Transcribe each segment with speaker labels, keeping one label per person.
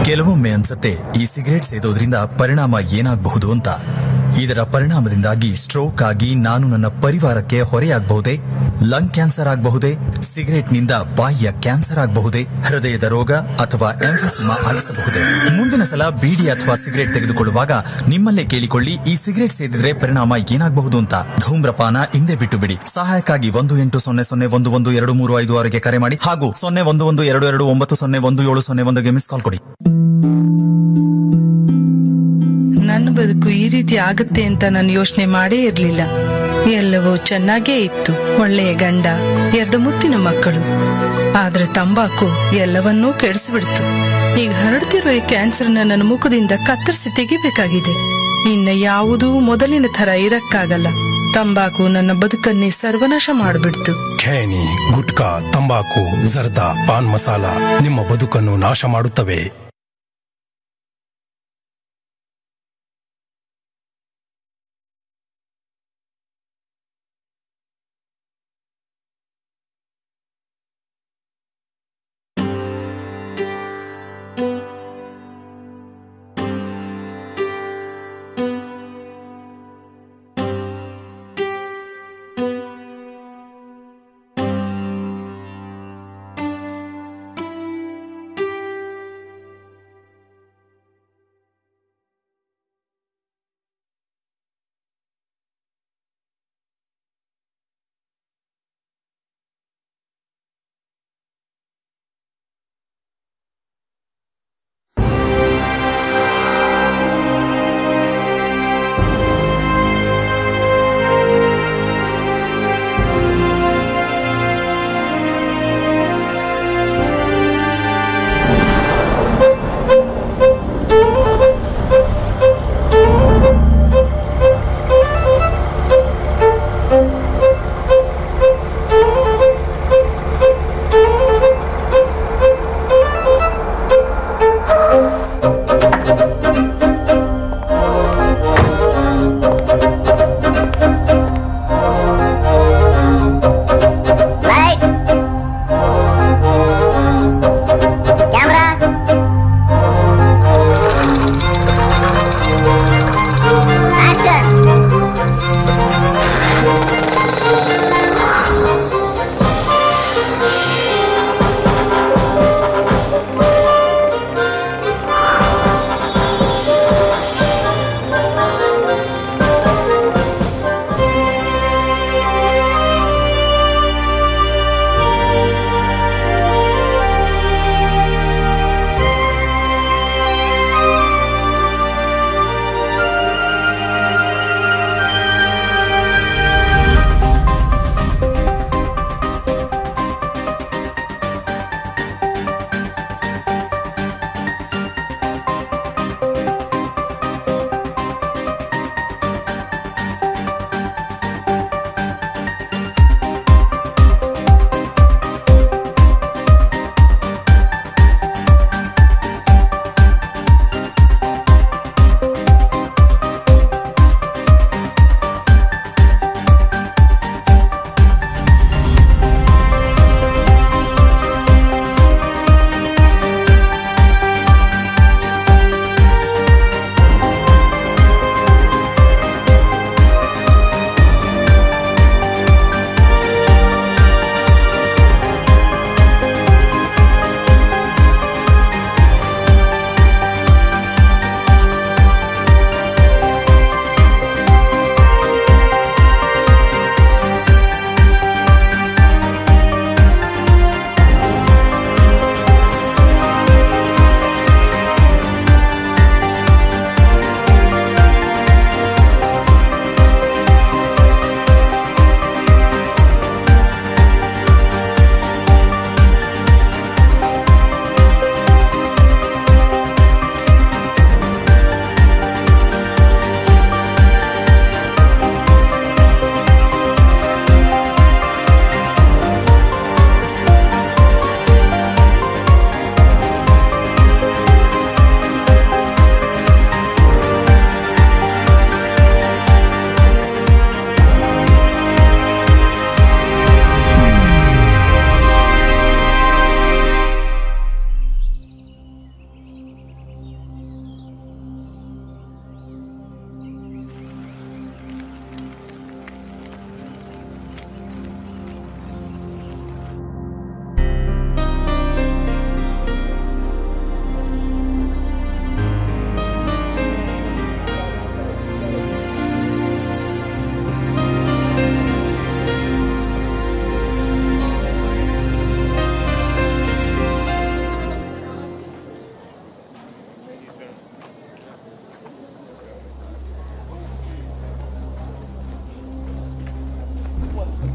Speaker 1: ಕೆಲವೊಮ್ಮೆ ಅನ್ಸತ್ತೆ ಈ ಸಿಗರೇಟ್ ಸೇದೋದ್ರಿಂದ ಪರಿಣಾಮ ಏನಾಗಬಹುದು ಅಂತ ಇದರ ಪರಿಣಾಮದಿಂದಾಗಿ ಸ್ಟ್ರೋಕ್ ಆಗಿ ನಾನು ನನ್ನ ಪರಿವಾರಕ್ಕೆ ಹೊರೆಯಾಗಬಹುದೇ ಲಂಗ್ ಕ್ಯಾನ್ಸರ್ ಆಗಬಹುದೇ ಸಿಗರೇಟ್ನಿಂದ ಬಾಯಿಯ ಕ್ಯಾನ್ಸರ್ ಆಗಬಹುದೇ ಹೃದಯದ ರೋಗ ಅಥವಾ ಎಂಫೆಸಿಮಾ ಆಗಿಸಬಹುದೇ ಮುಂದಿನ ಸಲ ಬೀಡಿ ಅಥವಾ ಸಿಗರೇಟ್ ತೆಗೆದುಕೊಳ್ಳುವಾಗ ನಿಮ್ಮಲ್ಲೇ ಕೇಳಿಕೊಳ್ಳಿ ಈ ಸಿಗರೇಟ್ ಸೇದಿದ್ರೆ ಪರಿಣಾಮ ಏನಾಗಬಹುದು ಅಂತ ಧೂಮ್ರಪಾನ ಹಿಂದೆ ಬಿಟ್ಟು ಬಿಡಿ ಸಹಾಯಕ್ಕಾಗಿ ಒಂದು ಎಂಟು ಸೊನ್ನೆ ಸೊನ್ನೆ ಒಂದು ಒಂದು ಎರಡು ಮೂರು ಐದು ಆರುಗೆ ಕರೆ ಮಾಡಿ ಹಾಗೂ ಸೊನ್ನೆ ಒಂದು ಒಂದು ಎರಡು ಎರಡು ಒಂಬತ್ತು ಸೊನ್ನೆ ಒಂದು ಏಳು ಸೊನ್ನೆ ಒಂದುಗೆ ಮಿಸ್ ಕಾಲ್ ಕೊಡಿ
Speaker 2: ನನ್ನ ಬದುಕು ಈ ರೀತಿ ಆಗುತ್ತೆ ಅಂತ ನಾನು ಯೋಚನೆ ಮಾಡೇ ಇರ್ಲಿಲ್ಲ ಎಲ್ಲವೂ ಚೆನ್ನಾಗೇ ಇತ್ತು ಒಳ್ಳೆಯ ಗಂಡ ಎರಡು ಮುತ್ತಿನ ಮಕ್ಕಳು ಆದ್ರೆ ತಂಬಾಕು ಎಲ್ಲವನ್ನೂ ಕೆಡಿಸ್ಬಿಡ್ತು ಈಗ ಹರಡ್ತಿರೋ ಈ ಕ್ಯಾನ್ಸರ್ನ ನನ್ನ ಮುಖದಿಂದ ಕತ್ತರಿಸಿ ತೆಗಿಬೇಕಾಗಿದೆ ಇನ್ನ ಯಾವುದೂ ಮೊದಲಿನ ತರ ಇರಕ್ಕಾಗಲ್ಲ ತಂಬಾಕು ನನ್ನ ಬದುಕನ್ನೇ ಸರ್ವನಾಶ ಮಾಡ್ಬಿಡ್ತು
Speaker 3: ಖೇಣಿ ಗುಟ್ಕಾ ತಂಬಾಕು ಜರ್ದಾ ಪಾನ್ ಮಸಾಲ ನಿಮ್ಮ ಬದುಕನ್ನು ನಾಶ ಮಾಡುತ್ತವೆ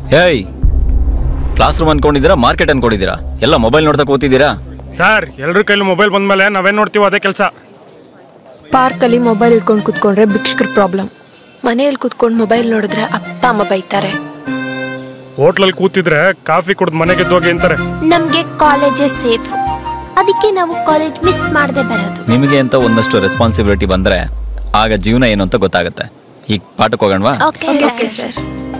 Speaker 4: ಹೇಯ್ ಕ್ಲಾಸ್ ರೂಮ್ ಅನ್ಕೊಂಡಿದ್ದೀರಾ ಮಾರ್ಕೆಟ್ ಅನ್ಕೊಂಡಿದ್ದೀರಾ ಎಲ್ಲ ಮೊಬೈಲ್ ನೋಡ್ತಾ ಕೂತಿದ್ದೀರಾ
Speaker 5: ಸರ್ ಎಲ್ರ ಕೈಲಿ ಮೊಬೈಲ್ ಬಂದ್ಮೇಲೆ ನಾವೇನ್ ನೋಡ್ತೀವೋ ಅದೇ ಕೆಲಸ
Speaker 6: ಪಾರ್ಕಲ್ಲಿ ಮೊಬೈಲ್ ಇಟ್ಕೊಂಡು ಕುತ್ಕೊಂಡ್ರೆ ಭಿಕ್ಷಕರ ಪ್ರಾಬ್ಲಮ್ ಮನೆಯಲ್ಲಿ ಕುತ್ಕೊಂಡು ಮೊಬೈಲ್ ನೋಡಿದ್ರೆ ಅಪ್ಪ ಅಮ್ಮ ಬೈತಾರೆ
Speaker 5: ಹೋಟ್ಲಲ್ಲಿ ಕೂತಿದ್ರೆ ಕಾಫಿ ಕುಡ್ದು ಮನೆಗೆ ಹೋಗಿ ಅಂತಾರೆ
Speaker 7: ನಮ್ಗೆ ಕಾಲೇಜೇ ಸೇಫ್ ಅದಕ್ಕೆ ನಾವು ಕಾಲೇಜ್ ಮಿಸ್ ಮಾಡದೆ ಬರೋದು
Speaker 4: ನಿಮಗೆ ಅಂತ ಒಂದಷ್ಟು ರೆಸ್ಪಾನ್ಸಿಬಿಲಿಟಿ ಬಂದ್ರೆ ಆಗ ಜೀವನ ಏನು ಅಂತ ಗೊತ್ತಾಗುತ್ತೆ ಈಗ ಪಾಠಕ್ಕೆ ಹೋಗೋಣವಾ
Speaker 7: ಓಕೆ
Speaker 6: ಸರ್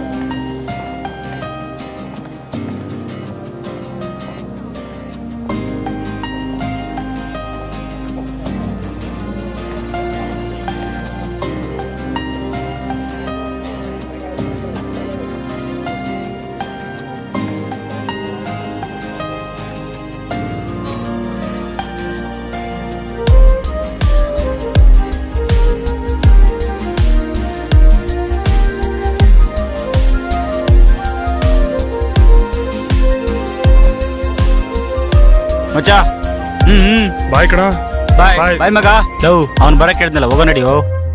Speaker 8: ಮಚ್ಚ ಹ್ಮ್ ಹ್ಮ್
Speaker 5: ಬಾಯ್ ಕಣ
Speaker 8: ಬಾಯ್
Speaker 5: ಬಾಯ್.
Speaker 8: ಬಾಯ್ ಮಗ ಲವ್ ಅವ್ನ್ ಬರಕ್ ಹೇಳಿದ್ನಲ್ಲ ಹೋಗೋ ನಡಿಯೋ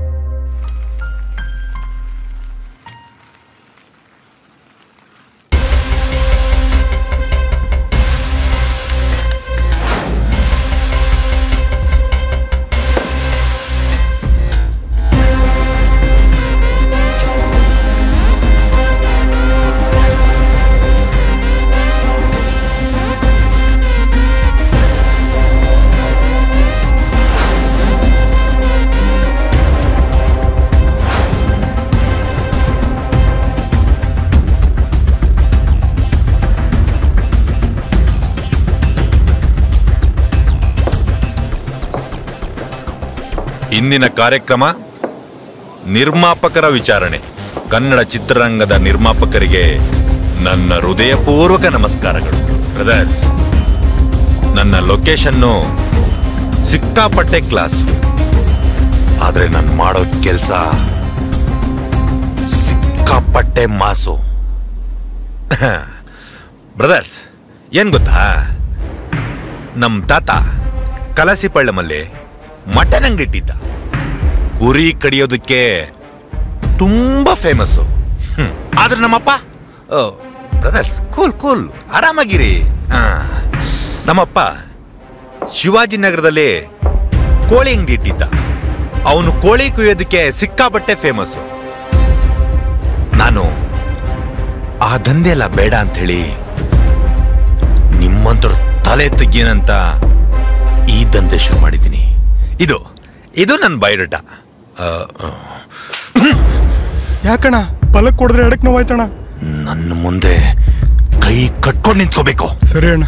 Speaker 9: ಇಂದಿನ ಕಾರ್ಯಕ್ರಮ ನಿರ್ಮಾಪಕರ ವಿಚಾರಣೆ ಕನ್ನಡ ಚಿತ್ರರಂಗದ ನಿರ್ಮಾಪಕರಿಗೆ ನನ್ನ ಹೃದಯಪೂರ್ವಕ ನಮಸ್ಕಾರಗಳು ಬ್ರದರ್ಸ್ ನನ್ನ ಲೊಕೇಶನ್ನು ಸಿಕ್ಕಾಪಟ್ಟೆ ಕ್ಲಾಸ್ ಆದ್ರೆ ನಾನು ಮಾಡೋ ಕೆಲಸ ಸಿಕ್ಕಾಪಟ್ಟೆ ಮಾಸು ಬ್ರದರ್ಸ್ ಏನ್ ಗೊತ್ತಾ ನಮ್ ತಾತ ಕಲಸಿಪಳ್ಳಮಲ್ಲಿ ಮಟನ್ ಅಂಗಡಿ ಇಟ್ಟಿದ್ದ ಕುರಿ ಕಡಿಯೋದಕ್ಕೆ ತುಂಬಾ ಫೇಮಸ್ಸು ಆದ್ರೆ ನಮ್ಮಪ್ಪ ಬ್ರದರ್ಸ್ ಕೂಲ್ ಕೂಲ್ ಆರಾಮಾಗಿರಿ ಆ, ನಮ್ಮಪ್ಪ ಶಿವಾಜಿನಗರದಲ್ಲಿ ಕೋಳಿ ಅಂಗಡಿ ಇಟ್ಟಿದ್ದ ಅವನು ಕೋಳಿ ಕುಯ್ಯೋದಕ್ಕೆ ಸಿಕ್ಕಾಪಟ್ಟೆ ಫೇಮಸ್ಸು ನಾನು ಆ ದಂಧೆ ಎಲ್ಲ ಬೇಡ ಅಂತ ಹೇಳಿ ನಿಮ್ಮಂತರು ತಲೆ ತೆಗೀನಂತ ಈ ದಂಧೆ ಶುರು ಮಾಡಿದ್ದೀನಿ ಇದು ಇದು ನನ್ನ ಬಯೋಡೇಟಾ
Speaker 5: ಯಾಕಣ ಪಲಕ್ ಕೊಡಿದ್ರೆ ಎಡಕ್ ನೋವಾಯ್ತಣ
Speaker 9: ನನ್ನ ಮುಂದೆ ಕೈ ಕಟ್ಕೊಂಡು ನಿಂತ್ಕೋಬೇಕು
Speaker 5: ಸರಿ ಅಣ್ಣ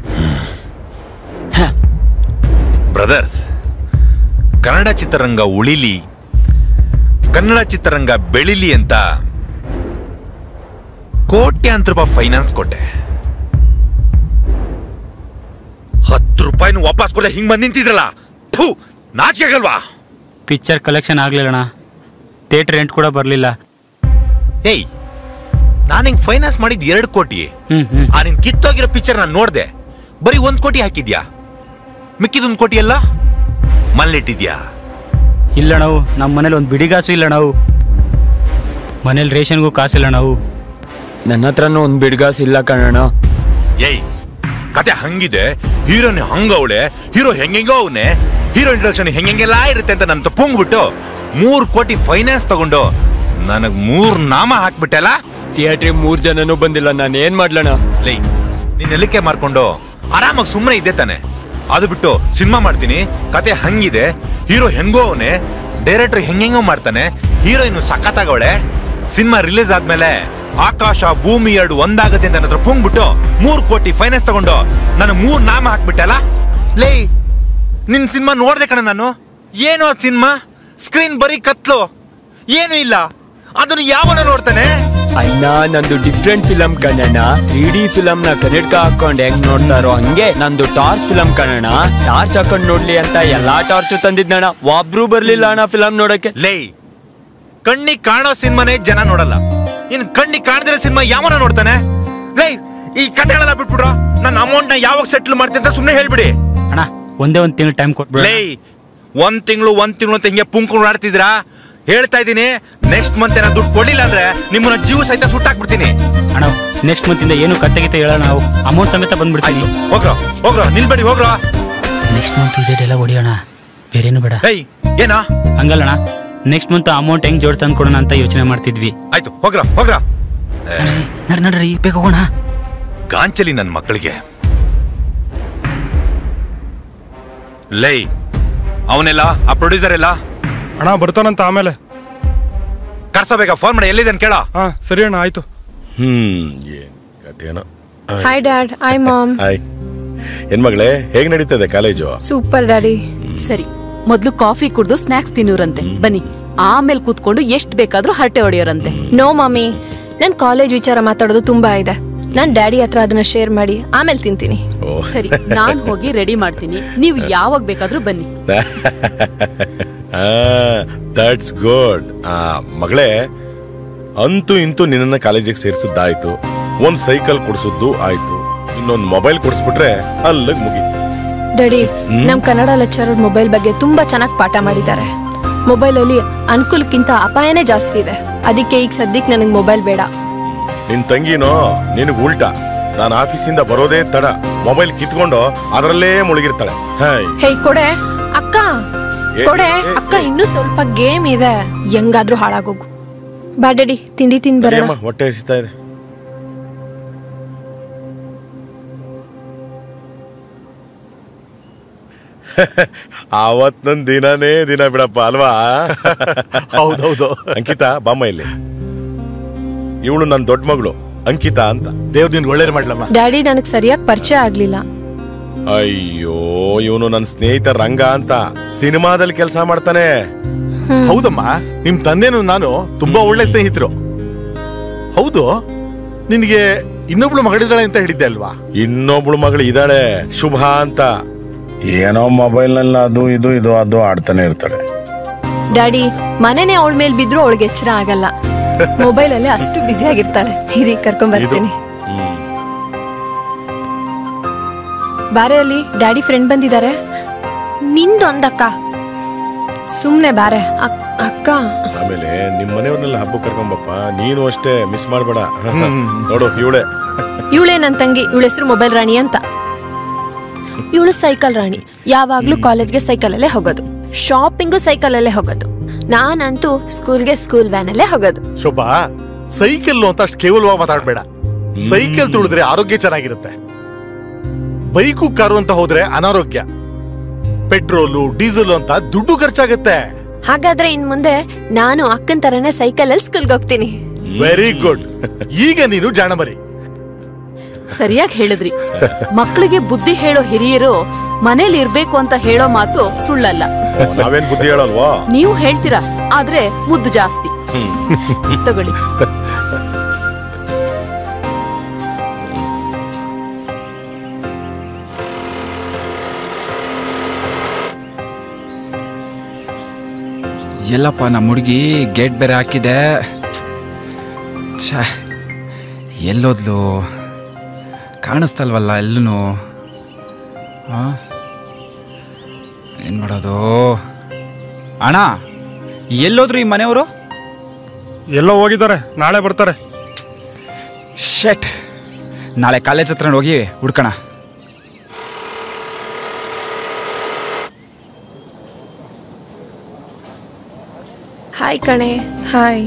Speaker 9: ಬ್ರದರ್ಸ್ ಕನ್ನಡ ಚಿತ್ರರಂಗ ಉಳಿಲಿ ಕನ್ನಡ ಚಿತ್ರರಂಗ ಬೆಳಿಲಿ ಅಂತ ಕೋಟ್ಯಾಂತರ ರೂಪಾಯಿ ಫೈನಾನ್ಸ್ ಕೊಟ್ಟೆ ಹತ್ತು ರೂಪಾಯಿನ ವಾಪಸ್ ಕೊಡದೆ ಹಿಂಗ್ ಬಂದ್ ನಿಂತಿದ್ರಲ್ಲ ಥೂ ನಾಚಿಕೆ ಆಗಲ್ವಾ
Speaker 8: ಪಿಕ್ಚರ್ ಕಲೆಕ್ಷನ್ ಆಗ್ಲಿಲ್ಲಣ್ಣ ಥಿಯೇಟರ್ ರೆಂಟ್ ಕೂಡ ಬರ್ಲಿಲ್ಲ
Speaker 9: ಏಯ್ ನಾನು ಹಿಂಗ್ ಫೈನಾನ್ಸ್ ಮಾಡಿದ್ ಎರಡು ಕೋಟಿ
Speaker 8: ಹ್ಮ್ ಹ್ಮ್
Speaker 9: ಆ ನಿನ್ ಕಿತ್ತೋಗಿರೋ ಪಿಕ್ಚರ್ ನಾನು ನೋಡ್ದೆ ಬರೀ ಒಂದ್ ಕೋಟಿ ಹಾಕಿದ್ಯಾ ಮಿಕ್ಕಿದೊಂದ್ ಕೋಟಿ ಎಲ್ಲ ಮಲ್ಲಿಟ್ಟಿದ್ಯಾ
Speaker 8: ಇಲ್ಲ ನಾವು ನಮ್ಮ ಮನೇಲಿ ಒಂದು ಬಿಡಿಗಾಸು ಇಲ್ಲ ನಾವು ಮನೇಲಿ ರೇಷನ್ಗೂ ಕಾಸಿಲ್ಲ ನಾವು
Speaker 10: ನನ್ನ ಹತ್ರನೂ ಒಂದು ಬಿಡ್ಗಾಸ್ ಇಲ್ಲ ಕಣಣ್ಣ
Speaker 9: ಏಯ್ ಕತೆ ಹಂಗಿದೆ ಹೀರೋನ್ ಹಂಗವಳೆ ಹೀರೋ ಹೆಂಗೆಂಗೋ ಅವನೆ ಹೀರೋ ಇಂಟ್ರೊಡಕ್ಷನ್ ಹೆಂಗೆಂಗೆಲ್ಲ ಇರುತ್ತೆ ಅಂತ ನನ್ನ ಪುಂಗ್ಬಿಟ್ಟು ಮೂರ್ ಕೋಟಿ ಫೈನಾನ್ಸ್ ತಗೊಂಡು ನನಗ್ ಮೂರ್ ನಾಮ ಹಾಕ್ಬಿಟ್ಟೆಲ್ಲ
Speaker 10: ಥಿಯೇಟ್ರಿಗೆ ಮೂರ್ ಜನನೂ ಬಂದಿಲ್ಲ ನಾನು ಏನ್ ಮಾಡ್ಲಣ್ಣ
Speaker 9: ಲೈ ನೀನ್ ಎಲ್ಲಿಕೆ ಮಾರ್ಕೊಂಡು ಆರಾಮಾಗಿ ಸುಮ್ಮನೆ ಇದ್ದೆ ತಾನೆ ಅದು ಬಿಟ್ಟು ಸಿನಿಮಾ ಮಾಡ್ತೀನಿ ಕತೆ ಹಂಗಿದೆ ಹೀರೋ ಹೆಂಗೋ ಅವನೆ ಡೈರೆಕ್ಟರ್ ಹೆಂಗೆಂಗೋ ಮಾಡ್ತಾನೆ ಹೀರೋಯಿನ್ ಸಖತ್ತಾಗವಳೆ ಸಿನಿಮಾ ರಿಲೀಸ್ ಆದ್ಮೇಲೆ ಆಕಾಶ ಭೂಮಿ ಎರಡು ಒಂದಾಗತ್ತೆ ಅಂತ ನನ್ನ ಹತ್ರ ಪುಂಗ್ಬಿಟ್ಟು ಮೂರ್ ಕೋಟಿ ಫೈನಾನ್ಸ್ ತಗೊಂಡು ನಾನು ಮೂರ್ ನಾಮ ಹಾಕ್ಬಿಟ್ಟಲ್ಲ ಲೇ ನಿನ್ ಸಿನಿಮಾ ನೋಡ್ದೆ ಕಣ ನಾನು ಏನೋ ಸಿನಿಮಾ ಸ್ಕ್ರೀನ್ ಬರೀ ಕತ್ಲು ಏನು ಇಲ್ಲ ಅದನ್ನು ಯಾವನ ನೋಡ್ತಾನೆ
Speaker 10: ಅಣ್ಣ ನಂದು ಡಿಫ್ರೆಂಟ್ ಫಿಲಮ್ ಕಣಣ್ಣ ತ್ರೀ ಡಿ ಫಿಲಮ್ ನ ಕನ್ನಡಕ ಹಾಕೊಂಡ್ ಹೆಂಗ್ ನೋಡ್ತಾರೋ ಹಂಗೆ ನಂದು ಟಾರ್ಚ್ ಫಿಲಮ್ ಕಣಣ್ಣ ಟಾರ್ಚ್ ಹಾಕೊಂಡ್ ನೋಡ್ಲಿ ಅಂತ ಎಲ್ಲಾ ಟಾರ್ಚು ತಂದಿದ್ನಣ್ಣ ಒಬ್ರು ಬರ್ಲಿಲ್ಲ ಅಣ್ಣ ಫಿಲಮ್ ನೋಡಕ್ಕೆ
Speaker 9: ಲೇ ಕಣ್ಣಿಗೆ ಕಾಣೋ ಸಿನಿಮಾನೇ ಜನ ನೋಡಲ್ಲ ಇನ್ ಕಣ್ಣಿಗೆ ಕಾಣದಿರೋ ಸಿನಿಮಾ ಯಾವನ ನೋಡ್ತಾನೆ ಲೇ ಈ ಕಥೆಗಳೆಲ್ಲ ಬಿಟ್ಬಿಡ್ರ ನನ್ನ ಅಮೌಂಟ್ ನ ಯಾವಾಗ ಸೆಟ್ಲ್ ಮಾಡ್ತೀನಿ ಅಂತ ಸುಮ್ಮನೆ ಹೇಳ್ಬಿಡಿ
Speaker 8: ಅಣ್ಣ ಒಂದೇ ಒಂದು ತಿಂಗಳು ಟೈಮ್ ಕೊಟ್ಬಿಡ
Speaker 9: ಲೇ ಒಂದ್ ತಿಂಗಳು ಒಂದ್ ತಿಂಗಳು ಅಂತ ಹಿಂಗೆ ಪುಂಕೊಂಡು ಆಡ್ತಿದ್ರಾ ಹೇಳ್ತಾ ಇದ್ದೀನಿ ನೆಕ್ಸ್ಟ್ ಮಂತ್ ಏನೋ ದುಡ್ಡು ಕೊಡ್ಲಿಲ್ಲ ಅಂದ್ರೆ ನಿಮ್ಮನ್ನ ಜೀವ ಸಹಿತ ಸುಟ್ಟಾಕ್ಬಿಡ್ತೀನಿ
Speaker 8: ಅಣ್ಣ ನೆಕ್ಸ್ಟ್ ಮಂತಿಂದ ಏನು ಕತ್ತೆ ಹೇಳೋಣ ನಾವು ಅಮೌಂಟ್ ಸಮೇತ ಬಂದ್ಬಿಡ್ತೀನಿ
Speaker 9: ಹೋಗ್ರೋ ಹೋಗ್ರೋ ನಿಲ್ಬೇಡಿ ಹೋಗ್ರೋ
Speaker 8: ನೆಕ್ಸ್ಟ್ ಮಂತ್ ಇದೇ ಡೈಲಾಗ್ ಹೊಡಿಯೋಣ ಬೇರೇನು ಬೇಡ
Speaker 9: ಏಯ್ ಏನಾ
Speaker 8: ಹಂಗಲ್ಲಣ್ಣ ನೆಕ್ಸ್ಟ್ ಮಂತ್ ಅಮೌಂಟ್ ಹೆಂಗ್ ಜೋಡ್ ತಂದು ಕೊಡೋಣ ಅಂತ ಯೋಚನೆ ಮಾಡ್ತಿದ್ವಿ
Speaker 9: ಆಯ್ತು ಹೋಗ್ರ ಹೋಗ್ರ
Speaker 8: ನಡ್ ನಡ್ರಿ ಬೇಗ ಹೋಗೋಣ
Speaker 9: ಗಾಂಚಲಿ ನನ್ನ ಮಕ್ಕಳಿಗೆ ಲೈ ಅವನೆಲ್ಲ ಆ ಪ್ರೊಡ್ಯೂಸರ್ ಎಲ್ಲ
Speaker 5: ಅಣ್ಣ ಬರ್ತಾನಂತ ಆಮೇಲೆ
Speaker 9: ಕರ್ಸಬೇಕ ಫೋನ್ ಮಾಡಿ ಎಲ್ಲಿದ್ದಾನೆ ಕೇಳ
Speaker 5: ಹಾ ಸರಿ ಅಣ್ಣ ಆಯ್ತು
Speaker 11: ಹ್ಮ್ ಏನ್ ಕಥೆನೋ
Speaker 6: hi dad I mom
Speaker 11: hi ಏನ್ ಮಗಳೇ ಹೇಗ್ ನಡೀತದೆ ಕಾಲೇಜು
Speaker 6: ಸೂಪರ್ ಡ್ಯಾಡಿ
Speaker 12: ಸರಿ ಮೊದ್ಲು ಕಾಫಿ ಕುಡ್ದು ಸ್ನಾಕ್ಸ್ ತಿನ್ನೋರಂತೆ ಬನ್ನಿ ಆಮೇಲೆ ಕೂತ್ಕೊಂಡು ಎಷ್ಟ್ ಬೇಕಾದ್ರೂ ಹರಟೆ ಹೊಡೆಯೋರಂತೆ
Speaker 6: ನೋ ಮಮ್ಮಿ ನನ್ ಕಾಲೇಜ್ ವಿಚಾರ ಮಾತಾಡೋದು ತುಂಬಾ ಇದೆ ನಾನ್ ಡ್ಯಾಡಿ ಹತ್ರ ಅದನ್ನ ಶೇರ್ ಮಾಡಿ ಆಮೇಲೆ ತಿಂತೀನಿ
Speaker 12: ಸರಿ ನಾನ್ ಹೋಗಿ ರೆಡಿ ಮಾಡ್ತೀನಿ ನೀವು ಯಾವಾಗ ಬೇಕಾದ್ರೂ ಬನ್ನಿ
Speaker 11: ದಟ್ಸ್ ಗುಡ್ ಮಗಳೇ ಅಂತೂ ಇಂತೂ ನಿನ್ನನ್ನ ಕಾಲೇಜಿಗೆ ಸೇರಿಸಿದ್ದಾಯ್ತು ಒಂದ್ ಸೈಕಲ್ ಕೊಡ್ಸಿದ್ದು ಆಯ್ತು ಇನ್ನೊಂದ್ ಮೊಬೈಲ್ ಕೊಡ್ಸ್ಬಿಟ್ರೆ ಅಲ್ಲಿಗೆ ಮುಗೀತು
Speaker 6: ಡ್ಯಾಡಿ
Speaker 11: ಹ್ಮ್?
Speaker 6: ನಮ್ ಕನ್ನಡ ಲೆಕ್ಚರರ್ ಮೊಬೈಲ್ ಬಗ್ಗೆ ತುಂಬಾ ಚೆನ್ನಾಗಿ ಪಾಠ ಮಾಡಿದ್ದಾರೆ ಮೊಬೈಲ್ ಅಲ್ಲಿ ಅನುಕೂಲಕ್ಕಿಂತ ಅಪಾಯನೇ ಜಾಸ್ತಿ ಇದೆ ಅದಕ್ಕೆ ಈಗ ಸದ್ಯಕ್ಕೆ ನನಗೆ ಮೊಬೈಲ್ ಬೇಡ
Speaker 11: ನಿನ್ ತಂಗಿನೋ ನಿನಗ್ ಉಲ್ಟಾ ನಾನು ಆಫೀಸಿಂದ ಬರೋದೇ ತಡ ಮೊಬೈಲ್ ಕಿತ್ಕೊಂಡು ಅದರಲ್ಲೇ ಮುಳುಗಿರ್ತಾಳೆ ಹಾಯ್
Speaker 6: ಹೇ ಕೊಡೆ ಅಕ್ಕ
Speaker 11: ಏ-
Speaker 6: ಕೊಡೆ
Speaker 11: ಏ-
Speaker 6: ಅಕ್ಕ ಇನ್ನೂ ಸ್ವಲ್ಪ ಗೇಮ್ ಇದೆ ಹೆಂಗಾದ್ರೂ ಹಾಳಾಗೋಗು ಬಾ ಡ್ಯಾಡಿ ತಿಂಡಿ ತಿಂದ್ ಬರೋಣ
Speaker 11: ಅಮ್ಮ, ಹೊಟ್ಟೆ ಹಸಿತಾ ಇದೆ ಆವತ್ ನನ್ ದಿನನೇ ದಿನ ಬಿಡಪ್ಪ ಅಲ್ವಾ
Speaker 13: ಹೌದೌದು
Speaker 11: ಅಂಕಿತಾ ಬಾಮ್ಮ ಇಲ್ಲಿ ಇವಳು ನನ್ನ ದೊಡ್ಡ ಮಗಳು ಅಂಕಿತಾ ಅಂತ
Speaker 13: ದೇವ್ರು ನಿನ್ ಒಳ್ಳೇದ್ ಮಾಡ್ಲಮ್ಮ
Speaker 6: ಡ್ಯಾಡಿ ನನಗ್ ಸರಿಯಾಗಿ ಪರಿಚಯ ಆಗ್ಲಿಲ್ಲ
Speaker 11: ಅಯ್ಯೋ ಇವನು ನನ್ನ ಸ್ನೇಹಿತ ರಂಗ ಅಂತ ಸಿನಿಮಾದಲ್ಲಿ ಕೆಲಸ ಮಾಡ್ತಾನೆ
Speaker 13: ಹೌದಮ್ಮ ನಿಮ್ ತಂದೆನು ನಾನು ತುಂಬಾ ಒಳ್ಳೆ ಸ್ನೇಹಿತರು ಹೌದು ನಿನಗೆ ಇನ್ನೊಬ್ಳು ಮಗಳಿದ್ದಾಳೆ ಅಂತ ಹೇಳಿದ್ದೆ ಅಲ್ವಾ
Speaker 11: ಇನ್ನೊಬ್ಳು ಮಗಳು ಇದ್ದಾಳೆ ಶುಭ ಅಂತ ಏನೋ ಮೊಬೈಲ್ ನಲ್ಲಿ ಅದು ಇದು ಇದು ಅದು ಆಡ್ತಾನೆ ಇರ್ತಾಳೆ
Speaker 6: ಡ್ಯಾಡಿ ಮನೆನೇ ಅವಳ ಮೇಲ್ ಬಿದ್ರು ಅವಳಿಗೆ ಎಚ್ಚರ ಆಗಲ್ಲ ಮೊಬೈಲ್ ಅಲ್ಲೇ ಅಷ್ಟು ಬ್ಯುಸಿ ಆಗಿರ್ತಾಳೆ ಹಿರಿ ಕರ್ಕೊಂಡ್ ಬರ್ತೀನಿ ಬಾರೆ ಅಲ್ಲಿ ಡ್ಯಾಡಿ ಫ್ರೆಂಡ್ ಬಂದಿದ್ದಾರೆ ನಿಂದೊಂದಕ್ಕ ಸುಮ್ನೆ ಬಾರೆ ಅಕ್- ಅಕ್ಕ
Speaker 11: ಆಮೇಲೆ ನಿಮ್ ಮನೆಯವ್ರನ್ನೆಲ್ಲ ಹಬ್ಬ ಕರ್ಕೊಂಬಪ್ಪ ನೀನು ಅಷ್ಟೇ ಮಿಸ್ ಮಾಡ್ಬೇಡ ನೋಡು ಇವಳೆ
Speaker 6: ಇವಳೇ ನನ್ ತಂಗಿ ಇವಳ ಹೆಸರು ಮೊಬೈಲ್ ರಾಣಿ ಅಂತ ಇವಳು ಸೈಕಲ್ ರಾಣಿ ಯಾವಾಗ್ಲೂ ಕಾಲೇಜ್ಗೆ ಸೈಕಲಲ್ಲೇ ಹೋಗೋದು ಶಾಪಿಂಗು ಸೈಕಲಲ್ಲೇ ಹೋಗೋದು ನಾನಂತೂ ಸ್ಕೂಲ್ಗೆ ಸ್ಕೂಲ್ ವ್ಯಾನ್ ಅಲ್ಲೇ ಹೋಗೋದು
Speaker 13: ಶೋಭಾ ಸೈಕಲ್ ಅಂತ ಅಷ್ಟು ಕೇವಲವಾಗಿ ಮಾತಾಡ್ಬೇಡ ಸೈಕಲ್ ತುಳಿದ್ರೆ ಆರೋಗ್ಯ ಚೆನ್ನಾಗಿರುತ್ತೆ ಬೈಕು ಕಾರು ಅಂತ ಹೋದ್ರೆ ಅನಾರೋಗ್ಯ ಪೆಟ್ರೋಲು ಡೀಸೆಲ್ ಅಂತ ದುಡ್ಡು ಖರ್ಚಾಗತ್ತೆ
Speaker 6: ಹಾಗಾದ್ರೆ ಇನ್ ಮುಂದೆ ನಾನು ಅಕ್ಕನ್ ತರನೇ ಸೈಕಲ್ ಅಲ್ಲಿ ಸ್ಕೂಲ್ಗೆ ಹೋಗ್ತೀನಿ
Speaker 13: ವೆರಿ ಗುಡ್ ಈಗ ನೀನು ಜಾಣಮರಿ
Speaker 12: ಸರಿಯಾಗಿ ಹೇಳಿದ್ರಿ ಮಕ್ಕಳಿಗೆ ಬುದ್ಧಿ ಹೇಳೋ ಹಿರಿಯರು ಮನೇಲಿ ಇರ್ಬೇಕು ಅಂತ ಹೇಳೋ ಮಾತು ಸುಳ್ಳಲ್ಲ
Speaker 11: ನಾವೇನ್ ಬುದ್ಧಿ ಹೇಳಲ್ವಾ
Speaker 12: ನೀವು ಹೇಳ್ತೀರಾ ಆದ್ರೆ ಮುದ್ದು ಜಾಸ್ತಿ ತಗೊಳ್ಳಿ
Speaker 14: ಎಲ್ಲಪ್ಪ ನಮ್ಮ ಹುಡುಗಿ ಗೇಟ್ ಬೇರೆ ಹಾಕಿದೆ ಛೇ ಎಲ್ಲೋದ್ಲು ಕಾಣಿಸ್ತಲ್ವಲ್ಲ ಎಲ್ಲೂ ಹಾಂ ಏನು ಮಾಡೋದು ಅಣ್ಣ ಎಲ್ಲೋದ್ರು ಈ ಮನೆಯವರು
Speaker 5: ಎಲ್ಲೋ ಹೋಗಿದ್ದಾರೆ ನಾಳೆ ಬರ್ತಾರೆ
Speaker 14: ಶೆಟ್ ನಾಳೆ ಕಾಲೇಜ್ ಹತ್ರ ಹೋಗಿ ಹುಡ್ಕೋಣ
Speaker 6: ಹಾಯ್ ಕಣೆ ಹಾಯ್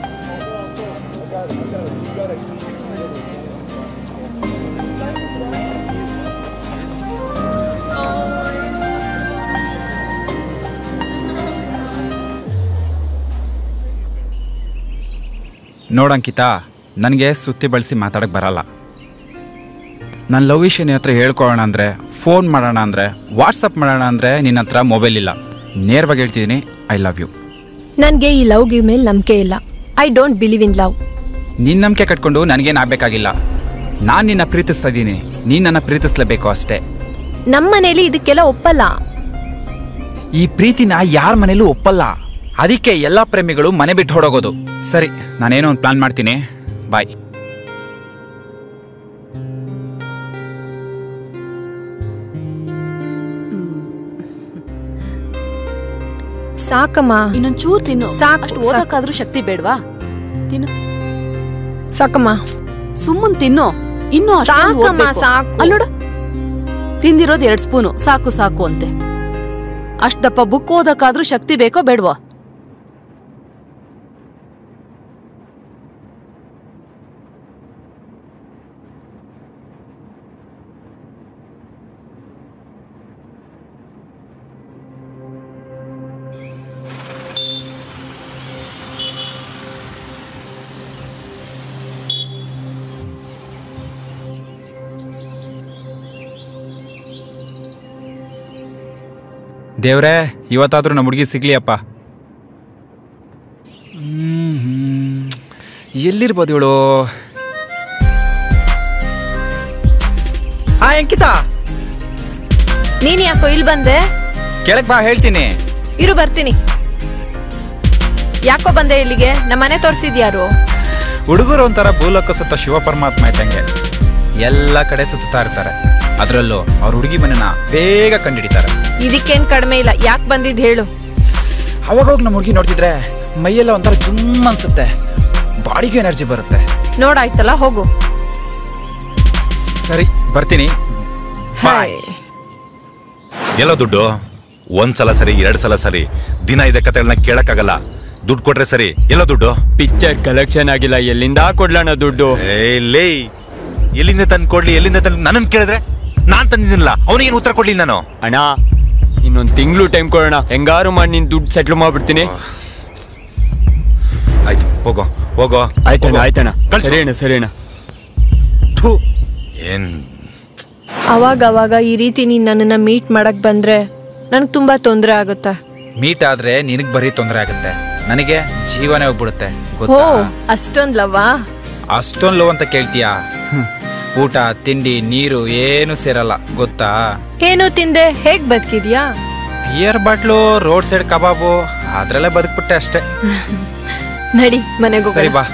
Speaker 14: ನೋಡಂಕಿತಾ ನನಗೆ ಸುತ್ತಿ ಬಳಸಿ ಮಾತಾಡಕ್ಕೆ ಬರಲ್ಲ ನನ್ನ ಲವ್ ವಿಷಯ ನಿನ್ನ ಹತ್ರ ಹೇಳ್ಕೊಳ್ಳೋಣ ಅಂದರೆ ಫೋನ್ ಮಾಡೋಣ ಅಂದರೆ ವಾಟ್ಸಪ್ ಮಾಡೋಣ ಅಂದರೆ ನಿನ್ನ ಹತ್ರ ಮೊಬೈಲ್ ಇಲ್ಲ ನೇರವಾಗಿ ಹೇಳ್ತಿದ್ದೀನಿ ಐ ಲವ್ ಯು
Speaker 6: ನನ್ಗೆ ಈ ಲವ್ ಗಿವ್ ಮೇಲೆ ನಂಬಿಕೆ ಇಲ್ಲ I don't believe in love
Speaker 14: ನಿನ್ನ ನಂಬಿಕೆ ಕಟ್ಕೊಂಡು ನನಗೇನು ಆಗಬೇಕಾಗಿಲ್ಲ ನಾನು ನಿನ್ನ ಪ್ರೀತಿಸ್ತಾ ಇದ್ದೀನಿ ನೀನು ನನ್ನ ಪ್ರೀತಿಸ್ಲೇಬೇಕು ಅಷ್ಟೇ
Speaker 6: ನಮ್ಮ ಮನೇಲಿ ಇದಕ್ಕೆಲ್ಲ ಒಪ್ಪಲ್ಲ
Speaker 14: ಈ ಪ್ರೀತಿನ ಯಾರ ಮನೇಲೂ ಒಪ್ಪಲ್ಲ ಅದಕ್ಕೆ ಎಲ್ಲ ಪ್ರೇಮಿಗಳು ಮನೆ ಬಿಟ್ಟು ಹೊಡೋಗೋದು ಸರಿ ನಾನೇನೋ ಒಂದು ಪ್ಲಾನ್ ಮಾಡ್ತೀನಿ ಬಾಯ್
Speaker 6: ಸಾಕಮ್ಮ
Speaker 12: ಇನ್ನೊಂದ್ ಚೂರ್ ತಿನ್ನು
Speaker 6: ಸಾಕು,
Speaker 12: ಅಷ್ಟು ಓದಕ್ಕಾದ್ರೂ ಶಕ್ತಿ ಬೇಡ್ವಾ ತಿನ್ನು
Speaker 6: ಸಾಕಮ್ಮ
Speaker 12: ಸುಮ್ಮನ್ ತಿನ್ನು ಇನ್ನು ಅಷ್ಟೊಂದ್
Speaker 6: ಸಾಕಮ್ಮ,
Speaker 12: ಓದ್ಬೇಕು.
Speaker 6: ಸಾಕು.
Speaker 12: ಅಲ್ಲೋಡು ತಿಂದಿರೋದ್ ಎರಡ್ ಸ್ಪೂನು ಸಾಕು ಸಾಕು ಅಂತೆ ಅಷ್ಟ್ ದಪ್ಪ ಬುಕ್ ಓದಕ್ಕಾದ್ರೂ ಶಕ್ತಿ ಬೇಕೋ ಬೇಡ್ವೋ
Speaker 14: ದೇವ್ರೇ ಇವತ್ತಾದ್ರೂ ನಮ್ಮ ಹುಡುಗಿ ಸಿಗ್ಲಿ ಅಪ್ಪ ಎಲ್ಲಿರ್ಬೋದು ಇವಳು ಹಾ ಅಂಕಿತಾ
Speaker 6: ನೀನ್ ಯಾಕೋ ಇಲ್ಲಿ ಬಂದೆ
Speaker 14: ಕೆಳಗ್ ಬಾ ಹೇಳ್ತೀನಿ
Speaker 6: ಇರು ಬರ್ತೀನಿ ಯಾಕೋ ಬಂದೆ ಇಲ್ಲಿಗೆ ನಮ್ಮ ಮನೆ ತೋರಿಸಿದ್ಯಾರು
Speaker 14: ಹುಡುಗರು ಒಂಥರ ಭೂಲೋಕ ಸುತ್ತ ಶಿವ ಪರಮಾತ್ಮ ಇದ್ದಂಗೆ ಎಲ್ಲ ಕಡೆ ಸುತ್ತಾ ಇರ್ತಾರೆ ಅದರಲ್ಲೂ ಅವ್ರ ಹುಡುಗಿ ಮನೆನ ಬೇಗ ಕಂಡಿಡಿತಾರೆ
Speaker 6: ಇದಕ್ಕೇನ್ ಕಡಿಮೆ ಇಲ್ಲ ಯಾಕೆ ಬಂದಿದ್ ಹೇಳು
Speaker 14: ಅವಾಗ ಹೋಗಿ ನಮ್ಮ ಹುಡುಗಿ ನೋಡ್ತಿದ್ರೆ ಮೈಯೆಲ್ಲ ಒಂಥರ ಜುಮ್ ಅನ್ಸುತ್ತೆ ಬಾಡಿಗೆ ಎನರ್ಜಿ ಬರುತ್ತೆ
Speaker 6: ನೋಡಾಯ್ತಲ್ಲ ಹೋಗು
Speaker 14: ಸರಿ ಬರ್ತೀನಿ ಬಾಯ್
Speaker 9: ಎಲ್ಲೋ ದುಡ್ಡು ಒಂದ್ಸಲ ಸರಿ ಎರಡ್ ಸಲ ಸರಿ ದಿನ ಇದೇ ಕತೆಗಳನ್ನ ಕೇಳಕ್ಕಾಗಲ್ಲ ದುಡ್ಡು ಕೊಟ್ರೆ ಸರಿ ಎಲ್ಲೋ ದುಡ್ಡು
Speaker 10: ಪಿಕ್ಚರ್ ಕಲೆಕ್ಷನ್ ಆಗಿಲ್ಲ ಎಲ್ಲಿಂದ ಕೊಡ್ಲಣ್ಣ ದುಡ್ಡು
Speaker 9: ಲೇ ಎಲ್ಲಿಂದ ತಂದು ಕೊಡ್ಲಿ ಎಲ್ಲಿಂದ ತಂದು ನನ್ನನ್ನು ಕೇಳಿದ್ರೆ ನಾನ್ ತಂದಿದ್ದೀನಲ್ಲ ಅವನಿಗೇನು ಉತ್ತರ ಕೊಡ್ಲಿ ನಾನು
Speaker 10: ಅಣ್ಣ ಇನ್ನೊಂದ್ ತಿಂಗಳು ಟೈಮ್ ಕೊಡೋಣ ಹೆಂಗಾರು ಮಾಡಿ ನಿನ್ ದುಡ್ಡು ಸೆಟ್ಲ್ ಮಾಡ್ಬಿಡ್ತೀನಿ
Speaker 9: ಆಯ್ತು ಹೋಗೋ ಹೋಗೋ
Speaker 10: ಆಯ್ತಣ್ಣ
Speaker 9: ಹೋಗೋ.
Speaker 10: ಆಯ್ತಣ್ಣ
Speaker 9: ಕಳ್ಸು.
Speaker 10: ಸರಿ ಅಣ್ಣ ಸರಿ ಅಣ್ಣ
Speaker 9: ಏನ್
Speaker 6: ಅವಾಗ ಅವಾಗ ಈ ರೀತಿ ನೀನ್ ನನ್ನನ್ನ ಮೀಟ್ ಮಾಡಕ್ ಬಂದ್ರೆ ನನಗೆ ತುಂಬಾ ತೊಂದರೆ ಆಗುತ್ತೆ
Speaker 14: ಮೀಟ್ ಆದ್ರೆ ನಿನಗ್ ಬರೀ ತೊಂದರೆ ಆಗುತ್ತೆ ನನಗೆ ಜೀವನೇ ಹೋಗ್ಬಿಡುತ್ತೆ
Speaker 6: ಓ
Speaker 14: ಗೊತ್ತಾ
Speaker 6: ಅಷ್ಟೊಂದ್ ಲವ್ವಾ
Speaker 14: ಅಷ್ಟೊಂದು ಲೋ ಅಂತ ಕೇಳ್ತೀಯಾ ಹ್ಮ್. ಊಟ ತಿಂಡಿ ನೀರು ಏನು ಸೇರಲ್ಲ ಗೊತ್ತಾ
Speaker 6: ಏನು ತಿಂದೆ ಹೇಗ್ ಬದುಕಿದ್ಯಾ
Speaker 14: ಬಿಯರ್ ಬಾಟ್ಲು ರೋಡ್ ಸೈಡ್ ಕಬಾಬು ಅದ್ರಲ್ಲೇ ಬದುಕ್ಬಿಟ್ಟೆ ಅಷ್ಟೇ
Speaker 6: ನಡಿ ಮನೆಗೆ
Speaker 14: ಸರಿ ಬಾ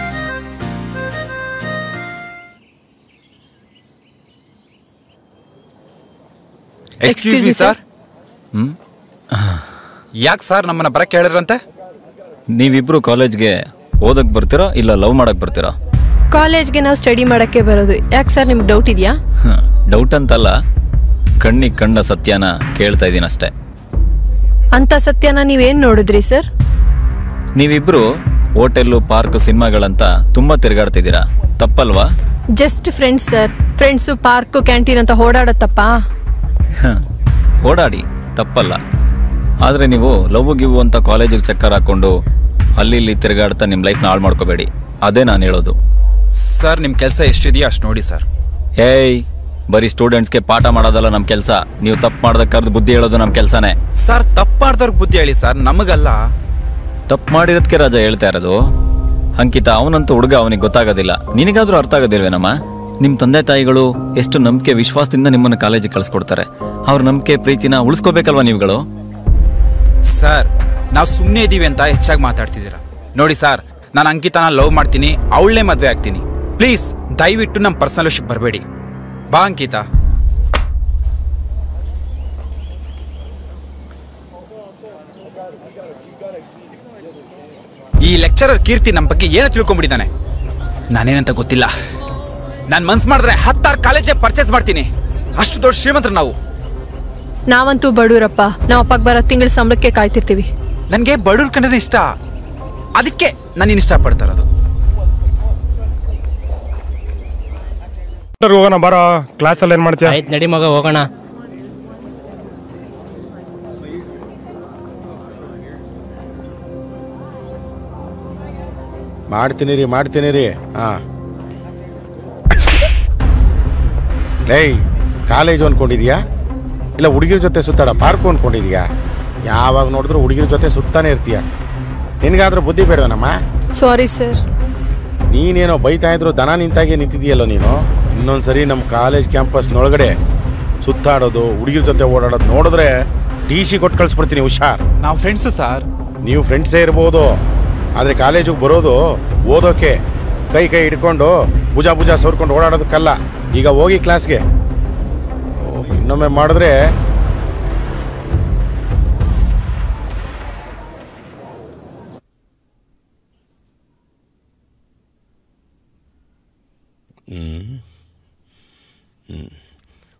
Speaker 14: ಎಕ್ಸ್ಕ್ಯೂಸ್ ಮೀ ಸರ್
Speaker 4: ಹ್ಮ್
Speaker 14: ಯಾಕೆ ಸರ್ ನಮ್ಮನ್ನ ಬರಕ್ಕೆ ಹೇಳಿದ್ರಂತೆ
Speaker 4: ನೀವಿಬ್ರು ಕಾಲೇಜ್ಗೆ ಓದಕ್ ಬರ್ತೀರಾ ಇಲ್ಲ ಲವ್ ಮಾಡಕ್ ಬರ್ತೀರಾ
Speaker 6: ಕಾಲೇಜ್ಗೆ ನಾವು ಸ್ಟಡಿ ಮಾಡಕ್ಕೆ ಬರೋದು ಯಾಕೆ ಸರ್ ನಿಮ್ಗೆ ಡೌಟ್ ಇದೆಯಾ
Speaker 4: ಡೌಟ್ ಅಂತಲ್ಲ ಕಣ್ಣಿಗೆ ಕಂಡ ಸತ್ಯನ ಕೇಳ್ತಾ ಇದ್ದೀನಿ ಅಷ್ಟೇ
Speaker 6: ಅಂತ ಸತ್ಯನ ನೀವೇನ್ ನೋಡಿದ್ರಿ ಸರ್
Speaker 4: ನೀವಿಬ್ರು ಹೋಟೆಲ್ಲು ಪಾರ್ಕ್ ಸಿನಿಮಾಗಳಂತ ತುಂಬಾ ತಿರುಗಾಡ್ತಿದ್ದೀರಾ ತಪ್ಪಲ್ವಾ
Speaker 6: just friends sir friends park canteen ಅಂತ ಓಡಾಡತ್ತಪ್ಪ
Speaker 4: ಹ, ಓಡಾಡಿ ತಪ್ಪಲ್ಲ ಆದರೆ ನೀವು ಲವ್ ಗಿವ್ ಅಂತ ಕಾಲೇಜಿಗೆ ಚಕ್ಕರ್ ಹಾಕೊಂಡು ಅಲ್ಲಿ ಇಲ್ಲಿ ತಿರುಗಾಡ್ತಾ ನಿಮ್ಮ ಲೈಫ್ನ ಹಾಳು ಮಾಡ್ಕೋಬೇಡಿ ಅದೇ ನಾನು ಹೇಳೋದು
Speaker 14: ಸರ್ ನಿಮ್ಮ ಕೆಲಸ ಎಷ್ಟಿದೆಯೋ ಅಷ್ಟು ನೋಡಿ ಸರ್
Speaker 4: ಏಯ್ ಬರೀ ಸ್ಟೂಡೆಂಟ್ಸ್ಗೆ ಪಾಠ ಮಾಡೋದಲ್ಲ ನಮ್ಮ ಕೆಲಸ ನೀವು ತಪ್ಪು ಮಾಡ್ದಕ್ಕಾರ್ದು ಬುದ್ಧಿ ಹೇಳೋದು ನಮ್ಮ ಕೆಲಸನೇ
Speaker 14: ಸರ್ ತಪ್ಪು ಮಾಡ್ದವ್ರಿಗೆ ಬುದ್ಧಿ ಹೇಳಿ ಸರ್ ನಮಗಲ್ಲ
Speaker 4: ತಪ್ಪು ಮಾಡಿರೋದಕ್ಕೆ ರಾಜ ಹೇಳ್ತಾ ಇರೋದು ಅಂಕಿತ ಅವನಂತೂ ಹುಡುಗ ಅವನಿಗೆ ಗೊತ್ತಾಗೋದಿಲ್ಲ ನಿನಗಾದ್ರೂ ಅರ್ಥ ಆಗೋದಿಲ್ವೇನಮ್ಮ ನಿಮ್ಮ ತಂದೆ ತಾಯಿಗಳು ಎಷ್ಟು ನಂಬಿಕೆ ವಿಶ್ವಾಸದಿಂದ ನಿಮ್ಮನ್ನು ಕಾಲೇಜಿಗೆ ಕಳಿಸ್ಕೊಡ್ತಾರೆ ಅವ್ರ ನಂಬಿಕೆ ಪ್ರೀತಿನ ಉಳಿಸ್ಕೋಬೇಕಲ್ವಾ ನೀವುಗಳು
Speaker 14: ಸರ್ ನಾವು ಸುಮ್ಮನೆ ಇದ್ದೀವಿ ಅಂತ ಹೆಚ್ಚಾಗಿ ಮಾತಾಡ್ತಿದ್ದೀರಾ ನೋಡಿ ಸರ್ ನಾನು ಅಂಕಿತನ ಲವ್ ಮಾಡ್ತೀನಿ ಅವಳನ್ನೇ ಮದುವೆ ಆಗ್ತೀನಿ ಪ್ಲೀಸ್ ದಯವಿಟ್ಟು ನಮ್ಮ ಪರ್ಸನಲ್ ವಿಷಯಕ್ಕೆ ಬರಬೇಡಿ ಬಾ ಅಂಕಿತಾ ಈ ಲೆಕ್ಚರರ್ ಕೀರ್ತಿ ನಮ್ಮ ಬಗ್ಗೆ ಏನೋ ತಿಳ್ಕೊಂಬಿಟ್ಟಿದ್ದಾನೆ ನಾನೇನಂತ ಗೊತ್ತಿಲ್ಲ ನಾನು ಮನ್ಸು ಮಾಡಿದ್ರೆ ಹತ್ತಾರು ಕಾಲೇಜೇ ಪರ್ಚೇಸ್ ಮಾಡ್ತೀನಿ ಅಷ್ಟು ದೊಡ್ಡ ಶ್ರೀಮಂತರು ನಾವು
Speaker 6: ನಾವಂತೂ ಬಡೂರಪ್ಪ ನಾವು ಅಪ್ಪಗೆ ಬರೋ ತಿಂಗಳ ಸಂಬಳಕ್ಕೆ ಕಾಯ್ತಿರ್ತೀವಿ
Speaker 14: ನನಗೆ ಬಡವ್ರ ಕಂಡ್ರೆ ಇಷ್ಟ ಅದಕ್ಕೆ ನಾನು ಇಷ್ಟಪಡ್ತಾ ಇರೋದು
Speaker 5: ಹೋಗೋಣ ಬಾರೋ ಕ್ಲಾಸಲ್ಲಿ ಏನ್ ಮಾಡ್ತೀಯ
Speaker 15: ಆಯ್ತು ನಡಿ ಮಗ ಹೋಗೋಣ
Speaker 16: ಮಾಡ್ತೀನಿ ರೀ ಮಾಡ್ತೀನಿ ರೀ ಹಾಂ ಏಯ್ ಕಾಲೇಜು ಅನ್ಕೊಂಡಿದ್ಯಾ ಇಲ್ಲ ಹುಡುಗಿರ ಜೊತೆ ಸುತ್ತಾಡ ಪಾರ್ಕು ಅನ್ಕೊಂಡಿದ್ಯಾ ಯಾವಾಗ ನೋಡಿದ್ರು ಹುಡುಗಿರ ಜೊತೆ ಸುತ್ತಾನೆ ಇರ್ತೀಯ ನಿನಗಾದ್ರೂ ಬುದ್ಧಿ ಬೇಡವನಮ್ಮ
Speaker 6: ಸಾರಿ ಸರ್
Speaker 16: ನೀನೇನೋ ಬೈತಾ ಇದ್ರು ದನ ನಿಂತಾಗೆ ನಿಂತಿದೆಯಲ್ಲೋ ನೀನು ಇನ್ನೊಂದ್ಸರಿ ನಮ್ಮ ಕಾಲೇಜ್ ಕ್ಯಾಂಪಸ್ನೊಳಗಡೆ ಸುತ್ತಾಡೋದು ಹುಡುಗಿರ ಜೊತೆ ಓಡಾಡೋದು ನೋಡಿದ್ರೆ ಟಿ ಸಿ ಕೊಟ್ಟು ಕಳಿಸ್ಬಿಡ್ತೀನಿ ಹುಷಾರ್
Speaker 14: ನಾವು ಫ್ರೆಂಡ್ಸು ಸರ್
Speaker 16: ನೀವು ಫ್ರೆಂಡ್ಸೇ ಇರ್ಬೋದು ಆದರೆ ಕಾಲೇಜಿಗೆ ಬರೋದು ಓದೋಕೆ ಕೈ ಕೈ ಹಿಡ್ಕೊಂಡು ಭುಜ ಭುಜ ಸೋರ್ಕೊಂಡು ಓಡಾಡೋದಕ್ಕಲ್ಲ ಈಗ ಹೋಗಿ ಕ್ಲಾಸ್ಗೆ ಇನ್ನೊಮ್ಮೆ ಮಾಡಿದ್ರೆ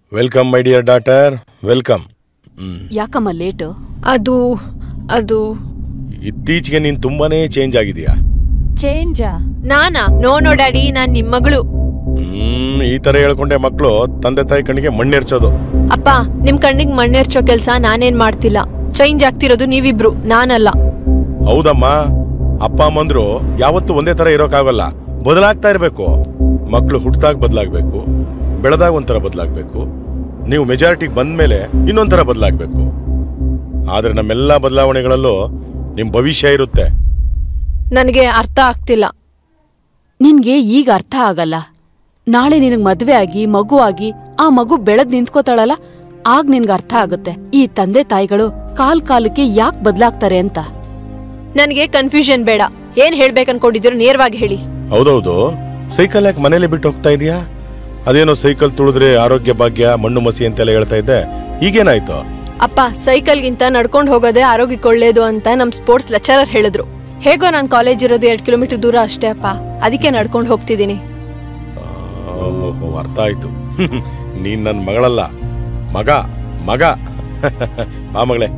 Speaker 11: welcome my dear daughter welcome
Speaker 12: ಯಾಕಮ್ಮ ಲೇಟು
Speaker 6: ಅದು ಅದು
Speaker 11: ಇತ್ತೀಚೆಗೆ ನೀನು ತುಂಬಾನೇ ಚೇಂಜ್ ಆಗಿದೆಯಾ
Speaker 6: ಚೇಂಜಾ ನಾನಾ ನೋ ನೋ ಡ್ಯಾಡಿ ನಾನ್ ನಿಮ್ ಮಗಳು
Speaker 11: ಹ್ಮ್ ಈ ತರ ಹೇಳ್ಕೊಂಡೆ ಮಕ್ಕಳು ತಂದೆ ತಾಯಿ ಕಣ್ಣಿಗೆ ಮಣ್ಣೆರ್ಚೋದು
Speaker 6: ಅಪ್ಪ ನಿಮ್ ಕಣ್ಣಿಗ್ ಮಣ್ಣೆರ್ಚೋ ಕೆಲ್ಸ ನಾನೇನ್ ಮಾಡ್ತಿಲ್ಲ ಚೇಂಜ್ ಆಗ್ತಿರೋದು ನೀವಿಬ್ರು ನಾನಲ್ಲ
Speaker 11: ಹೌದಮ್ಮ ಅಪ್ಪ ಅಮ್ಮಂದ್ರು ಯಾವತ್ತೂ ಒಂದೇ ತರ ಇರೋಕ್ಕಾಗಲ್ಲ ಬದಲಾಗ್ತಾ ಇರಬೇಕು ಮಕ್ಕಳು ಹುಟ್ಟಿದಾಗ ಬದಲಾಗಬೇಕು ಬೆಳೆದಾಗ ಒಂಥರ ಬದಲಾಗಬೇಕು ನೀವು ಮೆಜಾರಿಟಿಗೆ ಬಂದ್ಮೇಲೆ ಇನ್ನೊಂಥರ ಬದಲಾಗಬೇಕು ಆದ್ರೆ ನಮ್ಮೆಲ್ಲ ಬದಲಾವಣೆಗಳಲ್ಲೂ ನಿಮ್ಮ ಭವಿಷ್ಯ ಇರುತ್ತೆ
Speaker 6: ನನಗೆ ಅರ್ಥ ಆಗ್ತಿಲ್ಲ
Speaker 12: ನಿನ್ಗೆ ಈಗ ಅರ್ಥ ಆಗಲ್ಲ ನಾಳೆ ನಿನಗ್ ಮದ್ವೆ ಆಗಿ ಮಗು ಆಗಿ ಆ ಮಗು ಬೆಳೆದ್ ನಿಂತ್ಕೋತಾಳಲ್ಲ ಆಗ್ ನಿನ್ಗೆ ಅರ್ಥ ಆಗುತ್ತೆ ಈ ತಂದೆ ತಾಯಿಗಳು ಕಾಲ್ ಕಾಲಕ್ಕೆ ಯಾಕ್ ಬದ್ಲಾಗ್ತಾರೆ ಅಂತ
Speaker 6: ನನಗೆ ಕನ್ಫ್ಯೂಷನ್ ಬೇಡ ಏನ್ ಹೇಳ್ಬೇಕು ಅನ್ಕೊಂಡಿದ್ರು ನೇರವಾಗಿ ಹೇಳಿ
Speaker 11: ಹೌದೌದು ಸೈಕಲ್ ಯಾಕೆ ಮನೇಲಿ ಬಿಟ್ಟು ಹೋಗ್ತಾ ಇದೀಯಾ ಅದೇನೋ ಸೈಕಲ್ ತುಳಿದ್ರೆ ಆರೋಗ್ಯ ಭಾಗ್ಯ ಮಣ್ಣು ಮಸಿ ಅಂತೆಲ್ಲ ಹೇಳ್ತಾ ಇದ್ದೆ ಈಗೇನಾಯ್ತು
Speaker 6: ಅಪ್ಪ ಸೈಕಲ್ಗಿಂತ ನಡ್ಕೊಂಡು ಹೋಗೋದೇ ಆರೋಗ್ಯಕ್ಕೆ ಒಳ್ಳೇದು ಅಂತ ನಮ್ ಸ್ಪೋರ್ಟ್ಸ್ ಲೆಕ್ಚರರ್ ಹೇಳಿದ್ರು ಹೇಗೋ ನಾನ್ ಕಾಲೇಜ್ ಇರೋದು ಎರಡ್ ಕಿಲೋಮೀಟರ್ ದೂರ ಅಷ್ಟೇ ಅಪ್ಪ ಅದಕ್ಕೆ ನಡ್ಕೊಂಡು ಹೋಗ್ತಿದ್ದೀನಿ
Speaker 11: ಓಹೋ ಅರ್ಥ ಆಯ್ತು ನೀನ್ ನನ್ನ ಮಗಳಲ್ಲ ಮಗ ಮಗ ಬಾ ಮಗಳೇ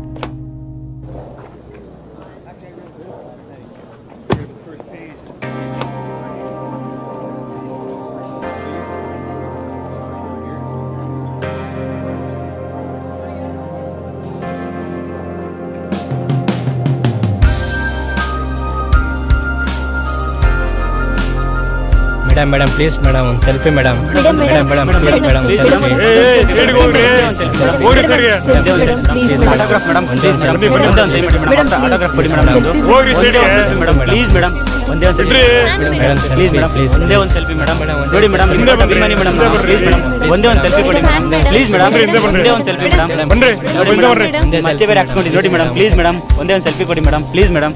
Speaker 15: ಮೇಡಮ್ ಮೇಡಮ್ ಪ್ಲೀಸ್ ಮೇಡಮ್ ಒಂದು selfie madam
Speaker 7: Madam,
Speaker 15: madam
Speaker 7: madam.
Speaker 15: Madam please madam
Speaker 7: Madam,
Speaker 15: selfie
Speaker 7: madam, ಏ, ಏ, side ಗೆ ಹೋಗ್ರಿ. ಹೋಗ್ರಿ side ಗೆ.
Speaker 15: Please
Speaker 8: Autograph madam, please madam.
Speaker 15: Selfie
Speaker 8: ಒಂದೇ ಒಂದು selfie madam. Autograph ಕೊಡಿ madam ನಮ್ದು.
Speaker 15: ಹೋಗ್ರಿ
Speaker 8: ಒಂದೇ ಒಂದು selfie madam, please madam. ಒಂದೇ ಒಂದು selfie.
Speaker 15: Madam
Speaker 8: Please madam,
Speaker 15: please
Speaker 8: ಒಂದೇ ಒಂದು selfie madam. ನೋಡಿ ಮೇಡಮ್ ನಿಮ್ಮ ದೊಡ್ಡ ಅಭಿಮಾನಿ ಮೇಡಮ್ ಪ್ಲೀಸ್ ಮೇಡಮ್ ಒಂದೇ ಒಂದು ಸೆಲ್ಫಿ ಕೊಡಿ ಮೇಡಮ್ ಪ್ಲೀಸ್ ಮೇಡಮ್ ಒಂದೇ ಒಂದು ಸೆಲ್ಫಿ ಮೇಡಮ್ ನೋಡಿ ಮೇಡಮ್ ಮಚ್ಚೆ ಬೇರೆ ಹಾಕ್ಸ್ಕೊಂಡಿದ್ದು ನೋಡಿ ಮೇಡಮ್ ಪ್ಲೀಸ್ ಮೇಡಮ್ ಒಂದೇ ಒಂದು ಸೆಲ್ಫಿ ಕೊಡಿ ಮೇಡಮ್ ಪ್ಲೀಸ್ ಮೇಡಮ್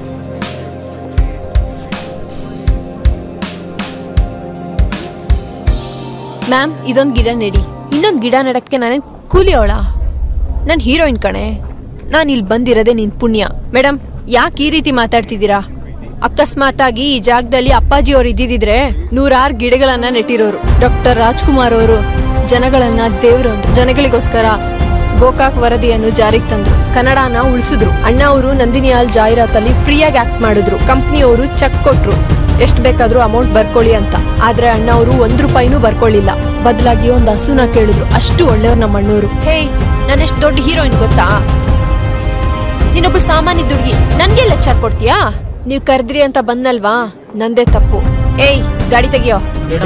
Speaker 6: ಮ್ಯಾಮ್ ಇದೊಂದ್ ಗಿಡ ನೆಡಿ ಇನ್ನೊಂದ್ ಗಿಡ ನೆಡಕ್ಕೆ ನಾನೇನ್ ಕೂಲಿ ಅವಳ ನಾನ್ ಹೀರೋಯಿನ್ ಕಣೆ ನಾನ್ ಇಲ್ಲಿ ಬಂದಿರೋದೇ ನಿನ್ ಪುಣ್ಯ ಮೇಡಮ್ ಯಾಕೆ ಈ ರೀತಿ ಮಾತಾಡ್ತಿದ್ದೀರಾ ಅಕಸ್ಮಾತಾಗಿ ಈ ಜಾಗದಲ್ಲಿ ಅಪ್ಪಾಜಿ ಅವ್ರು ಇದ್ದಿದ್ರೆ ನೂರಾರು ಗಿಡಗಳನ್ನ ನೆಟ್ಟಿರೋರು ಡಾಕ್ಟರ್ ರಾಜ್ಕುಮಾರ್ ಅವರು ಜನಗಳನ್ನ ದೇವ್ರು ಅಂದ್ರು ಜನಗಳಿಗೋಸ್ಕರ ಗೋಕಾಕ್ ವರದಿಯನ್ನು ಜಾರಿಗೆ ತಂದ್ರು ಕನ್ನಡನ ಉಳಿಸಿದ್ರು ಅಣ್ಣ ಅವರು ನಂದಿನಿ ಹಾಲ್ ಜಾಹೀರಾತಲ್ಲಿ ಫ್ರೀಯಾಗಿ ಆಕ್ಟ್ ಮಾಡಿದ್ರು ಕಂಪ್ನಿಯವರು ಚೆಕ್ ಕೊಟ್ರು ಎಷ್ಟ್ ಬೇಕಾದ್ರೂ ಅಮೌಂಟ್ ಬರ್ಕೊಳ್ಳಿ ಅಂತ ಆದ್ರೆ ಅಣ್ಣ ಅವರು ಒಂದ್ ರೂಪಾಯಿನೂ ಬರ್ಕೊಳ್ಳಿಲ್ಲ ಬದಲಾಗಿ ಒಂದ್ ಹಸುನ ಕೇಳಿದ್ರು ಅಷ್ಟು ಒಳ್ಳೆಯವ್ರು ನಮ್ಮ ಅಣ್ಣವರು ಹೇ ನಾನು ಎಷ್ಟು ದೊಡ್ಡ ಹೀರೋಯಿನ್ ಗೊತ್ತಾ ನೀನೊಬ್ಳು ಸಾಮಾನ್ಯ ದುಡ್ಗಿ ನನ್ಗೆ ಲೆಕ್ಚರ್ ಕೊಡ್ತೀಯಾ ನೀವ್ ಕರೆದ್ರಿ ಅಂತ ಬಂದಲ್ವಾ ನಂದೇ ತಪ್ಪು ಏಯ್ ಗಾಡಿ ತೆಗಿಯೋ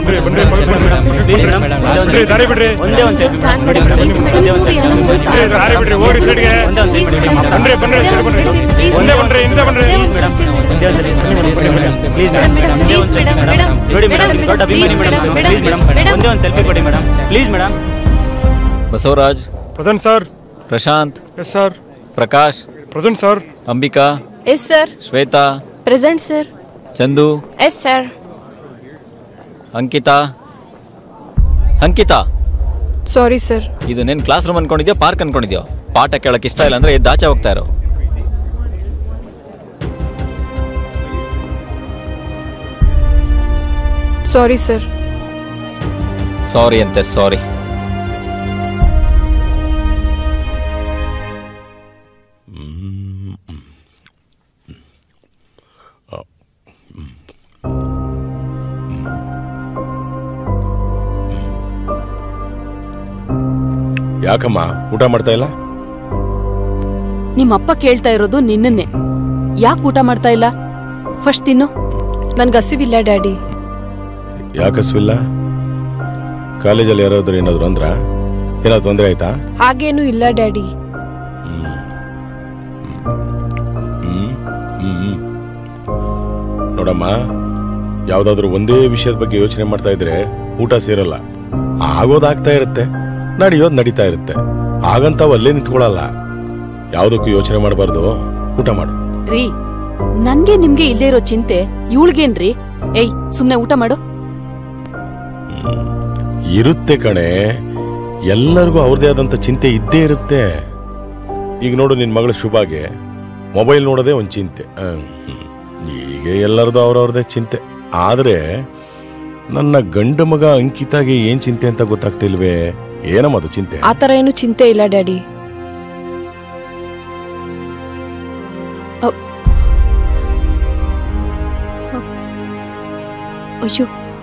Speaker 5: ದಾರಿ ಬಿಡ್ರಿ
Speaker 8: ಒಂದೇ ಒಂದು ಸೆಲ್ಫಿ
Speaker 6: Fan
Speaker 8: ನೋಡಿ
Speaker 6: ಮಾಡಿ,
Speaker 8: ಮೇಡಮ್
Speaker 6: full
Speaker 8: ಒಂದೇ ಒಂದು
Speaker 6: movie
Speaker 8: ಸೆಲ್ಫಿ
Speaker 6: ಎಲ್ಲ ತೋರಿಸ್ತಾ
Speaker 5: ಬಿಡ್ರಿ, ದಾರಿ ಬಿಡ್ರಿ ಹೋಗ್ರಿ ಸೈಡ್ಗೆ
Speaker 8: ಒಂದೇ ಒಂದು ಸೆಲ್ಫಿ
Speaker 5: ಬನ್ರಿ ಬನ್ರಿ ಬನ್ರಿ ಬನ್ರಿ ಹಿಂದೆ ಬನ್ರಿ ಹಿಂದೆ ಬನ್ರಿ
Speaker 8: ಪ್ಲೀಸ್ ಮೇಡಮ್ ಒಂದೇ ಒಂದು ಸೆಲ್ಫಿ ಪ್ಲೀಸ್ ಮೇಡಮ್ ಒಂದೇ ಒಂದು ಸೆಲ್ಫಿ ಮೇಡಮ್ ನೋಡಿ ಮೇಡಮ್ ನಿಮ್ಮ ದೊಡ್ಡ ಅಭಿಮಾನಿ ಮೇಡಮ್ ಪ್ಲೀಸ್ ಮೇಡಮ್ ಒಂದೇ ಒಂದು ಸೆಲ್ಫಿ ಕೊಡಿ madam please madam
Speaker 4: Basavaraj
Speaker 5: present sir
Speaker 4: Prashant
Speaker 5: yes sir
Speaker 4: Prakash
Speaker 5: present sir
Speaker 4: Ambika
Speaker 6: yes sir
Speaker 4: Shweta
Speaker 6: present sir
Speaker 4: Chandu
Speaker 6: yes sir
Speaker 4: Ankita Ankita
Speaker 6: sorry sir
Speaker 4: ಇದು ನಿನ್ ಕ್ಲಾಸ್ ರೂಮ್ ಅನ್ಕೊಂಡಿದ್ಯೋ ಪಾರ್ಕ್ ಅನ್ಕೊಂಡಿದ್ಯೋ ಪಾಠ ಕೇಳಕ್ ಇಷ್ಟ ಇಲ್ಲ ಅಂದ್ರೆ ಎದ್ದು ಆಚೆ ಹೋಗ್ತಾ ಇರೋ
Speaker 6: ಸಾರಿ ಸರ್
Speaker 4: ಸಾರಿ ಅಂತೆ ಸಾರಿ
Speaker 11: ಯಾಕಮ್ಮ ಊಟ ಮಾಡ್ತಾ ಇಲ್ಲ
Speaker 12: ನಿಮ್ಮಪ್ಪ ಕೇಳ್ತಾ ಇರೋದು ನಿನ್ನನ್ನೇ ಯಾಕೆ ಊಟ ಮಾಡ್ತಾ ಇಲ್ಲ ಫಸ್ಟ್ ತಿನ್ನು
Speaker 6: ನನ್ಗೆ ಹಸಿವಿಲ್ಲ ಡ್ಯಾಡಿ
Speaker 11: ಯಾಕೆ ಹಸ್ವಿಲ್ಲ ಕಾಲೇಜಲ್ಲಿ ಯಾರಾದ್ರೂ ಏನಾದ್ರು ಅಂದ್ರ ಏನಾದ್ರು ತೊಂದರೆ ಆಯ್ತಾ
Speaker 6: ಹಾಗೇನೂ ಇಲ್ಲ ಡ್ಯಾಡಿ
Speaker 11: ಹ್ಮ್ ಹ್ಮ್ ಹ್ಮ್. ನೋಡಮ್ಮ ಯಾವ್ದಾದ್ರು ಒಂದೇ ವಿಷಯದ ಬಗ್ಗೆ ಯೋಚನೆ ಮಾಡ್ತಾ ಇದ್ರೆ ಊಟ ಸೇರಲ್ಲ ಆಗೋದಾಗ್ತಾ ಇರುತ್ತೆ ನಡೆಯೋದು ನಡೀತಾ ಇರುತ್ತೆ ಹಾಗಂತಾವ್ ಅಲ್ಲೇ ನಿಂತ್ಕೊಳಲ್ಲ ಯಾವುದಕ್ಕೂ ಯೋಚನೆ ಮಾಡಬಾರ್ದು ಊಟ ಮಾಡು
Speaker 12: ರೀ ನನ್ಗೆ ನಿಮ್ಗೆ ಇಲ್ಲೇ ಇರೋ ಚಿಂತೆ ಇವಳ್ಗೇನ್ರಿ ಏಯ್ ಸುಮ್ನೆ ಊಟ ಮಾಡು
Speaker 11: ಇರುತ್ತೆ ಕಣೆ ಎಲ್ಲರಿಗೂ ಅವ್ರದೇ ಆದಂತ ಚಿಂತೆ ಇದ್ದೇ ಇರುತ್ತೆ ಈಗ ನೋಡು ನಿನ್ ಮಗಳ ಶುಭಾಗೆ ಮೊಬೈಲ್ ನೋಡೋದೇ ಒಂದು ಚಿಂತೆ ಹ್ಮ್. ಈಗ ಎಲ್ಲರದು ಅವ್ರವ್ರದೇ ಚಿಂತೆ ಆದ್ರೆ ನನ್ನ ಗಂಡ ಮಗ ಅಂಕಿತಾಗೆ ಏನ್ ಚಿಂತೆ ಅಂತ ಗೊತ್ತಾಗ್ತಿಲ್ವೇ ಏನಮ್ಮ ಅದು ಚಿಂತೆ
Speaker 6: ಆ ಥರ ಏನು ಚಿಂತೆ ಇಲ್ಲ ಡ್ಯಾಡಿ ಅ- ಅ- ಅಯ್ಯೋ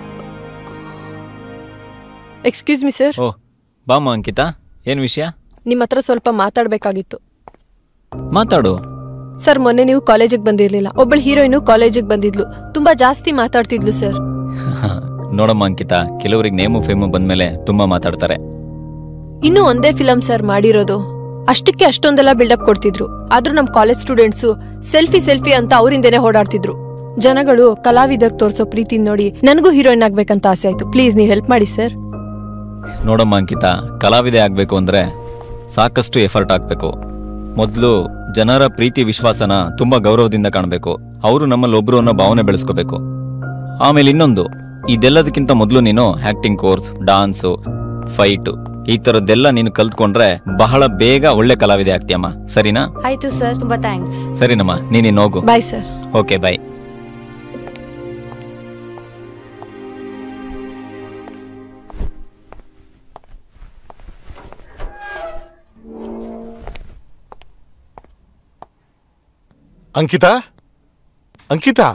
Speaker 6: ಎಕ್ಸ್ಕ್ಯೂಸ್ ಮಿ ಸರ್
Speaker 4: ಓ ಬಾಮ್ಮ ಅಂಕಿತಾ ಏನು ವಿಷಯ
Speaker 6: ನಿಮ್ಮ ಹತ್ರ ಸ್ವಲ್ಪ ಮಾತಾಡಬೇಕಾಗಿತ್ತು
Speaker 4: ಮಾತಾಡು
Speaker 6: ಸರ್ ಮೊನ್ನೆ ನೀವು ಕಾಲೇಜಿಗೆ ಬಂದಿರಲಿಲ್ಲ ಒಬ್ಬಳು ಹೀರೋಯಿನು ಕಾಲೇಜಿಗೆ ಬಂದಿದ್ಲು ತುಂಬಾ ಜಾಸ್ತಿ ಮಾತಾಡ್ತಿದ್ಲು ಸರ್
Speaker 4: ನೋಡಮ್ಮ ಅಂಕಿತಾ ಕೆಲವರಿಗೆ ನೇಮು ಫೇಮು ಬಂದ್ಮೇಲೆ ತುಂಬಾ ಮಾತಾಡ್ತಾರೆ
Speaker 6: ಇನ್ನೂ ಒಂದೇ ಫಿಲಂ ಸರ್ ಮಾಡಿರೋದು ಅಷ್ಟಕ್ಕೆ ಅಷ್ಟೊಂದೆಲ್ಲ ಬಿಲ್ಡಪ್ ಕೊಡ್ತಿದ್ರು ಆದ್ರೂ ನಮ್ ಕಾಲೇಜ್ ಸ್ಟೂಡೆಂಟ್ಸು ಸೆಲ್ಫಿ ಸೆಲ್ಫಿ ಅಂತ ಅವರಿಂದೇನೆ ಓಡಾಡ್ತಿದ್ರು ಜನಗಳು ಕಲಾವಿದರ್ ತೋರ್ಸೋ ಪ್ರೀತಿ ನೋಡಿ ನನಗೂ ಹೀರೋಯಿನ್ ಆಗ್ಬೇಕಂತ ಆಸೆ ಆಯ್ತು ಪ್ಲೀಸ್ ನೀವು ಹೆಲ್ಪ್ ಮಾಡಿ ಸರ್
Speaker 4: ನೋಡಮ್ಮ ಅಂಕಿತಾ ಕಲಾವಿದೆ ಆಗಬೇಕು ಅಂದರೆ ಸಾಕಷ್ಟು ಎಫರ್ಟ್ ಹಾಕಬೇಕು ಮೊದಲು ಜನರ ಪ್ರೀತಿ ವಿಶ್ವಾಸನ ತುಂಬ ಗೌರವದಿಂದ ಕಾಣಬೇಕು ಅವರು ನಮ್ಮಲ್ಲಿ ಒಬ್ರು ಅನ್ನೋ ಭಾವನೆ ಬೆಳೆಸ್ಕೋಬೇಕು ಆಮೇಲೆ ಇನ್ನೊಂದು ಇದೆಲ್ಲದಕ್ಕಿಂತ ಮೊದಲು ನೀನು ಆ್ಯಕ್ಟಿಂಗ್ ಕೋರ್ಸ್ ಡಾನ್ಸು ಫೈಟು ಈ ಥರದ್ದೆಲ್ಲ ನೀನು ಕಲ್ತ್ಕೊಂಡ್ರೆ ಬಹಳ ಬೇಗ ಒಳ್ಳೆ ಕಲಾವಿದೆ ಆಗ್ತೀಯಮ್ಮ ಸರಿನಾ
Speaker 12: ಆಯ್ತು ಸರ್ ತುಂಬಾ ಥ್ಯಾಂಕ್ಸ್
Speaker 4: ಸರಿನಮ್ಮ ನೀನಿನ್ನು ಹೋಗು
Speaker 6: bye sir
Speaker 4: okay bye
Speaker 13: Ankita Ankita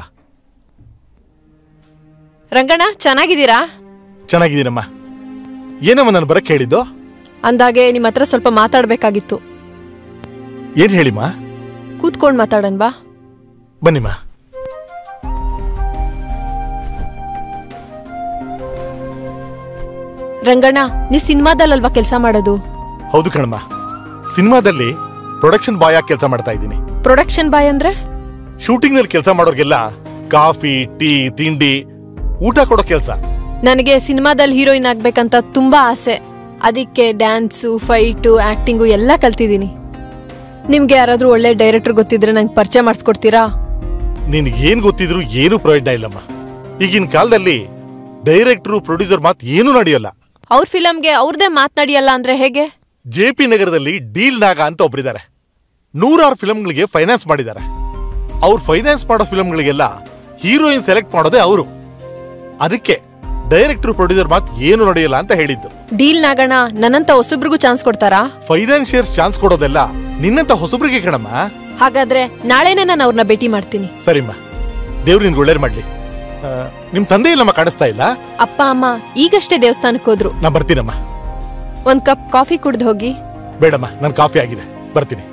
Speaker 6: Ranganna ಚೆನ್ನಾಗಿದ್ದೀರಾ
Speaker 13: ಚೆನ್ನಾಗಿದ್ದೀನಮ್ಮ ಏನಮ್ಮ ನಾನು ಬರಕ್ಕೆ ಹೇಳಿದ್ದು
Speaker 6: ಅಂದಾಗೆ ನಿಮ್ಮ ಹತ್ರ ಸ್ವಲ್ಪ ಮಾತಾಡ್ಬೇಕಾಗಿತ್ತು
Speaker 13: ಏನ್ ಹೇಳಿಮ್ಮ
Speaker 6: ಕೂತ್ಕೊಂಡ್ ಮಾತಾಡನ್ ಬಾ
Speaker 13: ಬನ್ನಿಮ್ಮ
Speaker 6: ರಂಗಣ್ಣ ನೀವು ಸಿನಿಮಾದಲ್ಲಲ್ವಾ ಕೆಲಸ ಮಾಡೋದು
Speaker 13: ಹೌದು ಕಣಮ್ಮ ಸಿನಿಮಾದಲ್ಲಿ ಪ್ರೊಡಕ್ಷನ್ ಬಾಯ್ ಆಗಿ ಕೆಲಸ ಮಾಡ್ತಾ ಇದ್ದೀನಿ
Speaker 6: ಪ್ರೊಡಕ್ಷನ್ ಬಾಯ್ ಅಂದ್ರೆ
Speaker 13: ಶೂಟಿಂಗ್ ನಲ್ಲಿ ಕೆಲಸ ಮಾಡೋರ್ಗೆಲ್ಲ ಕಾಫಿ ಟೀ ತಿಂಡಿ ಊಟ ಕೊಡೋ ಕೆಲಸ
Speaker 6: ನನಗೆ ಸಿನಿಮಾದಲ್ಲಿ ಹೀರೋಯಿನ್ ಆಗ್ಬೇಕಂತ ತುಂಬಾ ಆಸೆ ಅದಕ್ಕೆ ಡ್ಯಾನ್ಸು ಫೈಟು ಆಕ್ಟಿಂಗು ಎಲ್ಲ ಕಲ್ತಿದ್ದೀನಿ ನಿಮ್ಗೆ ಯಾರಾದ್ರೂ ಒಳ್ಳೆ ಡೈರೆಕ್ಟರ್ ಗೊತ್ತಿದ್ರೆ ನಂಗೆ ಪರಿಚಯ ಮಾಡಿಸ್ಕೊಡ್ತೀರಾ
Speaker 13: ನಿನ್ಗೆ ಏನ್ ಗೊತ್ತಿದ್ರು ಏನು ಪ್ರಯೋಜನ ಇಲ್ಲಮ್ಮ ಈಗಿನ ಕಾಲದಲ್ಲಿ ಡೈರೆಕ್ಟ್ರು ಪ್ರೊಡ್ಯೂಸರ್ ಮಾತು ಏನೂ ನಡೆಯಲ್ಲ
Speaker 6: ಅವ್ರ ಫಿಲಮ್ಗೆ ಅವ್ರದೇ ಮಾತನಾಡಿಯಲ್ಲ ಅಂದ್ರೆ ಹೇಗೆ
Speaker 13: ಜೆ ಪಿ ನಗರದಲ್ಲಿ ಡೀಲ್ ನಾಗ ಅಂತ ಒಬ್ರಿದ್ದಾರೆ ನೂರಾರು ಫಿಲ್ಮ್ಗಳಿಗೆ ಫೈನಾನ್ಸ್ ಮಾಡಿದ್ದಾರೆ ಅವ್ರು ಫೈನಾನ್ಸ್ ಮಾಡೋ ಫಿಲ್ಮ್ಗಳಿಗೆಲ್ಲ ಹೀರೋಯಿನ್ ಸೆಲೆಕ್ಟ್ ಮಾಡೋದೇ ಅವರು ಅದಕ್ಕೆ ಡೈರೆಕ್ಟರ್ ಪ್ರೊಡ್ಯೂಸರ್ ಮಾತು ಏನು ನಡೆಯಲ್ಲ ಅಂತ ಹೇಳಿದ್ದು
Speaker 6: ಡೀಲ್ ನಾಗಣ್ಣ ನನ್ನಂತ ಹೊಸಬ್ರಿಗೂ ಚಾನ್ಸ್ ಕೊಡ್ತಾರಾ
Speaker 13: ಫೈನಾನ್ಷಿಯರ್ಸ್ ಚಾನ್ಸ್ ಕೊಡೋದೆಲ್ಲ ನಿನ್ನಂತ ಹೊಸಬ್ರಿಗೆ ಕಣಮ್ಮ
Speaker 6: ಹಾಗಾದ್ರೆ ನಾಳೆನೇ ನಾನು ಅವ್ರನ್ನ ಭೇಟಿ ಮಾಡ್ತೀನಿ
Speaker 13: ಸರಿಮ್ಮ ದೇವ್ರು ನಿನ್ಗೆ ಒಳ್ಳೇದು ಮಾಡ್ಲಿ ಆ, ನಿಮ್ ತಂದೆ ಇಲ್ಲಮ್ಮ ಕಾಣಿಸ್ತಾ ಇಲ್ಲ
Speaker 6: ಅಪ್ಪ ಅಮ್ಮ ಈಗಷ್ಟೇ ದೇವಸ್ಥಾನಕ್ಕೆ ಹೋದ್ರು
Speaker 13: ನಾ ಬರ್ತೀನಮ್ಮ
Speaker 6: ಒಂದ್ ಕಪ್ ಕಾಫಿ ಕುಡ್ದು ಹೋಗಿ
Speaker 13: ಬೇಡಮ್ಮ ನನ್ ಕಾಫಿ ಆಗಿದೆ ಬರ್ತೀನಿ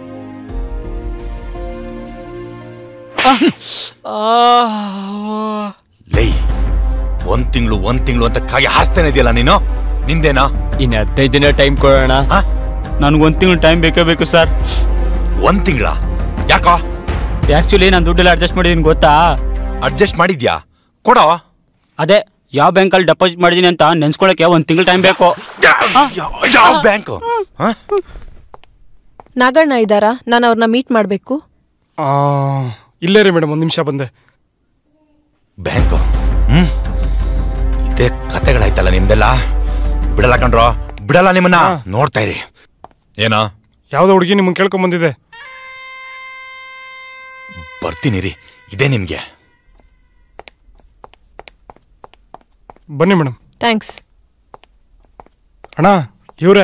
Speaker 9: ಲೈ ಒಂದ್ ತಿಂಗಳು ಒಂದ್ ತಿಂಗಳು ಅಂತ ಕಾಗೆ ಹಾರಿಸ್ತಾನೆ ಇದೆಯಲ್ಲ ನೀನು ನಿಂದೇನಾ
Speaker 10: ಇನ್ನು ಹದಿನೈದು ದಿನ ಟೈಮ್ ಕೊಡೋಣ
Speaker 8: ನನ್ಗೊಂದು ತಿಂಗಳು ಟೈಮ್ ಬೇಕೇ ಬೇಕು ಸರ್
Speaker 9: ಒಂದ್ ತಿಂಗಳ ಯಾಕೋ
Speaker 8: ಆಕ್ಚುಲಿ ನಾನು ದುಡ್ಡೆಲ್ಲ ಅಡ್ಜಸ್ಟ್ ಮಾಡಿದೀನಿ ಗೊತ್ತಾ
Speaker 9: ಅಡ್ಜಸ್ಟ್ ಮಾಡಿದ್ಯಾ ಕೊಡೋ
Speaker 8: ಅದೇ ಯಾವ ಬ್ಯಾಂಕಲ್ಲಿ ಡೆಪಾಸಿಟ್ ಮಾಡಿದೀನಿ ಅಂತ ನೆನ್ಸ್ಕೊಳಕ್ಕೆ ಒಂದ್ ತಿಂಗಳು ಟೈಮ್ ಬೇಕು
Speaker 9: ಯಾವ ಬ್ಯಾಂಕ್
Speaker 6: ನಾಗಣ್ಣ ಇದ್ದಾರಾ ನಾನು ಅವ್ರನ್ನ ಮೀಟ್ ಮಾಡ್ಬೇಕು
Speaker 5: ಆ, ಇಲ್ಲೇ ರೀ ಮೇಡಮ್ ಒಂದು ನಿಮಿಷ ಬಂದೆ
Speaker 9: ಬ್ಯಾಂಕ್ ಹ್ಮ್ ಇದೇ ಕತೆಗಳಾಯ್ತಲ್ಲ ನಿಮ್ದೆಲ್ಲ ಬಿಡಲ್ಲ ಕಣ್ರೋ ಬಿಡಲ್ಲ ನಿಮ್ಮನ್ನ ನೋಡ್ತಾ ಇರಿ ಏನಾ
Speaker 5: ಯಾವ್ದೋ ಹುಡುಗಿ ನಿಮ್ಮನ್ನ ಕೇಳ್ಕೊಂಡ್ ಬಂದಿದೆ
Speaker 9: ಬರ್ತೀನಿ ರೀ ಇದೇ ನಿಮ್ಗೆ
Speaker 5: ಬನ್ನಿ ಮೇಡಮ್
Speaker 6: ಥ್ಯಾಂಕ್ಸ್
Speaker 5: ಅಣ್ಣ ಇವ್ರೆ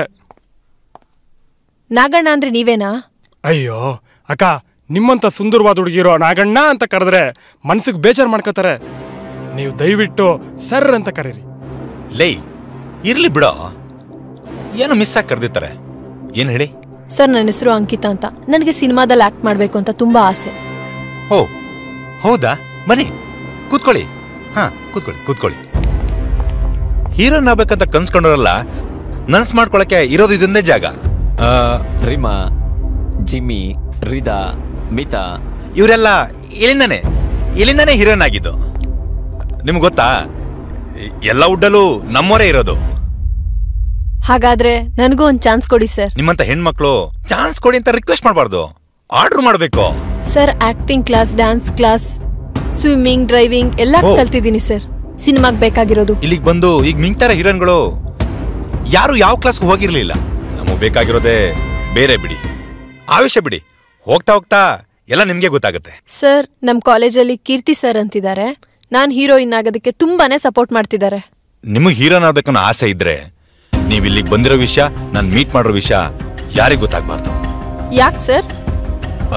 Speaker 6: ನಾಗಣ್ಣ ಅಂದ್ರೆ ನೀವೇನಾ
Speaker 5: ಅಯ್ಯೋ ಅಕ್ಕ ನಿಮ್ಮಂತ ಸುಂದರವಾದ ಹುಡುಗಿರೋ ನಾಗಣ್ಣ ಅಂತ ಕರೆದ್ರೆ ಮನ್ಸಿಗೆ ಬೇಜಾರು ಮಾಡ್ಕೋತಾರೆ ನೀವು ದಯವಿಟ್ಟು ಸರ್ ಅಂತ ಕರೀರಿ
Speaker 9: ಲೇ ಇರ್ಲಿ ಬಿಡೋ ಏನೋ ಮಿಸ್ ಆಗಿ ಕರೆದಿರ್ತಾರೆ ಏನ್ ಹೇಳಿ
Speaker 6: ಸರ್ ನನ್ನ ಹೆಸರು ಅಂಕಿತಾ ಅಂತ ನನಗೆ ಸಿನಿಮಾದಲ್ಲಿ ಆಕ್ಟ್ ಮಾಡ್ಬೇಕು ಅಂತ ತುಂಬಾ ಆಸೆ
Speaker 9: ಓ ಹೌದಾ ಬನ್ನಿ ಕೂತ್ಕೊಳ್ಳಿ ಹಾ ಕೂತ್ಕೊಳ್ಳಿ ಕೂತ್ಕೊಳ್ಳಿ ಹೀರೋನ್ ಆಗ್ಬೇಕಂತ ಕನ್ಸ್ಕೊಂಡವ್ರಲ್ಲ ನನ್ಸ್ ಮಾಡ್ಕೊಳಕ್ಕೆ ಇರೋದು ಇದೊಂದೇ ಜಾಗ ಆ,
Speaker 4: ರಿಮಾ ಜಿಮ್ಮಿ ರಿದಾ ಮಿತಾ
Speaker 9: ಇವರೆಲ್ಲ ಇಲ್ಲಿಂದಾನೆ ಇಲ್ಲಿಂದಾನೆ ಹೀರೋನ್ ಆಗಿದ್ದು ನಿಮ್ಗೆ ಗೊತ್ತಾ ಎ- ಎಲ್ಲ ಉಡ್ಡಲ್ಲೂ ನಮ್ಮವರೇ ಇರೋದು
Speaker 6: ಹಾಗಾದ್ರೆ ನನಗೂ ಒಂದು ಚಾನ್ಸ್ ಕೊಡಿ ಸರ್
Speaker 9: ನಿಮ್ಮಂತ ಹೆಣ್ಮಕ್ಳು ಚಾನ್ಸ್ ಕೊಡಿ ಅಂತ ರಿಕ್ವೆಸ್ಟ್ ಮಾಡಬಾರ್ದು ಆರ್ಡರ್ ಮಾಡಬೇಕು
Speaker 6: sir acting class dance class swimming driving ಎಲ್ಲ
Speaker 9: ಓ.
Speaker 6: ಕಲ್ತಿದ್ದೀನಿ ಸರ್ ಸಿನಿಮಾಗ್ ಬೇಕಾಗಿರೋದು
Speaker 9: ಇಲ್ಲಿಗೆ ಬಂದು ಈಗ ಮಿಂಗ್ತಾರ ಹೀರೋನ್ಗಳು ಯಾರು ಯಾವ ಕ್ಲಾಸ್ಗೂ ಹೋಗಿರ್ಲಿಲ್ಲ ನಮಗೆ ಬೇಕಾಗಿರೋದೇ ಬೇರೆ ಬಿಡಿ ಆವೇಶ ಬಿಡಿ ಹೋಗ್ತಾ ಹೋಗ್ತಾ ಎಲ್ಲ ನಿಮ್ಗೆ ಗೊತ್ತಾಗುತ್ತೆ
Speaker 6: ಸರ್ ನಮ್ಮ ಕಾಲೇಜಲ್ಲಿ ಕೀರ್ತಿ ಸರ್ ಅಂತಿದ್ದಾರೆ ನಾನ್ ಹೀರೋಯಿನ್ ಆಗೋದಕ್ಕೆ ತುಂಬಾನೇ ಸಪೋರ್ಟ್ ಮಾಡ್ತಿದ್ದಾರೆ
Speaker 9: ನಿಮಗೆ ಹೀರೋನ್ ಆಗ್ಬೇಕನ್ನೋ ಆಸೆ ಇದ್ರೆ ನೀವು ಇಲ್ಲಿಗೆ ಬಂದಿರೋ ವಿಷಯ ನಾನು ಮೀಟ್ ಮಾಡಿರೋ ವಿಷಯ ಯಾರಿಗೂ ಗೊತ್ತಾಗ್ಬಾರ್ದು
Speaker 6: ಯಾಕೆ ಸರ್
Speaker 9: ಆ,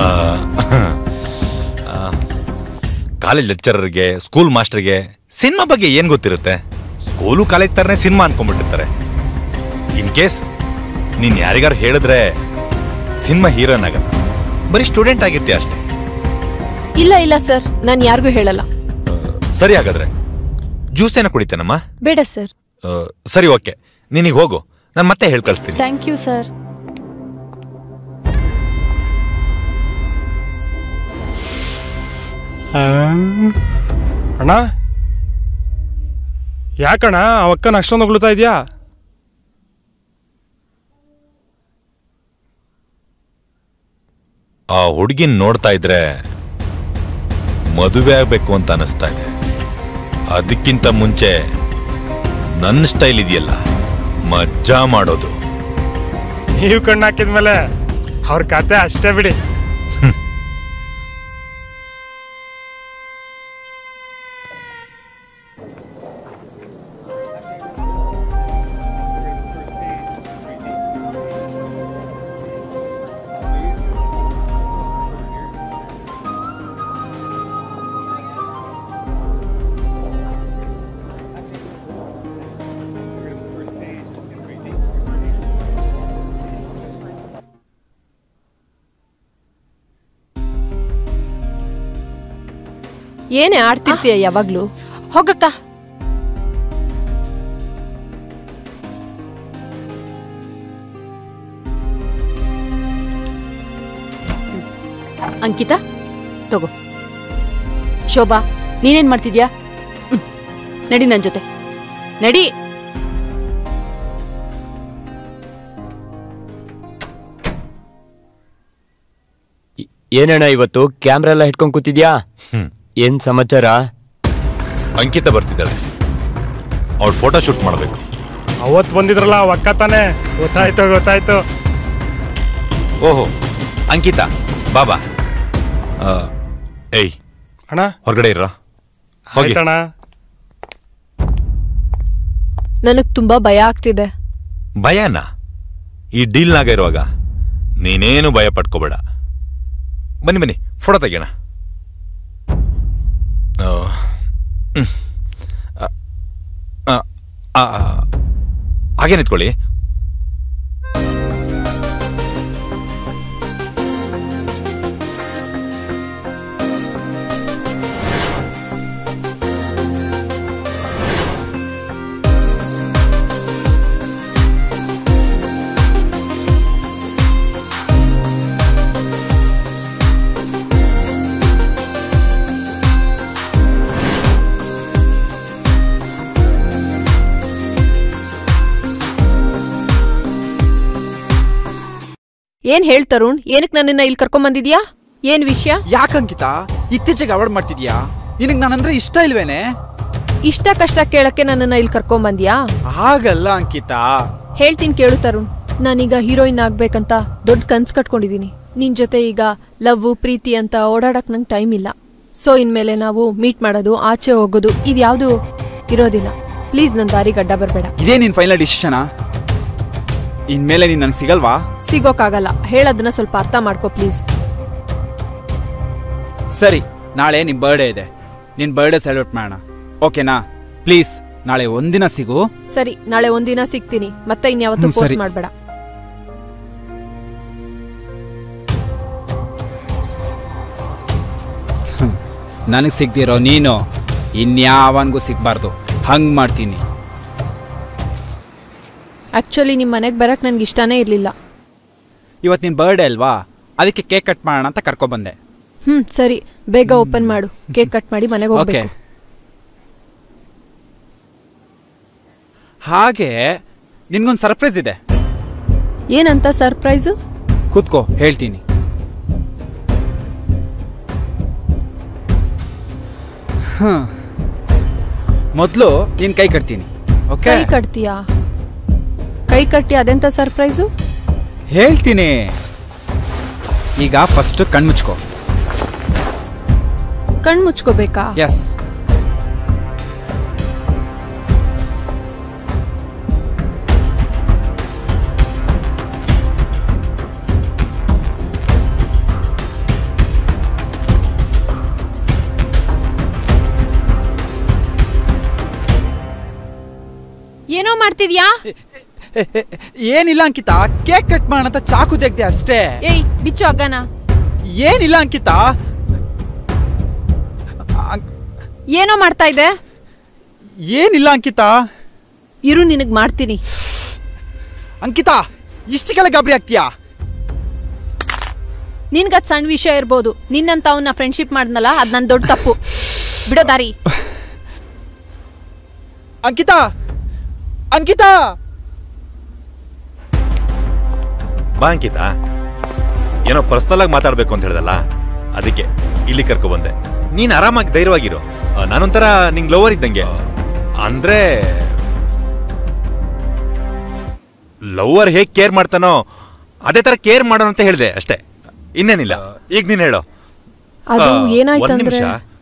Speaker 9: ಆ, ಕಾಲೇಜ್ ಲೆಕ್ಚರರ್ಗೆ ಸ್ಕೂಲ್ ಮಾಸ್ಟರ್ಗೆ ಸಿನಿಮಾ ಬಗ್ಗೆ ಏನು ಗೊತ್ತಿರುತ್ತೆ ಸ್ಕೂಲು ಕಾಲೇಜ್ ಥರನೇ ಸಿನಿಮಾ ಅನ್ಕೊಂಡ್ಬಿಟ್ಟಿರ್ತಾರೆ ಇನ್ ಕೇಸ್ ನೀನು ಯಾರಿಗಾರು ಹೇಳಿದ್ರೆ ಸಿನಿಮಾ ಹೀರೋನ್ ಆಗಲ್ಲ ಬರೀ ಸ್ಟೂಡೆಂಟ್ ಆಗಿರ್ತೀಯ ಅಷ್ಟೇ
Speaker 6: ಇಲ್ಲ ಇಲ್ಲ ಸರ್ ನಾನು ಯಾರಿಗೂ ಹೇಳಲ್ಲ
Speaker 9: ಸರಿ ಹಾಗಾದ್ರೆ ಜ್ಯೂಸ್ ಏನೋ ಕುಡಿತೇನಮ್ಮ
Speaker 6: ಬೇಡ ಸರ್
Speaker 9: ಆ, ಸರಿ ಓಕೆ ನೀನೀಗ ಹೋಗು ನಾನು ಮತ್ತೆ ಹೇಳಿ ಕಳಿಸ್ತೀನಿ
Speaker 12: ಥ್ಯಾಂಕ್ ಯು ಸರ್
Speaker 5: ಅಣ್ಣ ಯಾಕಣ್ಣ ಆ ಅಕ್ಕನ ಅಷ್ಟೊಂದು ಹೊಗಳ್ತಾ ಇದೆಯಾ
Speaker 9: ಆ ಹುಡುಗಿನ ನೋಡ್ತಾ ಇದ್ರೆ ಮದುವೆ ಆಗ್ಬೇಕು ಅಂತ ಅನಿಸ್ತಾ ಇದೆ ಅದಕ್ಕಿಂತ ಮುಂಚೆ ನನ್ನ ಸ್ಟೈಲ್ ಇದೆಯಲ್ಲ ಮಜ್ಜಾ ಮಾಡೋದು
Speaker 5: ನೀವು ಕಣ್ಣು ಹಾಕಿದ್ಮೇಲೆ ಅವ್ರ ಕತೆ ಅಷ್ಟೇ ಬಿಡಿ
Speaker 6: ಏನೇ ಆಡ್ತಿರ್ತೀಯ ಯಾವಾಗ್ಲೂ ಹೋಗಕ್ಕ
Speaker 12: ಅಂಕಿತಾ ತಗೋ ಶೋಭಾ ನೀನೇನ್ ಮಾಡ್ತಿದ್ಯಾ ಹ್ಮ್. ನಡಿ ನನ್ ಜೊತೆ ನಡಿ
Speaker 10: ಏನಣ್ಣ ಇವತ್ತು ಕ್ಯಾಮ್ರಾ ಎಲ್ಲ ಹಿಡ್ಕೊಂಡ್ ಕೂತಿದ್ಯಾ ಏನ್ ಸಮಾಚಾರ
Speaker 9: ಅಂಕಿತ ಬರ್ತಿದ್ದಾಳೆ ಅವಳು ಫೋಟೋ ಶೂಟ್ ಮಾಡಬೇಕು
Speaker 5: ಅವತ್ತು ಬಂದಿದ್ರಲ್ಲ ಆ ಅಕ್ಕ ತಾನೆ ಗೊತ್ತಾಯ್ತು ಗೊತ್ತಾಯ್ತು
Speaker 9: ಓಹೋ ಅಂಕಿತ ಬಾಬಾ ಆ, ಏಯ್
Speaker 5: ಅಣ್ಣ
Speaker 9: ಹೊರಗಡೆ ಇರ ಹೋಗಿ
Speaker 5: ಆಯ್ತಣ್ಣ
Speaker 6: ನನಗ್ ತುಂಬಾ ಭಯ ಆಗ್ತಿದೆ
Speaker 9: ಭಯನಾ ಈ ಡೀಲ್ನಾಗ ಇರುವಾಗ ನೀನೇನು ಭಯ ಪಟ್ಕೋಬೇಡ ಬನ್ನಿ ಬನ್ನಿ ಫೋಟೋ ತೆಗಿಯೋಣ ಆ, ಹ್ಮ್. ಆ, ಆ, ಆ, ಆ, ಹಾಗೆ ನಿಂತ್ಕೊಳ್ಳಿ
Speaker 6: ಏನ್ ಹೇಳ್ ತರುಣ್ ಏನಕ್ ನನ್ನನ್ನ ಇಲ್ಲಿ ಕರ್ಕೊಂಡ್ ಬಂದಿದ್ಯಾ ಏನ್ ವಿಷಯ
Speaker 14: ಯಾಕಂಕಿತ ಇತ್ತೀಚೆಗೆ ಅವಾರ್ಡ್ ಮಾಡ್ತಿದ್ಯಾ ನಿನಗೆ ನಾನಂದ್ರೆ ಇಷ್ಟ ಇಲ್ವೇನೆ
Speaker 6: ಇಷ್ಟ ಕಷ್ಟ ಕೇಳಕ್ಕೆ ನನ್ನನ್ನ ಇಲ್ಲಿ ಕರ್ಕೊಂಡ್ ಬಂದ್ಯಾ
Speaker 14: ಹಾಗಲ್ಲ ಅಂಕಿತ
Speaker 6: ಹೇಳ್ತೀನಿ ಕೇಳು ತರುಣ್ ನಾನೀಗ ಹೀರೋಯಿನ್ ಆಗ್ಬೇಕಂತ ದೊಡ್ಡ ಕನ್ಸ್ ಕಟ್ಕೊಂಡಿದೀನಿ ನಿನ್ ಜೊತೆ ಈಗ ಲವ್ ಪ್ರೀತಿ ಅಂತ ಓಡಾಡಕ್ ನಂಗೆ ಟೈಮ್ ಇಲ್ಲ ಸೊ ಇನ್ಮೇಲೆ ನಾವು ಮೀಟ್ ಮಾಡೋದು ಆಚೆ ಹೋಗೋದು ಇದ್ಯಾವುದು ಇರೋದಿಲ್ಲ ಪ್ಲೀಸ್ ನನ್ನ ದಾರಿಗೆ ಅಡ್ಡ ಬರಬೇಡ
Speaker 14: ಇದೇ ನಿನ್ ಫೈನಲ್ ಡಿಸಿಷನಾ ಇನ್ಮೇಲೆ ನೀನ್ ನನಗೆ ಸಿಗಲ್ವಾ
Speaker 6: ಸಿಗೋಕ್ಕಾಗಲ್ಲ ಹೇಳೋದನ್ನ ಸ್ವಲ್ಪ ಅರ್ಥ ಮಾಡ್ಕೋ ಪ್ಲೀಸ್
Speaker 14: ಸರಿ ನಾಳೆ ನಿನ್ ಬರ್ಡೇ ಇದೆ ನಿನ್ ಬರ್ಡೇ ಸೆಲೆಬ್ರೇಟ್ ಮಾಡೋಣ ಓಕೆನಾ ಪ್ಲೀಸ್ ನಾಳೆ ಒಂದಿನ ಸಿಗು
Speaker 6: ಸರಿ ನಾಳೆ ಒಂದಿನ ಸಿಗ್ತೀನಿ ಮತ್ತೆ ಇನ್ಯಾವತ್ತೂ
Speaker 14: ಹ್ಮ್,
Speaker 6: ಫೋರ್ಸ್
Speaker 14: ಸರಿ.
Speaker 6: ಮಾಡಬೇಡ
Speaker 14: ನನಗೆ ಸಿಗ್ದಿರೋ ನೀನು ಇನ್ಯಾವನ್ಗೂ ಸಿಗ್ಬಾರ್ದು ಹಂಗ್ ಮಾಡ್ತೀನಿ
Speaker 6: ಆಕ್ಚುಲಿ ನಿಮ್ಮ ಮನೆಗೆ ಬರಕ್ ನನ್ಗೆ ಇಷ್ಟನೇ ಇರಲಿಲ್ಲ
Speaker 14: ಇವತ್ತು ನಿನ್ ಬರ್ಡೇ ಅಲ್ವಾ ಅದಕ್ಕೆ ಕೇಕ್ ಕಟ್ ಮಾಡೋಣ ಅಂತ ಕರ್ಕೊಬಂದೆ
Speaker 6: ಹ್ಮ್ ಸರಿ ಬೇಗ ಓಪನ್ ಮಾಡು ಕೇಕ್ ಕಟ್ ಮಾಡಿ ಮನೆಗೆ
Speaker 14: ಓಕೆ
Speaker 6: ಹೋಗ್ಬೇಕು
Speaker 14: ಹಾಗೆ ನಿನ್ಗೊಂದು ಸರ್ಪ್ರೈಸ್ ಇದೆ
Speaker 6: ಏನಂತ ಸರ್ಪ್ರೈಸು
Speaker 14: ಕೂತ್ಕೋ ಹೇಳ್ತೀನಿ ಹ್ಮ್ ಮೊದಲು ನೀನ್ ಕೈ ಕಟ್ತೀನಿ ಓಕೆ
Speaker 6: ಕೈ ಕಟ್ತೀಯಾ ಕೈ ಕಟ್ಟಿ ಅದೆಂತ ಸರ್ಪ್ರೈಸು
Speaker 14: ಹೇಳ್ತೀನಿ ಈಗ ಫಸ್ಟ್ ಕಣ್ಮುಚ್ಕೋ
Speaker 6: ಕಣ್ ಮುಚ್ಕೋಬೇಕಾ
Speaker 14: ಎಸ್
Speaker 6: ಮಾಡ್ತಿದ್ಯಾ
Speaker 14: ಏನಿಲ್ಲ ಅಂಕಿತ ಕೇಕ್ ಕಟ್ ಮಾಡೋಣ ಅಂತ ಚಾಕು ತೆಗ್ದೆ ಅಷ್ಟೇ
Speaker 6: ಏಯ್ ಬಿಚ್ಚು ಅಗ್ಗನ
Speaker 14: ಏನಿಲ್ಲ ಅಂಕಿತ
Speaker 6: ಏನೋ ಮಾಡ್ತಾ ಇದೆ
Speaker 14: ಏನಿಲ್ಲ ಅಂಕಿತ
Speaker 6: ಇರು ನಿನಗ್ ಮಾಡ್ತೀನಿ
Speaker 14: ಅಂಕಿತ ಇಷ್ಟಕ್ಕೆಲ್ಲ ಗಾಬರಿ ಆಗ್ತೀಯಾ
Speaker 6: ನಿನ್ಗದ್ ಸಣ್ಣ ವಿಷಯ ಇರ್ಬೋದು ನಿನ್ನಂತ ಅವನ್ನ ಫ್ರೆಂಡ್ಶಿಪ್ ಮಾಡ್ನಲ್ಲ ಅದ್ ನನ್ ದೊಡ್ಡ ತಪ್ಪು ಬಿಡೋ ದಾರಿ
Speaker 14: ಅಂಕಿತ ಅಂಕಿತ
Speaker 9: ಬಾ ಅಂಕಿತ ಏನೋ ಪರ್ಸನಲ್ ಆಗಿ ಮಾತಾಡ್ಬೇಕು ಅಂತ ಹೇಳ್ದಲ್ಲ ಅದಕ್ಕೆ ಇಲ್ಲಿ ಕರ್ಕೊ ಬಂದೆ ನೀನ್ ಆರಾಮಾಗಿ ಧೈರ್ಯವಾಗಿರು ಆ, ನಾನೊಂಥರ ನಿಂಗ್ ಲವರ್ ಇದ್ದಂಗೆ ಅಂದ್ರೆ ಲವರ್ ಹೇಗ್ ಕೇರ್ ಮಾಡ್ತಾನೋ ಅದೇ ತರ ಕೇರ್ ಮಾಡೋಣ ಅಂತ ಹೇಳ್ದೆ ಅಷ್ಟೇ ಇನ್ನೇನಿಲ್ಲ ಈಗ ನೀನ್ ಹೇಳೋ
Speaker 6: ಅದು
Speaker 9: ಆ, ಒಂದ್
Speaker 6: ಏನಾಯ್ತಂದ್ರೆ
Speaker 9: ನಿಮಿಷ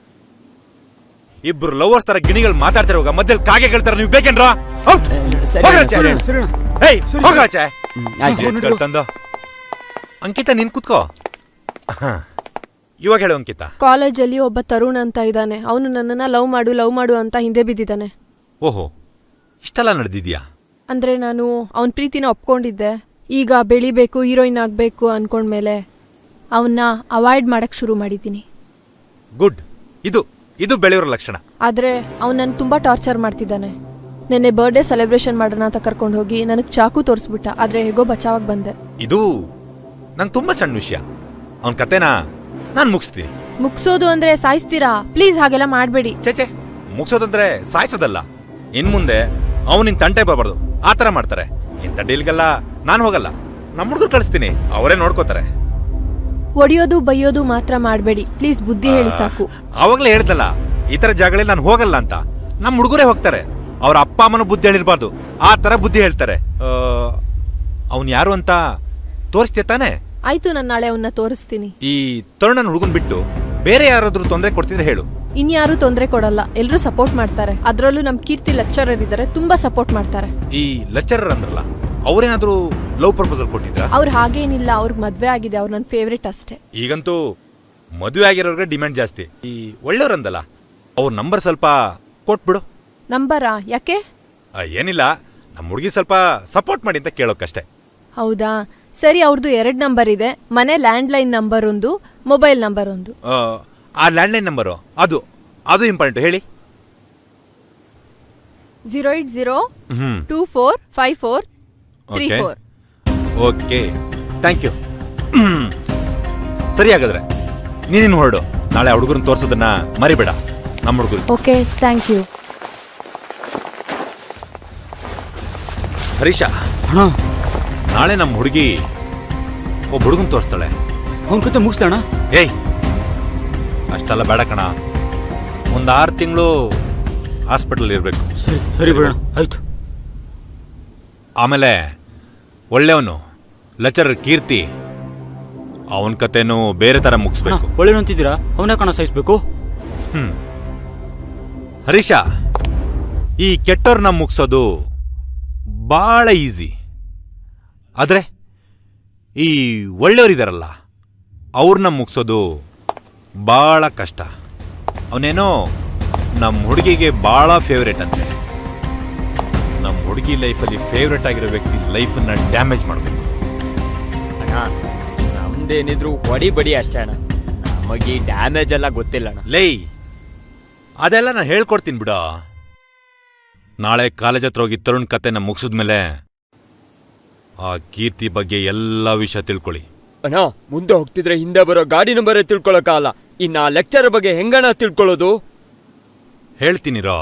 Speaker 9: ಇಬ್ರು ಲವರ್ ತರ ಗಿಣಿಗಳು ಮಾತಾಡ್ತಿರುವಾಗ ಮಧ್ಯದಲ್ಲಿ ಕಾಗೆಗಳ ತರ ನೀವು ಬೇಕೇನ್ರ
Speaker 10: ಸರಿ ಅಣ್ಣ, ಸರಿ ಅಣ್ಣ, ಸರಿ ಅಣ್ಣ.
Speaker 9: ಏಯ್ ಹೋಗಾಚೆ
Speaker 10: ಆಯ್ತು.
Speaker 9: ಗೇಟ್ಗಳ್ ತಂದು ಅಂಕಿತ ನೀನ್ ಕುತ್ಕೋ ಹ. ಇವಾಗ ಹೇಳು ಅಂಕಿತ
Speaker 6: ಕಾಲೇಜಲ್ಲಿ ಒಬ್ಬ ತರುಣ್ ಅಂತ ಇದ್ದಾನೆ ಅವನು ನನ್ನನ್ನ ಲವ್ ಮಾಡು ಲವ್ ಮಾಡು ಅಂತ ಹಿಂದೆ ಬಿದ್ದಿದ್ದಾನೆ
Speaker 9: ಓಹೋ ಇಷ್ಟೆಲ್ಲ ನಡೆದಿದ್ಯಾ
Speaker 6: ಅಂದ್ರೆ ನಾನು ಅವನ ಪ್ರೀತಿನ ಒಪ್ಕೊಂಡಿದ್ದೆ ಈಗ ಬೆಳಿಬೇಕು ಹೀರೋಯಿನ್ ಆಗಬೇಕು ಅನ್ಕೊಂಡ್ಮೇಲೆ ಅವನ್ನ ಅವಾಯ್ಡ್ ಮಾಡಕ್ ಶುರು ಮಾಡಿದ್ದೀನಿ
Speaker 9: ಗುಡ್ ಇದು ಇದು ಬೆಳೆಯೋರ ಲಕ್ಷಣ
Speaker 6: ಆದ್ರೆ ಅವ್ನು ನನ್ನ ತುಂಬಾ ಟಾರ್ಚರ್ ಮಾಡ್ತಿದ್ದಾನೆ ನೆನ್ನೆ ಬರ್ಡೇ ಸೆಲೆಬ್ರೇಷನ್ ಮಾಡೋಣ ಅಂತ ಕರ್ಕೊಂಡು ಹೋಗಿ ನನಗೆ ಚಾಕು ತೋರಿಸ್ಬಿಟ್ಟ ಆದ್ರೆ ಹೇಗೋ ಬಚಾವಾಗಿ ಬಂದೆ
Speaker 9: ಇದು ನಂಗೆ ತುಂಬಾ ಸಣ್ಣ ವಿಷಯ ಅವನ ಕತೆನ ನಾನು ಮುಗಿಸ್ತೀನಿ
Speaker 6: ಮುಗ್ಸೋದು ಅಂದ್ರೆ ಸಾಯಿಸ್ತೀರಾ ಪ್ಲೀಸ್ ಹಾಗೆಲ್ಲ ಮಾಡಬೇಡಿ
Speaker 9: ಚೇಚೆ ಮುಗಿಸೋದಂದ್ರೆ ಸಾಯಿಸೋದಲ್ಲ ಇನ್ ಮುಂದೆ ಅವನಿನ್ ತಂಟೆ ಬರಬಾರ್ದು ಆ ಥರ ಮಾಡ್ತಾರೆ ಇಂಥ ಡೀಲ್ಗೆಲ್ಲ ನಾನು ಹೋಗಲ್ಲ ನಮ್ಮ ಹುಡುಗರು ಕಳಿಸ್ತೀನಿ ಅವರೇ ನೋಡ್ಕೋತಾರೆ
Speaker 6: ಒಡೆಯೋದು ಬೈಯೋದು ಮಾತ್ರ ಮಾಡಬೇಡಿ ಪ್ಲೀಸ್ ಬುದ್ಧಿ ಹೇಳಿ ಸಾಕು
Speaker 9: ಆವಾಗಲೇ ಹೇಳ್ದಲ್ಲ ಈ ಥರ ಜಾಗಗಳಲ್ಲಿ ನಾನು ಹೋಗಲ್ಲ ಅಂತ ನಮ್ಮ ಹುಡುಗರೇ ಹೋಗ್ತಾರೆ ಅವ್ರ ಅಪ್ಪ ಅಮ್ಮನ ಬುದ್ಧಿ ಹೇಳಿರ್ಬಾರ್ದು ಆ ಥರ ಬುದ್ಧಿ ಹೇಳ್ತಾರೆ ಅವನು ಯಾರು ಅಂತ ತೋರಿಸ್ತೀಯ ತಾನೆ
Speaker 6: ಆಯ್ತು ನಾನು ನಾಳೆ ಅವನ್ನ ತೋರಿಸ್ತೀನಿ
Speaker 9: ಈ ತರುಣನ ಹುಡುಗನ್ ಬಿಟ್ಟು ಬೇರೆ ಯಾರಾದ್ರೂ ತೊಂದರೆ ಕೊಡ್ತಿದ್ರೆ ಹೇಳು
Speaker 6: ಇನ್ಯಾರು ತೊಂದರೆ ಕೊಡಲ್ಲ ಎಲ್ಲರೂ ಸಪೋರ್ಟ್ ಮಾಡ್ತಾರೆ ಅದರಲ್ಲೂ ನಮ್ಮ ಕೀರ್ತಿ ಲೆಕ್ಚರರ್ ಇದ್ದಾರೆ ತುಂಬಾ ಸಪೋರ್ಟ್ ಮಾಡ್ತಾರೆ
Speaker 9: ಈ ಲೆಕ್ಚರರ್ ಅಂದ್ರಲ್ಲ ಅವ್ರೇನಾದ್ರೂ ಲವ್ ಪ್ರಪೋಸಲ್ ಕೊಟ್ಟಿದ್ರಾ
Speaker 6: ಅವ್ರು ಹಾಗೇನಿಲ್ಲ ಅವ್ರಿಗೆ ಮದ್ವೆ ಆಗಿದೆ ಅವ್ರು ನನ್ನ ಫೇವ್ರೇಟ್ ಅಷ್ಟೇ
Speaker 9: ಈಗಂತೂ ಮದುವೆ ಆಗಿರೋರ್ಗೆ ಡಿಮ್ಯಾಂಡ್ ಜಾಸ್ತಿ ಈ ಒಳ್ಳೆಯವ್ರಂದಲ್ಲ ಅವ್ರ ನಂಬರ್ ಸ್ವಲ್ಪ ಕೊಟ್ಬಿಡು
Speaker 6: ನಂಬರಾ ಯಾಕೆ
Speaker 9: ಆ, ಏನಿಲ್ಲ ನಮ್ಮ ಹುಡುಗಿ ಸ್ವಲ್ಪ ಸಪೋರ್ಟ್ ಮಾಡಿ ಅಂತ ಕೇಳೋಕ್ಕಷ್ಟೇ
Speaker 6: ಹೌದಾ ಸರಿ ಅವ್ರದ್ದು ಎರಡು ನಂಬರ್ ಇದೆ ಮನೆ ಲ್ಯಾಂಡ್ಲೈನ್ ನಂಬರ್ ಒಂದು ಮೊಬೈಲ್ ನಂಬರ್ ಒಂದು
Speaker 9: ಆ, ಆ ಲ್ಯಾಂಡ್ಲೈನ್ ನಂಬರು ಅದು ಅದು ಇಂಪಾರ್ಟೆಂಟ್ ಹೇಳಿ
Speaker 6: zero eight zero
Speaker 9: hmm.
Speaker 6: Two four five four three
Speaker 9: Okay.
Speaker 6: Four
Speaker 9: okay thank you ಸರಿ ಹಾಗಾದ್ರೆ ನೀನಿನ್ನು ಹೊರಡು ನಾಳೆ ಆ ಹುಡುಗರನ್ನ ತೋರಿಸೋದನ್ನ ಮರಿಬೇಡ ನಮ್ಮ ಹುಡುಗರು
Speaker 6: ಓಕೆ ಥ್ಯಾಂಕ್ ಯು
Speaker 9: ಹರೀಶ ನಾಳೆ ನಮ್ಮ ಹುಡುಗಿ ಒಬ್ಬ ಹುಡುಗನ್ ತೋರಿಸ್ತಾಳೆ
Speaker 8: ಅವನ ಕತೆ ಮುಗಿಸ್ತಾಣ
Speaker 9: ಏಯ್ ಅಷ್ಟೆಲ್ಲ ಬೇಡ ಕಣ ಒಂದು ಆರು ತಿಂಗಳು ಹಾಸ್ಪಿಟಲ್ ಇರಬೇಕು
Speaker 8: ಸರಿ ಸರಿ ಬಿಡೋಣ ಆಯ್ತು
Speaker 9: ಆಮೇಲೆ ಒಳ್ಳೆಯವನು ಲೆಕ್ಚರರ್ ಕೀರ್ತಿ ಅವನ ಕತೆನೂ ಬೇರೆ ಥರ ಮುಗಿಸ್ಬೇಕು
Speaker 8: ಒಳ್ಳೆ ಅಂತಿದ್ದೀರಾ ಅವನೇ ಕಣ ಸಹಿಸ್ಬೇಕು
Speaker 9: ಹ್ಮ್ ಹರೀಶ ಈ ಕೆಟ್ಟವ್ರನ್ನ ಮುಗಿಸೋದು ಭಾಳ ಈಸಿ ಆದರೆ ಈ ಒಳ್ಳೆಯವರಿದಾರಲ್ಲ ಅವ್ರನ್ನ ಮುಗಿಸೋದು ಭಾಳ ಕಷ್ಟ ಅವನೇನೋ ನಮ್ಮ ಹುಡುಗಿಗೆ ಭಾಳ ಫೇವ್ರೇಟ್ ಅಂತೆ ನಮ್ಮ ಹುಡುಗಿ ಲೈಫಲ್ಲಿ ಫೇವ್ರೇಟ್ ಆಗಿರೋ ವ್ಯಕ್ತಿ ಲೈಫನ್ನ ಡ್ಯಾಮೇಜ್ ಮಾಡಬೇಕು
Speaker 10: ಅಣ್ಣ ನಮ್ದೇನಿದ್ರು ಹೊಡಿ ಬಡಿ ಅಷ್ಟೇ ಅಣ್ಣ ನಮಗೆ ಈ ಡ್ಯಾಮೇಜ್ ಎಲ್ಲ ಗೊತ್ತಿಲ್ಲ ಅಣ್ಣ
Speaker 9: ಲೈ ಅದೆಲ್ಲ ನಾನು ಹೇಳ್ಕೊಡ್ತೀನಿ ಬಿಡ ನಾಳೆ ಕಾಲೇಜ್ ಹತ್ರ ಹೋಗಿ ತರುಣ್ ಕತೆನ ಮುಗಿಸಿದ್ಮೇಲೆ ಆ ಕೀರ್ತಿ ಬಗ್ಗೆ ಎಲ್ಲ ವಿಷಯ ತಿಳ್ಕೊಳ್ಳಿ
Speaker 10: ಅಣ್ಣ ಮುಂದೆ ಹೋಗ್ತಿದ್ರೆ ಹಿಂದೆ ಬರೋ ಗಾಡಿ ನಂಬರ್ ತಿಳ್ಕೊಳಕ್ಕಾಗಲ್ಲ ಇನ್ನ ಆ ಲೆಕ್ಚರ್ ಬಗ್ಗೆ ಹೆಂಗಣ್ಣ ತಿಳ್ಕೊಳ್ಳೋದು
Speaker 9: ಹೇಳ್ತೀನಿರೋ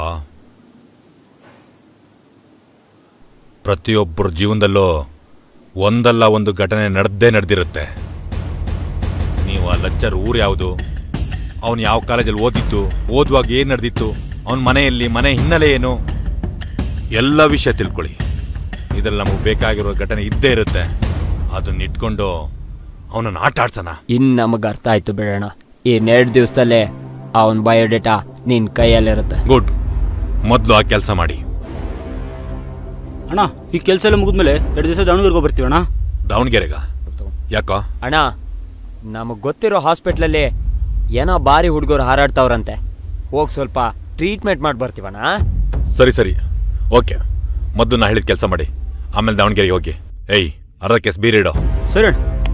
Speaker 9: ಪ್ರತಿಯೊಬ್ಬರ ಜೀವನದಲ್ಲೂ ಒಂದಲ್ಲ ಒಂದು ಘಟನೆ ನಡೆದೇ ನಡೆದಿರುತ್ತೆ ನೀವು ಆ ಲೆಕ್ಚರ್ ಊರು ಯಾವುದು ಅವನು ಯಾವ ಕಾಲೇಜಲ್ಲಿ ಓದಿತ್ತು ಓದುವಾಗ ಏನು ನಡೆದಿತ್ತು ಅವನ ಮನೆಯಲ್ಲಿ ಮನೆ ಹಿನ್ನೆಲೆ ಏನು ಎಲ್ಲ ವಿಷಯ ತಿಳ್ಕೊಳ್ಳಿ ಇದ್ರಲ್ಲಿ ನಮಗೆ ಬೇಕಾಗಿರೋ ಘಟನೆ ಇದ್ದೇ ಇರುತ್ತೆ ಅದನ್ನ ಇಟ್ಕೊಂಡು ಅವನನ್ನು ಆಟ ಆಡ್ಸೋಣ
Speaker 10: ಇನ್ ನಮಗ್ ಅರ್ಥ ಆಯ್ತು ಬಿಡೋಣ ಇನ್ನೆರಡು ದಿವಸದಲ್ಲೇ ಅವನ್ ಬಯೋಡೇಟಾ ನಿನ್ ಕೈಯಲ್ಲಿರುತ್ತೆ
Speaker 9: ಗುಡ್ ಮೊದಲು ಆ ಕೆಲಸ ಮಾಡಿ
Speaker 8: ಅಣ್ಣ ಈ ಕೆಲಸ ಎಲ್ಲ ಮುಗಿದ್ಮೇಲೆ ಎರಡು ದಿವಸ ದಾವಣಗೆರೆಗೆ ಬರ್ತೀವಿ ಅಣ್ಣ
Speaker 9: ದಾವಣಗೆರೆಗ ಯಾಕೋ
Speaker 10: ಅಣ್ಣ ನಮಗ್ ಗೊತ್ತಿರೋ ಹಾಸ್ಪಿಟ್ಲಲ್ಲಿ ಏನೋ ಬಾರಿ ಹುಡುಗರು ಹಾರಾಡ್ತಾವ್ರಂತೆ ಹೋಗ್ ಸ್ವಲ್ಪ ಟ್ರೀಟ್ಮೆಂಟ್ ಮಾಡಿ ಬರ್ತೀವಣ್ಣ
Speaker 9: ಸರಿ ಸರಿ ಓಕೆ ಮೊದಲು ನಾ ಹೇಳಿದ ಕೆಲಸ ಮಾಡಿ ಆಮೇಲೆ ದಾವಣಗೆರೆಗೆ ಹೋಗಿ ಏಯ್ ಅರ್ಧ ಕೇಸ್ ಬೀರ್ ಇಡೋ
Speaker 8: ಸರಿ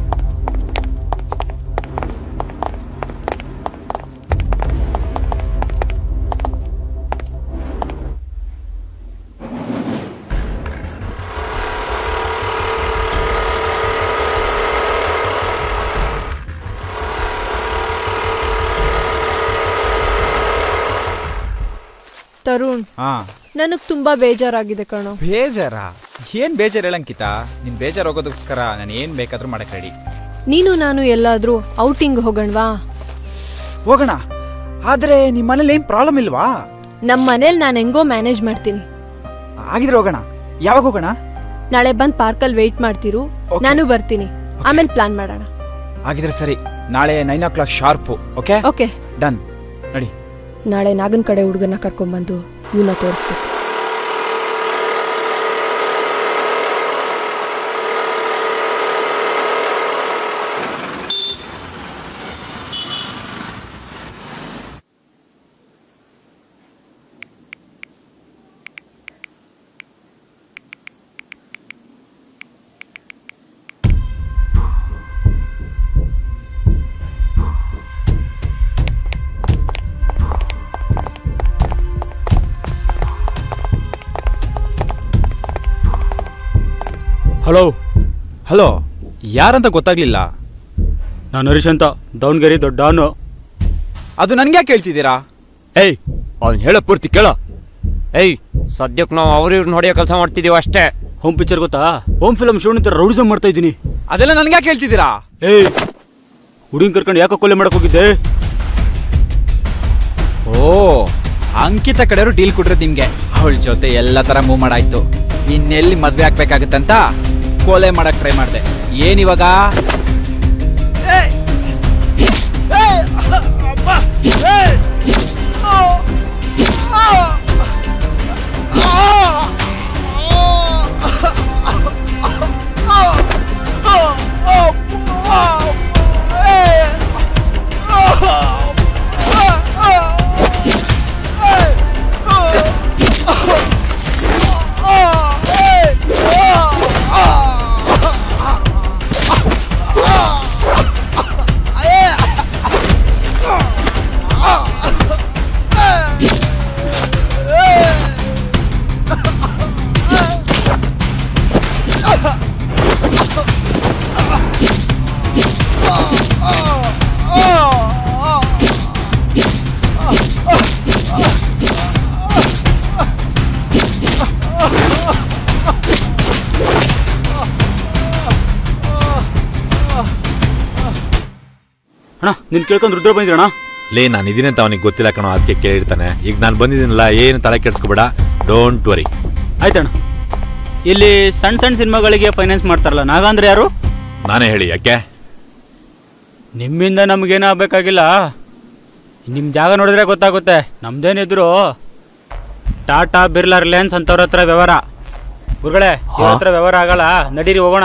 Speaker 6: ತರುಣ್
Speaker 14: ಹಾ
Speaker 6: ನನಗ್ ತುಂಬಾ ಬೇಜಾರಾಗಿದೆ ಕಣೋ
Speaker 14: ಬೇಜಾರ ಏನ್ ಬೇಜಾರ್ ಹೇಳಂಕಿತ ನಿನ್ ಬೇಜಾರ್ ಹೋಗೋದಕ್ಕೋಸ್ಕರ ನಾನು ಏನ್ ಬೇಕಾದ್ರೂ ಮಾಡಕ್ ರೆಡಿ
Speaker 6: ನೀನು ನಾನು ಎಲ್ಲಾದ್ರೂ ಔಟಿಂಗ್ ಹೋಗಣ್ವಾ
Speaker 14: ಹೋಗೋಣ ಆದ್ರೆ ನಿಮ್ ಮನೇಲಿ ಏನ್ ಪ್ರಾಬ್ಲಮ್ ಇಲ್ವಾ
Speaker 6: ನಮ್ ಮನೇಲಿ ನಾನು ಹೆಂಗೋ ಮ್ಯಾನೇಜ್ ಮಾಡ್ತೀನಿ
Speaker 14: ಆಗಿದ್ರೆ ಹೋಗೋಣ ಯಾವಾಗ ಹೋಗೋಣ
Speaker 6: ನಾಳೆ ಬಂದ್ ಪಾರ್ಕಲ್ಲಿ ವೆಯ್ಟ್ ಮಾಡ್ತಿರು ನಾನು ಬರ್ತೀನಿ ಆಮೇಲೆ ಪ್ಲಾನ್ ಮಾಡೋಣ
Speaker 14: ಆಗಿದ್ರೆ ಸರಿ ನಾಳೆ nine o'clock sharp okay
Speaker 6: okay
Speaker 14: done ನಡಿ
Speaker 6: ನಾಳೆ ನಾಗನ್ ಕಡೆ ಹುಡುಗನ ಕರ್ಕೊಂಡ್ಬಂದು ಇವನ್ನ ತೋರಿಸ್ಬೇಕು
Speaker 8: ಹಲೋ
Speaker 14: ಹಲೋ ಯಾರಂತ ಗೊತ್ತಾಗ್ಲಿಲ್ಲ
Speaker 8: ನಾನು ಹರೀಶ್ ಅಂತ ದಾವಣಗೆರೆ ದೊಡ್ಡವನು
Speaker 14: ಅದು ನನ್ಗೆ ಕೇಳ್ತಿದ್ದೀರಾ
Speaker 10: ಏಯ್ ಅವ್ನು ಹೇಳೋ ಪೂರ್ತಿ ಕೇಳೋ ಏಯ್ ಸದ್ಯಕ್ಕೆ ನಾವು ಅವ್ರ ಇವ್ರನ್ನ ಹೊಡೆಯೋ ಕೆಲಸ ಮಾಡ್ತಿದೀವಿ ಅಷ್ಟೇ
Speaker 8: ಹೋಮ್ ಪಿಕ್ಚರ್ ಗೊತ್ತಾ ಹೋಮ್ ಫಿಲಮ್ ಶೋನ್ ತರ ರೌಡಿಸಮ್ ಮಾಡ್ತಾ ಇದ್ದೀನಿ
Speaker 14: ಅದೆಲ್ಲ ನನ್ಗೆ ಕೇಳ್ತಿದ್ದೀರಾ
Speaker 8: ಏಯ್ ಹುಡುಗನ್ ಕರ್ಕೊಂಡು ಯಾಕೆ ಕೊಲೆ ಮಾಡಕ್ ಹೋಗಿದ್ದೆ
Speaker 14: ಓ ಅಂಕಿತ ಕಡೆಯವರು ಡೀಲ್ ಕೊಟ್ರದ್ ನಿಮ್ಗೆ ಅವಳ ಜೊತೆ ಎಲ್ಲ ತರ ಮೂವ್ ಮಾಡಾಯ್ತು ಇನ್ನೆಲ್ಲಿ ಮದ್ವೆ ಆಗ್ಬೇಕಾಗತ್ತಂತ ಕೊಲೆ ಮಾಡಕ್ ಟ್ರೈ ಮಾಡ್ದೆ ಏನಿವಾಗ
Speaker 8: ಅಣ್ಣ ನಿನ್ ಕೇಳ್ಕೊಂಡು ರುದ್ರ ಬಂದಿರಣ್ಣ
Speaker 9: ಲೇ ನಾನು ಇದೀನಿ ಅಂತ ಅವನಿಗೆ ಗೊತ್ತಿಲ್ಲ ಕಣೋ ಅದಕ್ಕೆ ಕೇಳಿರ್ತಾನೆ ಈಗ ನಾನು ಬಂದಿದ್ದೀನಲ್ಲ ಏನು ತಲೆ ಕೆಡ್ಸ್ಕೊಬೇಡ ಡೋಂಟ್ ವರಿ
Speaker 8: ಆಯ್ತಣ್ಣ ಇಲ್ಲಿ ಸಣ್ಣ ಸಣ್ಣ ಸಿನಿಮಾಗಳಿಗೆ ಫೈನಾನ್ಸ್ ಮಾಡ್ತಾರಲ್ಲ ನಾಗಂದ್ರೆ ಯಾರು
Speaker 9: ನಾನೇ ಹೇಳಿ ಯಾಕೆ
Speaker 8: ನಿಮ್ಮಿಂದ ನಮಗೇನು ಆಗ್ಬೇಕಾಗಿಲ್ಲ ನಿಮ್ಮ ಜಾಗ ನೋಡಿದ್ರೆ ಗೊತ್ತಾಗುತ್ತೆ ನಮ್ದೇನಿದ್ರು ಟಾಟಾ ಬಿರ್ಲಾ ರಿಲಯನ್ಸ್ ಅಂತವ್ರ ಹತ್ರ ವ್ಯವಹಾರ ಗುರುಗಳೇ ಇವ್ರ ಹತ್ರ ವ್ಯವಹಾರ ಆಗಲ್ಲ ನಡೀರಿ ಹೋಗೋಣ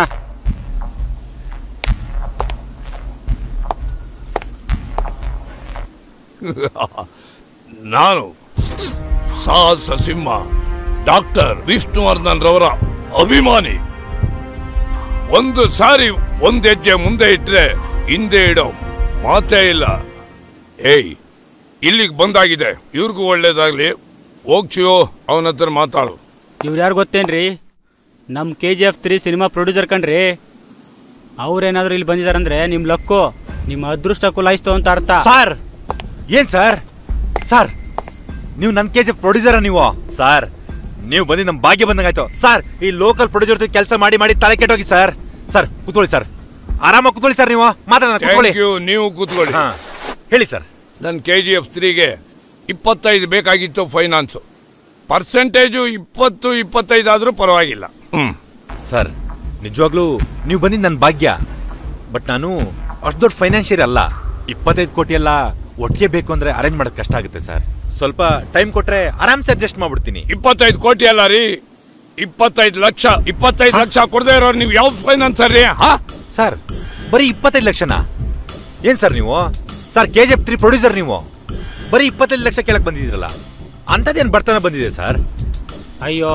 Speaker 17: ನಾನು ಸಾಹಸ ಸಿಂಹ ಡಾಕ್ಟರ್ ವಿಷ್ಣುವರ್ಧನ್ ರವರ ಅಭಿಮಾನಿ ಒಂದು ಸಾರಿ ಒಂದ್ ಹೆಜ್ಜೆ ಮುಂದೆ ಇಟ್ರೆ ಹಿಂದೆ ಇಡೋ ಮಾತೇ ಇಲ್ಲ ಏಯ್ ಇಲ್ಲಿಗೆ ಬಂದಾಗಿದೆ ಇವ್ರಿಗೂ ಒಳ್ಳೇದಾಗ್ಲಿ ಹೋಗ್ಚಿಯೋ ಅವನ ಹತ್ರ ಮಾತಾಡು
Speaker 8: ಇವ್ರು ಯಾರು ಗೊತ್ತೇನ್ರಿ ನಮ್ಮ K G F three cinema producer ಕಣ್ರಿ ಅವ್ರೇನಾದ್ರೂ ಇಲ್ಲಿ ಬಂದಿದಾರಂದ್ರೆ ನಿಮ್ಮ ಲಕ್ಕು ನಿಮ್ಮ ಅದೃಷ್ಟ ಕುಲಾಯಿಸ್ತು ಅಂತ ಅರ್ಥ
Speaker 9: ಸರ್ ಏನ್ ಸರ್ ಸರ್ ನೀವು ನನ್ನ ಕೆ ಜಿ ಪ್ರೊಡ್ಯೂಸರ ನೀವು ಸರ್ ನೀವು ಬಂದು ನಮ್ಮ ಭಾಗ್ಯ ಬಂದಂಗಾಯ್ತು ಸರ್ ಈ ಲೋಕಲ್ ಪ್ರೊಡ್ಯೂಸರ್ ಕೆಲಸ ಮಾಡಿ ಮಾಡಿ ತಲೆ ಕೆಟ್ಟೋಗಿ ಸರ್ ಸರ್ ಕೂತ್ಕೊಳ್ಳಿ ಸರ್ ಆರಾಮಾಗಿ ಕೂತ್ಕೊಳ್ಳಿ ಸರ್ ನೀವು ಮಾತಾಡೋಣ ಕೂತ್ಕೊಳ್ಳಿ
Speaker 17: Thank you, ನೀವು ಕೂತ್ಕೊಳ್ಳಿ
Speaker 9: ಹಾ, ಹೇಳಿ ಸರ್
Speaker 17: ನನ್ನ ಕೆ ಜಿ ಎಫ್ ತ್ರೀಗೆ ಇಪ್ಪತ್ತೈದು ಬೇಕಾಗಿತ್ತು ಫೈನಾನ್ಸು ಪರ್ಸೆಂಟೇಜು ಇಪ್ಪತ್ತು ಇಪ್ಪತ್ತೈದು ಆದರೂ ಪರವಾಗಿಲ್ಲ ಹ್ಮ್
Speaker 9: ಸರ್ ನಿಜವಾಗ್ಲೂ ನೀವು ಬಂದಿದ್ದು ನನ್ನ ಭಾಗ್ಯ ಬಟ್ ನಾನು ಅಷ್ಟು ದೊಡ್ಡ ಫೈನಾನ್ಷಿಯರ್ ಅಲ್ಲ ಇಪ್ಪತ್ತೈದು ಕೋಟಿ ಎಲ್ಲ ಒಟ್ಟಿಗೆ ಬೇಕು ಅಂದ್ರೆ ಅರೇಂಜ್ ಮಾಡೋದು ಕಷ್ಟ ಆಗುತ್ತೆ ಸರ್ ಸ್ವಲ್ಪ ಟೈಮ್ ಕೊಟ್ರೆ ಆರಾಮ್ಸೆ ಅಡ್ಜಸ್ಟ್ ಮಾಡ್ಬಿಡ್ತೀನಿ
Speaker 17: ಇಪ್ಪತ್ತೈದು ಕೋಟಿ ಅಲ್ಲ ರೀ ಇಪ್ಪತ್ತೈದು ಲಕ್ಷ ಇಪ್ಪತ್ತೈದು ಲಕ್ಷ ಕೊಡದೇ ಇರೋರು ನೀವು ಯಾವ ಫೈನಾನ್ಸರ್ ರೀ ಹಾ
Speaker 9: ಸರ್ ಬರೀ ಇಪ್ಪತ್ತೈದು ಲಕ್ಷನಾ ಏನ್ ಸರ್ ನೀವು sir K G F three producer ನೀವು ಬರೀ ಇಪ್ಪತ್ತೈದು ಲಕ್ಷ ಕೇಳಕ್ ಬಂದಿದ್ದೀರಲ್ಲ ಅಂಥದ್ದೇನು ಬರ್ತಾನೆ ಬಂದಿದೆ ಸರ್
Speaker 8: ಅಯ್ಯೋ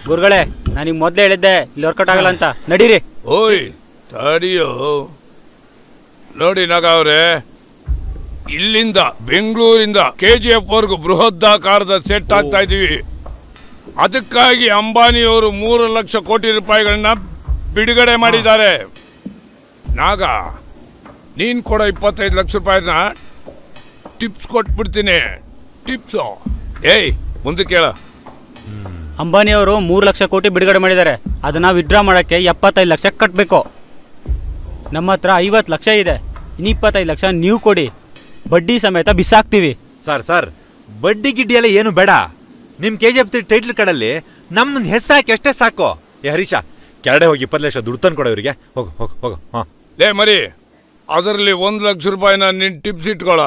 Speaker 8: ಗುರುಗಳೇ ನಾನೀಗ ಮೊದಲೇ ಹೇಳಿದ್ದೆ ಇಲ್ಲಿ ವರ್ಕೌಟ್ ಆಗಲ್ಲ ಅಂತ ನಡೀರಿ
Speaker 17: ಓಯ್ ತಡಿಯೋ ನೋಡಿ ನಗ ಅವ್ರೆ ಇಲ್ಲಿಂದ ಬೆಂಗಳೂರಿಂದ ಕೆ ಜಿ ಎಫ್ ವರ್ಗು ಬೃಹದಾಕಾರದ ಸೆಟ್ ಆಗ್ತಾ ಇದೀವಿ ಅದಕ್ಕಾಗಿ ಅಂಬಾನಿಯವರು ಮೂರು ಲಕ್ಷ ಕೋಟಿ ರೂಪಾಯಿಗಳನ್ನ ಬಿಡುಗಡೆ ಮಾಡಿದ್ದಾರೆ ನಾಗ ನೀನ್ ಕೊಡೋ ಇಪ್ಪತ್ತೈದು ಲಕ್ಷ ರೂಪಾಯಿನ ಟಿಪ್ಸ್ ಕೊಟ್ಬಿಡ್ತೀನಿ ಟಿಪ್ಸು ಏಯ್ ಮುಂದೆ ಕೇಳ
Speaker 8: ಅಂಬಾನಿ ಅವರು ಮೂರು ಲಕ್ಷ ಕೋಟಿ ಬಿಡುಗಡೆ ಮಾಡಿದ್ದಾರೆ ಅದನ್ನ ವಿಡ್ರಾ ಮಾಡಕ್ಕೆ ಎಪ್ಪತ್ತೈದು ಲಕ್ಷ ಕಟ್ಟಬೇಕು ನಮ್ಮ ಹತ್ರ ಐವತ್ತು ಲಕ್ಷ ಇದೆ ಇನ್ನು ಇಪ್ಪತ್ತೈದು ಲಕ್ಷ ನೀವು ಕೊಡಿ ಬಡ್ಡಿ ಸಮೇತ ಬಿಸಾಕ್ತೀವಿ
Speaker 9: ಸರ್ ಸರ್ ಬಡ್ಡಿ ಗಿಡ್ಡಿ ಎಲ್ಲ ಏನು ಬೇಡ ನಿಮ್ ಕೆ ಜಿ ಎಫ್ ಟೈಟ್ಲ್ ಕಡಲ್ಲಿ ನಮ್ದೊಂದು ಹೆಸರು ಹಾಕಿ ಅಷ್ಟೇ ಸಾಕು ಏ ಹರೀಶ ಕೆರಡೆ ಹೋಗಿ ಇಪ್ಪತ್ತು ಲಕ್ಷ ದುಡ್ಡು ತಂದು ಕೊಡೋ ಇವರಿಗೆ ಹೋಗು ಹೋಗು ಹೋಗು ಹಾಂ
Speaker 17: ಲೇ ಮರಿ ಅದರಲ್ಲಿ ಒಂದು ಲಕ್ಷ ರೂಪಾಯಿನ ನಿನ್ ಟಿಪ್ಸ್ ಇಟ್ಕೊಳ್ಳ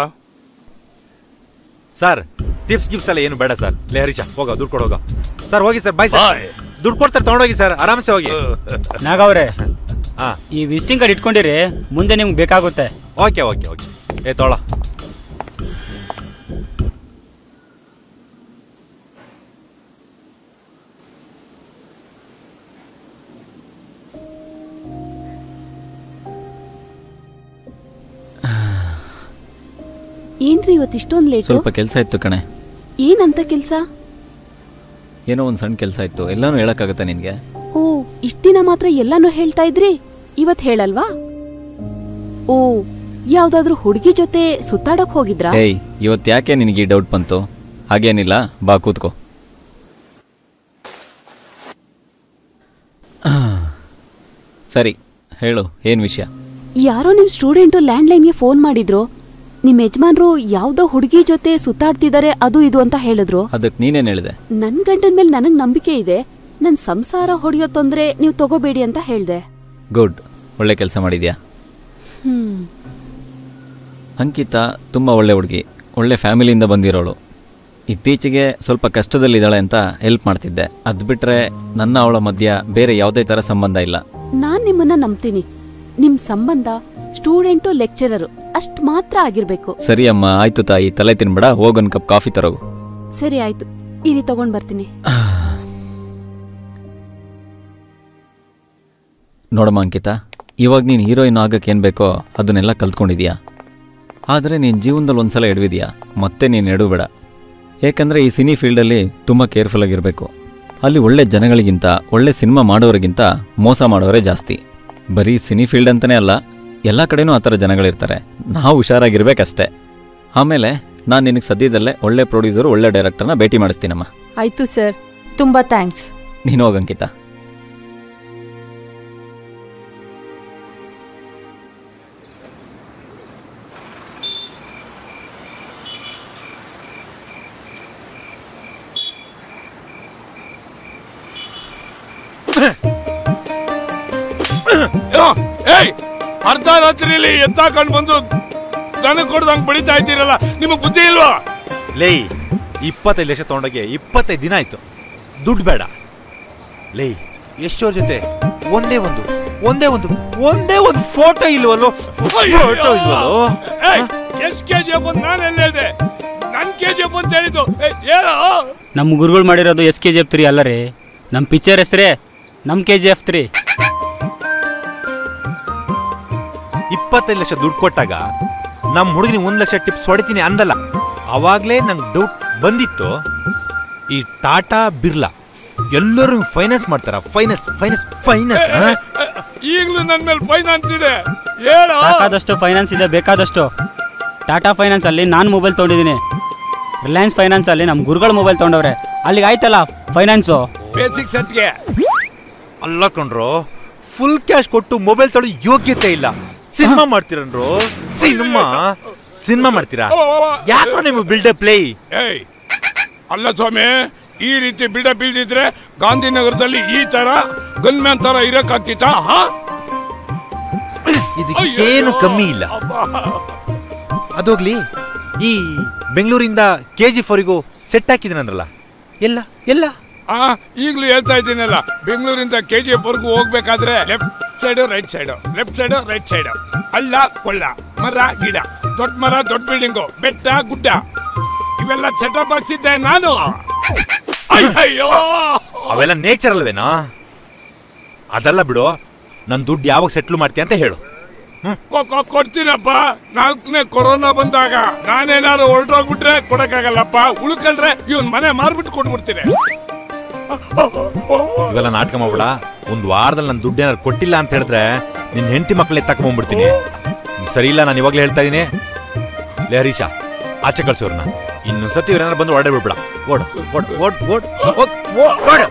Speaker 9: ಸರ್ ಟಿಪ್ಸ್ ಗಿಪ್ಸ್ ಎಲ್ಲ ಏನು ಬೇಡ ಸರ್ ಲೇ ಹರೀಶ ಹೋಗ ದುಡ್ಡು ಕೊಡೋಗ ಸರ್ ಹೋಗಿ ಸರ್ ಬಾಯ್ ಸರ್ ದುಡ್ಡು ಕೊಡ್ತಾರೆ ತಗೊಂಡೋಗಿ ಸರ್ ಆರಾಮ್ಸೆ ಹೋಗಿ
Speaker 8: ನಾಗವ್ರೆ
Speaker 9: ಹಾ
Speaker 8: ಈ ವಿಸಿಟಿಂಗ್ ಕಾರ್ಡ್ ಇಟ್ಕೊಂಡಿರಿ ಮುಂದೆ ನಿಮ್ಗೆ ಬೇಕಾಗುತ್ತೆ
Speaker 9: ಓಕೆ ಓಕೆ ಓಕೆ ಏ ತೊಳ
Speaker 12: ಏನ್ರಿ ಇವತ್ತು ಇಷ್ಟೊಂದು ಲೇಟು
Speaker 4: ಸ್ವಲ್ಪ ಕೆಲಸ ಇತ್ತು ಕಣೆ
Speaker 12: ಏನಂತ ಕೆಲ್ಸ
Speaker 4: ಏನೋ ಒಂದು ಸಣ್ಣ ಕೆಲಸ ಇತ್ತು ಎಲ್ಲಾನು ಹೇಳಕ್ಕಾಗತ್ತಾ ನಿನ್ಗೆ
Speaker 12: ಓ ಇಷ್ಟ ದಿನ ಮಾತ್ರ ಎಲ್ಲಾನು ಹೇಳ್ತಾ ಇದ್ರಿ ಇವತ್ ಹೇಳಲ್ವಾ ಓ ಯಾವ್ದಾದ್ರೂ ಹುಡುಗಿ ಜೊತೆ ಸುತ್ತಾಡಕ್ ಹೋಗಿದ್ರಾ
Speaker 4: ಏಯ್ ಇವತ್ತು ಯಾಕೆ ನಿನಗೆ ಈ ಡೌಟ್ ಬಂತು ಹಾಗೇನಿಲ್ಲ ಬಾ ಕೂತ್ಕೋ ಸರಿ ಹೇಳು ಏನು ವಿಷಯ
Speaker 12: ಯಾರೋ ನಿಮ್ ಸ್ಟೂಡೆಂಟು ಲ್ಯಾಂಡ್ ಲೈನ್ಗೆ ಫೋನ್ ಮಾಡಿದ್ರು ನಿಮ್ ಯಜಮಾನ್ರು ಯಾವ್ದೋ ಹುಡುಗಿ ಜೊತೆ ಸುತ್ತಾಡ್ತಿದ್ದಾರೆ ಅದು ಇದು ಅಂತ ಹೇಳಿದ್ರು
Speaker 4: ಅದಕ್ಕೆ ನೀನೇನು ಹೇಳಿದೆ
Speaker 12: ನನ್ ಗಂಡನ್ ಮೇಲೆ ನನಗ್ ನಂಬಿಕೆ ಇದೆ ನನ್ ಸಂಸಾರ ಹೊಡೆಯೋ ತೊಂದ್ರೆ ನೀವು ತಗೋಬೇಡಿ ಅಂತ ಹೇಳ್ದೆ
Speaker 4: ಗುಡ್ ಒಳ್ಳೆ ಕೆಲಸ ಮಾಡಿದ್ಯಾ
Speaker 12: ಹ್ಮ್
Speaker 4: ಅಂಕಿತಾ ತುಂಬ ಒಳ್ಳೆ ಹುಡುಗಿ ಒಳ್ಳೆ ಫ್ಯಾಮಿಲಿಯಿಂದ ಬಂದಿರೋಳು ಇತ್ತೀಚೆಗೆ ಸ್ವಲ್ಪ ಕಷ್ಟದಲ್ಲಿದ್ದಾಳೆ ಅಂತ ಹೆಲ್ಪ್ ಮಾಡ್ತಿದ್ದೆ ಅದು ಬಿಟ್ಟರೆ ನನ್ನ ಅವಳ ಮಧ್ಯ ಬೇರೆ ಯಾವುದೇ ಥರ ಸಂಬಂಧ ಇಲ್ಲ
Speaker 12: ನಾನ್ ನಿಮ್ಮನ್ನ ನಂಬ್ತೀನಿ ನಿಮ್ ಸಂಬಂಧ ಸ್ಟೂಡೆಂಟು ಲೆಕ್ಚರರು ಅಷ್ಟ್ ಮಾತ್ರ ಆಗಿರ್ಬೇಕು
Speaker 4: ಸರಿ ಅಮ್ಮ ಆಯ್ತು ತಾಯಿ ತಲೆ ತಿನ್ಬೇಡ ಹೋಗೊಂದು ಕಪ್ ಕಾಫಿ ತರೋಗು
Speaker 12: ಸರಿ ಆಯ್ತು ಇರಿ ತಗೊಂಡ್ ಬರ್ತೀನಿ
Speaker 4: ನೋಡಮ್ಮ ಅಂಕಿತಾ ಇವಾಗ ನೀನು ಹೀರೋಯಿನ್ ಆಗಕ್ಕೆ ಏನು ಬೇಕೋ ಅದನ್ನೆಲ್ಲ ಕಲ್ತ್ಕೊಂಡಿದ್ಯಾ ಆದರೆ ನೀನು ಜೀವನದಲ್ಲಿ ಒಂದ್ಸಲ ಎಡವಿದ್ಯಾ ಮತ್ತೆ ನೀನು ಎಡಬೇಡ ಏಕೆಂದರೆ ಈ ಸಿನಿ ಫೀಲ್ಡಲ್ಲಿ ತುಂಬ ಕೇರ್ಫುಲ್ ಆಗಿರಬೇಕು ಅಲ್ಲಿ ಒಳ್ಳೆ ಜನಗಳಿಗಿಂತ ಒಳ್ಳೆ ಸಿನಿಮಾ ಮಾಡೋರಿಗಿಂತ ಮೋಸ ಮಾಡೋರೇ ಜಾಸ್ತಿ ಬರೀ ಸಿನಿ ಫೀಲ್ಡ್ ಅಂತಲೇ ಅಲ್ಲ ಎಲ್ಲ ಕಡೆನೂ ಆ ಥರ ಜನಗಳಿರ್ತಾರೆ ನಾವು ಹುಷಾರಾಗಿರ್ಬೇಕಷ್ಟೇ ಆಮೇಲೆ ನಾನು ನಿನಗೆ ಸದ್ಯದಲ್ಲೇ ಒಳ್ಳೆ ಪ್ರೊಡ್ಯೂಸರು ಒಳ್ಳೆ ಡೈರೆಕ್ಟರ್ನ ಭೇಟಿ ಮಾಡಿಸ್ತೀನಮ್ಮ
Speaker 6: ಆಯ್ತು ಸರ್ ತುಂಬಾ ಥ್ಯಾಂಕ್ಸ್
Speaker 4: ನೀನು ಹೋಗಂಕಿತಾ
Speaker 17: ಯೋ, ಏಯ್ ಅರ್ಧ ರಾತ್ರಿಯಲ್ಲಿ ಎತ್ತಾಕೊಂಡು ಬಂದು ದನ ಕೊಡ್ದಂಗ್ ಬಡಿತಾ ಇದ್ದೀರಲ್ಲ ನಿಮಗೆ ಬುದ್ಧಿ ಇಲ್ವಾ
Speaker 9: ಲೇ ಇಪ್ಪತ್ತೈದು ಲಕ್ಷ ತಗೊಂಡೋಗಿ ಇಪ್ಪತ್ತೈದು ದಿನ ಆಯ್ತು ದುಡ್ಡು ಬೇಡ ಲೇ ಎಷ್ಟೋರ್ ಜೊತೆ ಒಂದೇ ಒಂದು ಒಂದೇ ಒಂದು ಒಂದೇ ಒಂದು ಫೋಟೋ ಇಲ್ವಲ್ಲೋ ಫೋಟೋ ಇಲ್ವಲ್ಲೋ
Speaker 17: ಎಷ್ಟ್ ಕೆ ಜಿ ಎಫ್ ಅಂತ ನಾನು ಎಲ್ಲ ಹೇಳಿದೆ ನನ್ ಕೆ ಜಿ ಎಫ್ ಅಂತ ಹೇಳಿದ್ದು ಏ, ಹೇಳೋ
Speaker 8: ನಮ್ಮ ಗುರುಗಳು ಮಾಡಿರೋದು ಎಸ್ ಕೆ ಜಿ ಎಫ್ ತ್ರೀ ಅಲ್ಲ ರೀ ನಮ್ಮ ಪಿಕ್ಚರ್ ಹೆಸ್ರೇ ನಮ್ಮ ಕೆ ಜಿ ಎಫ್ ತ್ರೀ
Speaker 9: ಇಪ್ಪತ್ತೈದು ಲಕ್ಷ ದುಡ್ಡು ಕೊಟ್ಟಾಗ ನಮ್ಮ ಹುಡುಗನಿ ಒಂದ್ ಲಕ್ಷ ಟಿಪ್ಸ್ ಹೊಡಿತೀನಿ ಅಂದಲ್ಲ ಅವಾಗ್ಲೇ ನಂಗೆ ಡೌಟ್ ಬಂದಿತ್ತು ಈ ಟಾಟಾ ಬಿರ್ಲಾ ಎಲ್ಲರೂ ಫೈನಾನ್ಸ್ ಮಾಡ್ತಾರ ಫೈನಾನ್ಸ್ ಫೈನಾನ್ಸ್ ಫೈನಾನ್ಸ್
Speaker 17: ಈಗಲೂ ನನ್ನ ಮೇಲೆ ಫೈನಾನ್ಸ್ ಇದೆ ಹೇಳೋ
Speaker 8: ಸಾಕಾದಷ್ಟು ಫೈನಾನ್ಸ್ ಇದೆ ಬೇಕಾದಷ್ಟು ಟಾಟಾ ಫೈನಾನ್ಸ್ ಅಲ್ಲಿ ನಾನು ಮೊಬೈಲ್ ತೊಗೊಂಡಿದ್ದೀನಿ ರಿಲಯನ್ಸ್ ಫೈನಾನ್ಸ್ ಅಲ್ಲಿ ನಮ್ಮ ಗುರುಗಳ ಮೊಬೈಲ್ ತೊಗೊಂಡವ್ರೆ ಅಲ್ಲಿಗೆ ಆಯ್ತಲ್ಲ ಫೈನಾನ್ಸು
Speaker 17: ಬೇಸಿಕ್ ಸೆಟ್ಗೆ
Speaker 9: ಅಲ್ಲ ಕಣ್ರೋ ಫುಲ್ ಕ್ಯಾಶ್ ಕೊಟ್ಟು ಮೊಬೈಲ್ ತೊಳಿ ಯೋಗ್ಯತೆ ಇಲ್ಲ ಸಿನಿಮಾ ಮಾಡ್ತೀರನ್ರೋ ಸಿನಿಮಾ ಸಿನಿಮಾ ಮಾಡ್ತೀರಾ ಯಾಕೋ ನಿಮ್ಗೆ ಬಿಲ್ಡಪ್ ಪ್ಲೇ
Speaker 17: ಏಯ್ ಅಲ್ಲ ಸ್ವಾಮಿ ಈ ರೀತಿ ಬಿಲ್ಡಪ್ ಇಲ್ದಿದ್ರೆ ಗಾಂಧಿನಗರದಲ್ಲಿ ಈ ತರ ಗನ್ಮ್ಯಾನ್ ತರ ಇರಕ್ಕಾಗ್ತಿತ್ತಾ ಹಾ
Speaker 9: ಇದಕ್ಕೇನು ಕಮ್ಮಿ ಇಲ್ಲ ಅದೋಗ್ಲಿ ಈ ಬೆಂಗಳೂರಿಂದ ಕೆ ಜಿ ಫೋರಿಗೂ ಸೆಟ್ ಹಾಕಿದ್ದೀನಂದ್ರಲ್ಲ ಎಲ್ಲ ಎಲ್ಲ
Speaker 17: ಆ ಈಗಲೂ ಹೇಳ್ತಾ ಇದ್ದೀನಲ್ಲ ಬೆಂಗಳೂರಿಂದ ಕೆ ಜಿ ಎಫ್ ವರ್ಗೂ ಹೋಗ್ಬೇಕಾದ್ರೆ left side right side left side right side ಅಲ್ಲ ಕೊಳ್ಳ ಮರ ಗಿಡ ದೊಡ್ಡ ಮರ ದೊಡ್ಡ ಬಿಲ್ಡಿಂಗು ಬೆಟ್ಟ ಗುಡ್ಡ ಇವೆಲ್ಲ ಸೆಟಪ್ ಹಾಕ್ಸಿದ್ದೆ ನಾನು ಅಯ್ಯಯ್ಯೋ
Speaker 9: ಅವೆಲ್ಲ ನೇಚರ್ ಅಲ್ವೇನಾ ಅದಲ್ಲ ಬಿಡು ನನ್ನ ದುಡ್ಡು ಯಾವಾಗ ಸೆಟ್ಲ್ ಮಾಡ್ತೀಯ ಅಂತ ಹೇಳು
Speaker 17: ಕೊ- ಕೊ- ಕೊಡ್ತೀನಪ್ಪ ನಾಲ್ಕನೇ ಕೊರೋನಾ ಬಂದಾಗ ನಾನೇನಾದ್ರು ಹೊರಟೋಗ್ಬಿಟ್ರೆ ಕೊಡಕ್ಕಾಗಲ್ಲಪ್ಪ ಉಳ್ಕೊಂಡ್ರೆ ಇವನ್ ಮನೆ ಮಾರ್ಬಿಟ್ಟು ಕೊಟ್ಬಿಡ್ತೀನಿ
Speaker 9: ಇವೆಲ್ಲ ನಾಟಕ ಮಾಡ್ಬೇಡ ಒಂದು ವಾರದಲ್ಲಿ ನನ್ನ ದುಡ್ಡು ಏನಾದ್ರು ಕೊಟ್ಟಿಲ್ಲ ಅಂತ ಹೇಳಿದ್ರೆ ನಿನ್ನ ಹೆಂಡತಿ ಮಕ್ಕಳೇ ತಕೊಂಬಂದ್ಬಿಡ್ತೀನಿ ಸರಿ ಇಲ್ಲ ನಾನು ಇವಾಗಲೇ ಹೇಳ್ತಾ ಇದ್ದೀನಿ ಲೇ ಹರೀಶ ಆಚೆ ಕಳ್ಸೋರ್ನ ಇನ್ನೊಂದ್ಸತಿ ಇವ್ರೇನಾರು ಬಂದು ಹೊರಡೆ ಬಿಡ್ಬೇಡ ಓಡ್ ಓಡ್ ಓಡ್ ಓಡ್ ಓಡ್ ಓಡ್ ಓಡ್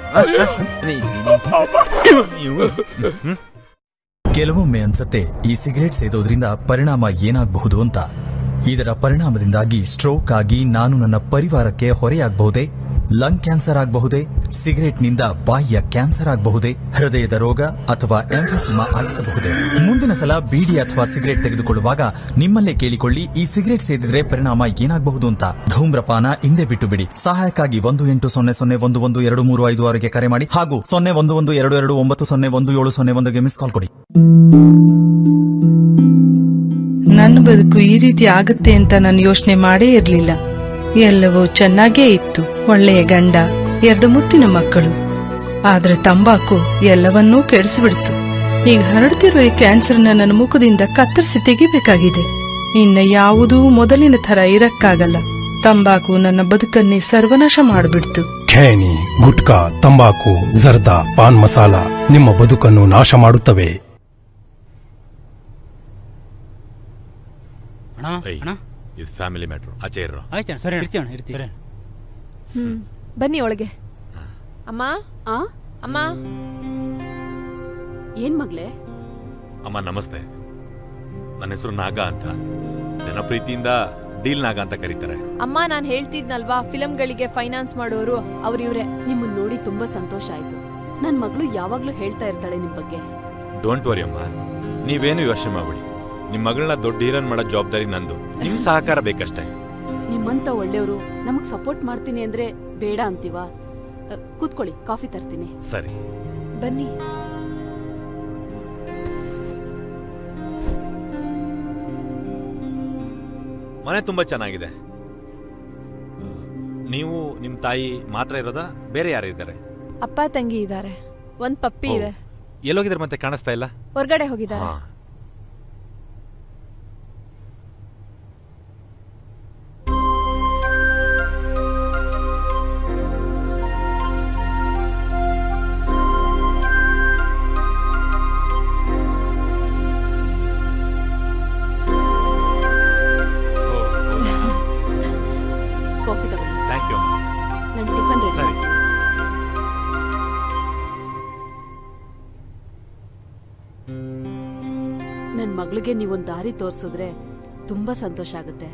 Speaker 9: ಹ್ಮ್
Speaker 1: ಕೆಲವೊಮ್ಮೆ ಅನ್ಸತ್ತೆ ಈ ಸಿಗರೇಟ್ ಸೇದೋದ್ರಿಂದ ಪರಿಣಾಮ ಏನಾಗಬಹುದು ಅಂತ ಇದರ ಪರಿಣಾಮದಿಂದಾಗಿ ಸ್ಟ್ರೋಕ್ ಆಗಿ ನಾನು ನನ್ನ ಪರಿವಾರಕ್ಕೆ ಹೊರೆಯಾಗಬಹುದೇ ಲಂಗ್ ಕ್ಯಾನ್ಸರ್ ಆಗಬಹುದೇ ಸಿಗರೇಟ್ನಿಂದ ಬಾಯಿಯ ಕ್ಯಾನ್ಸರ್ ಆಗಬಹುದೇ ಹೃದಯದ ರೋಗ ಅಥವಾ ಎಂಫೆಸಿಮಾ ಆಗಿಸಬಹುದೇ ಮುಂದಿನ ಸಲ ಬೀಡಿ ಅಥವಾ ಸಿಗರೇಟ್ ತೆಗೆದುಕೊಳ್ಳುವಾಗ ನಿಮ್ಮಲ್ಲೇ ಕೇಳಿಕೊಳ್ಳಿ ಈ ಸಿಗರೇಟ್ ಸೇದಿದ್ರೆ ಪರಿಣಾಮ ಏನಾಗಬಹುದು ಅಂತ ಧೂಮ್ರಪಾನ ಹಿಂದೆ ಬಿಟ್ಟು ಬಿಡಿ ಸಹಾಯಕ್ಕಾಗಿ ಒಂದು ಎಂಟು ಸೊನ್ನೆ ಸೊನ್ನೆ ಒಂದು ಒಂದು ಎರಡು ಮೂರು ಐದು ಆರುಗೆ ಕರೆ ಮಾಡಿ ಹಾಗೂ ಸೊನ್ನೆ ಒಂದು ಒಂದು ಎರಡು ಎರಡು ಒಂಬತ್ತು ಸೊನ್ನೆ ಒಂದು ಏಳು ಸೊನ್ನೆ ಒಂದುಗೆ ಮಿಸ್ ಕಾಲ್ ಕೊಡಿ
Speaker 2: ನನ್ನ ಬದುಕು ಈ ರೀತಿ ಆಗುತ್ತೆ ಅಂತ ನಾನು ಯೋಚನೆ ಮಾಡೇ ಇರ್ಲಿಲ್ಲ ಎಲ್ಲವೂ ಚೆನ್ನಾಗೇ ಇತ್ತು ಒಳ್ಳೆಯ ಗಂಡ ಎರಡು ಮುತ್ತಿನ ಮಕ್ಕಳು ಆದ್ರೆ ತಂಬಾಕು ಎಲ್ಲವನ್ನೂ ಕೆಡಿಸ್ಬಿಡ್ತು ಈಗ ಹರಡ್ತಿರೋ ಈ ಕ್ಯಾನ್ಸರ್ನ ನನ್ನ ಮುಖದಿಂದ ಕತ್ತರಿಸಿ ತೆಗಿಬೇಕಾಗಿದೆ ಇನ್ನ ಯಾವುದೂ ಮೊದಲಿನ ಥರ ಇರಕ್ಕಾಗಲ್ಲ ತಂಬಾಕು ನನ್ನ ಬದುಕನ್ನೇ ಸರ್ವನಾಶ ಮಾಡ್ಬಿಡ್ತು
Speaker 3: ಖೇಣಿ ಗುಟ್ಕಾ ತಂಬಾಕು ಜರ್ದಾ ಪಾನ್ ಮಸಾಲ ನಿಮ್ಮ ಬದುಕನ್ನು ನಾಶ ಮಾಡುತ್ತವೆ
Speaker 9: ಏಯ್, ಇದು ಫ್ಯಾಮಿಲಿ ಮ್ಯಾಟ್ರು ಆಚೆ ಇರೋ
Speaker 8: ಆಯ್ತು ಸರಿ ಇರ್ತೀವಿ ಅಣ್ಣ ಇರ್ತೀವಿ
Speaker 6: ಹ್ಮ್ ಬನ್ನಿ ಒಳಗೆ ಅಮ್ಮ
Speaker 12: ಆ
Speaker 6: ಅಮ್ಮ
Speaker 12: ಏನ್ ಮಗ್ಲೆ
Speaker 9: ಅಮ್ಮ ನಮಸ್ತೆ ನನ್ನ ಹೆಸರು ನಾಗ ಅಂತ ಜನಪ್ರೀತಿಯಿಂದ ಡೀಲ್ ನಾಗ ಅಂತ ಕರೀತಾರೆ
Speaker 6: ಅಮ್ಮ ನಾನು ಹೇಳ್ತಿದ್ನಲ್ವಾ ಫಿಲಂಗಳಿಗೆ ಫೈನಾನ್ಸ್ ಮಾಡೋರು ಅವ್ರಿವ್ರೆ
Speaker 12: ನಿಮ್ಮನ್ನ ನೋಡಿ ತುಂಬಾ ಸಂತೋಷ ಆಯ್ತು ನನ್ ಮಗಳು ಯಾವಾಗ್ಲೂ ಹೇಳ್ತಾ ಇರ್ತಾಳೆ ನಿಮ್ ಬಗ್ಗೆ
Speaker 9: ಡೋಂಟ್ ವರಿ ಅಮ್ಮ ನೀವೇನು ಯೋಚನೆ ಮಾಡ್ಬೇಡಿ ನಿಮ್ಮ ಮಗಳನ್ನ ದೊಡ್ಡ ಹೀರೋನ್ ಮಾಡೋ ಜವಾಬ್ದಾರಿ ನಂದು ನಿಮ್ ಸಹಕಾರ ಬೇಕಷ್ಟೇ
Speaker 12: ನಿಮ್ಮಂತ ಒಳ್ಳೆಯವರು ನಮಗ್ ಸಪೋರ್ಟ್ ಮಾಡ್ತೀನಿ ಅಂದ್ರೆ ಬೇಡ ಅಂತೀವ ಅ, ಕೂತ್ಕೊಳ್ಳಿ ಕಾಫಿ ತರ್ತೀನಿ
Speaker 9: ಸರಿ
Speaker 6: ಬನ್ನಿ
Speaker 9: ಮನೆ ತುಂಬಾ ಚೆನ್ನಾಗಿದೆ ನೀವು ನಿಮ್ಮ ತಾಯಿ ಮಾತ್ರ ಇರೋದಾ ಬೇರೆ ಯಾರು ಇದ್ದಾರೆ
Speaker 6: ಅಪ್ಪ ತಂಗಿ ಇದ್ದಾರೆ ಒಂದ್ ಪಪ್ಪಿ ಇದೆ
Speaker 9: ಎಲ್ಲೋಗಿದ್ರೆ ಮತ್ತೆ ಕಾಣಿಸ್ತಾ ಇಲ್ಲ
Speaker 6: ಹೊರ್ಗಡೆ ಹೋಗಿದ್ದಾರೆ
Speaker 9: ಹಾ.
Speaker 12: ಕಾಫಿ ತಗೊಳ್ಳಿ
Speaker 9: ಥ್ಯಾಂಕ್ ಯು ಅಮ್ಮ
Speaker 12: ನನ್ ಟಿಫನ್ ರೆಡಿ
Speaker 9: ಸರಿ
Speaker 12: ನನ್ ಮಗಳಿಗೆ ನೀವೊಂದ್ ದಾರಿ ತೋರ್ಸಿದ್ರೆ ತುಂಬಾ ಸಂತೋಷ ಆಗುತ್ತೆ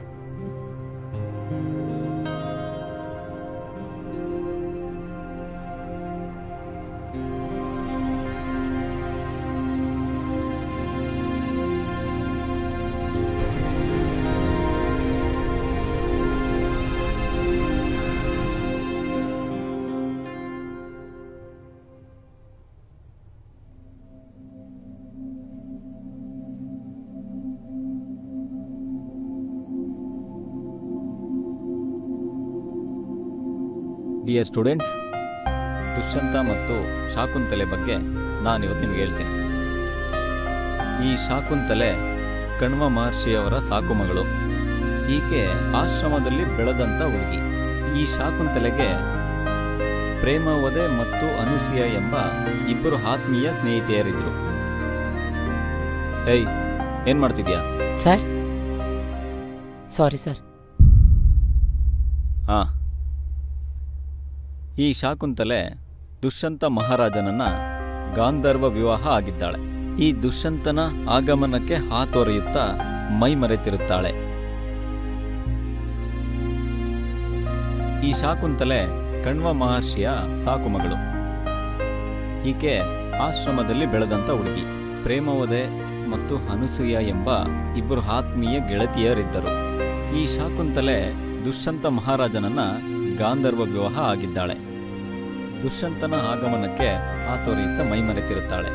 Speaker 4: ಡಿಯರ್ ಸ್ಟೂಡೆಂಟ್ಸ್ ದುಷ್ಯಂತ ಮತ್ತು ಶಾಕುಂತಲೆ ಬಗ್ಗೆ ನಾನಿವತ್ತು ನಿಮ್ಗೆ ಹೇಳ್ತೀನಿ ಈ ಶಾಕುಂತಲೆ ಕಣ್ವ ಮಹರ್ಷಿಯವರ ಸಾಕು ಮಗಳು ಈಕೆ ಆಶ್ರಮದಲ್ಲಿ ಬೆಳೆದಂಥ ಹುಡುಗಿ ಈ ಶಾಕುಂತಲೆಗೆ ಪ್ರೇಮವದೆ ಮತ್ತು ಅನುಸೂಯ ಎಂಬ ಇಬ್ಬರು ಆತ್ಮೀಯ ಸ್ನೇಹಿತೆಯರಿದ್ರು ಏಯ್ ಏನ್ ಮಾಡ್ತಿದ್ಯಾ
Speaker 18: ಸರ್ ಸಾರಿ ಸರ್
Speaker 4: ಹಾ ಈ ಶಾಕುಂತಲೆ ದುಷ್ಯಂತ ಮಹಾರಾಜನನ್ನ ಗಾಂಧರ್ವ ವಿವಾಹ ಆಗಿದ್ದಾಳೆ ಈ ದುಷ್ಯಂತನ ಆಗಮನಕ್ಕೆ ಹಾತೊರೆಯುತ್ತಾ ಮೈ ಮರೆತಿರುತ್ತಾಳೆ ಈ ಶಾಕುಂತಲೆ ಕಣ್ವ ಮಹರ್ಷಿಯ ಸಾಕುಮಗಳು ಈಕೆ ಆಶ್ರಮದಲ್ಲಿ ಬೆಳೆದಂತ ಹುಡುಗಿ ಪ್ರೇಮವದೆ ಮತ್ತು ಅನುಸೂಯ ಎಂಬ ಇಬ್ಬರು ಆತ್ಮೀಯ ಗೆಳತಿಯರಿದ್ದರು ಈ ಶಾಕುಂತಲೆ ದುಷ್ಯಂತ ಮಹಾರಾಜನನ್ನ ಗಾಂಧರ್ವ ವಿವಾಹ ಆಗಿದ್ದಾಳೆ ದುಷ್ಯಂತನ ಆಗಮನಕ್ಕೆ ಆತೋರಿಯುತ್ತ ಮೈಮರೆತಿರುತ್ತಾಳೆ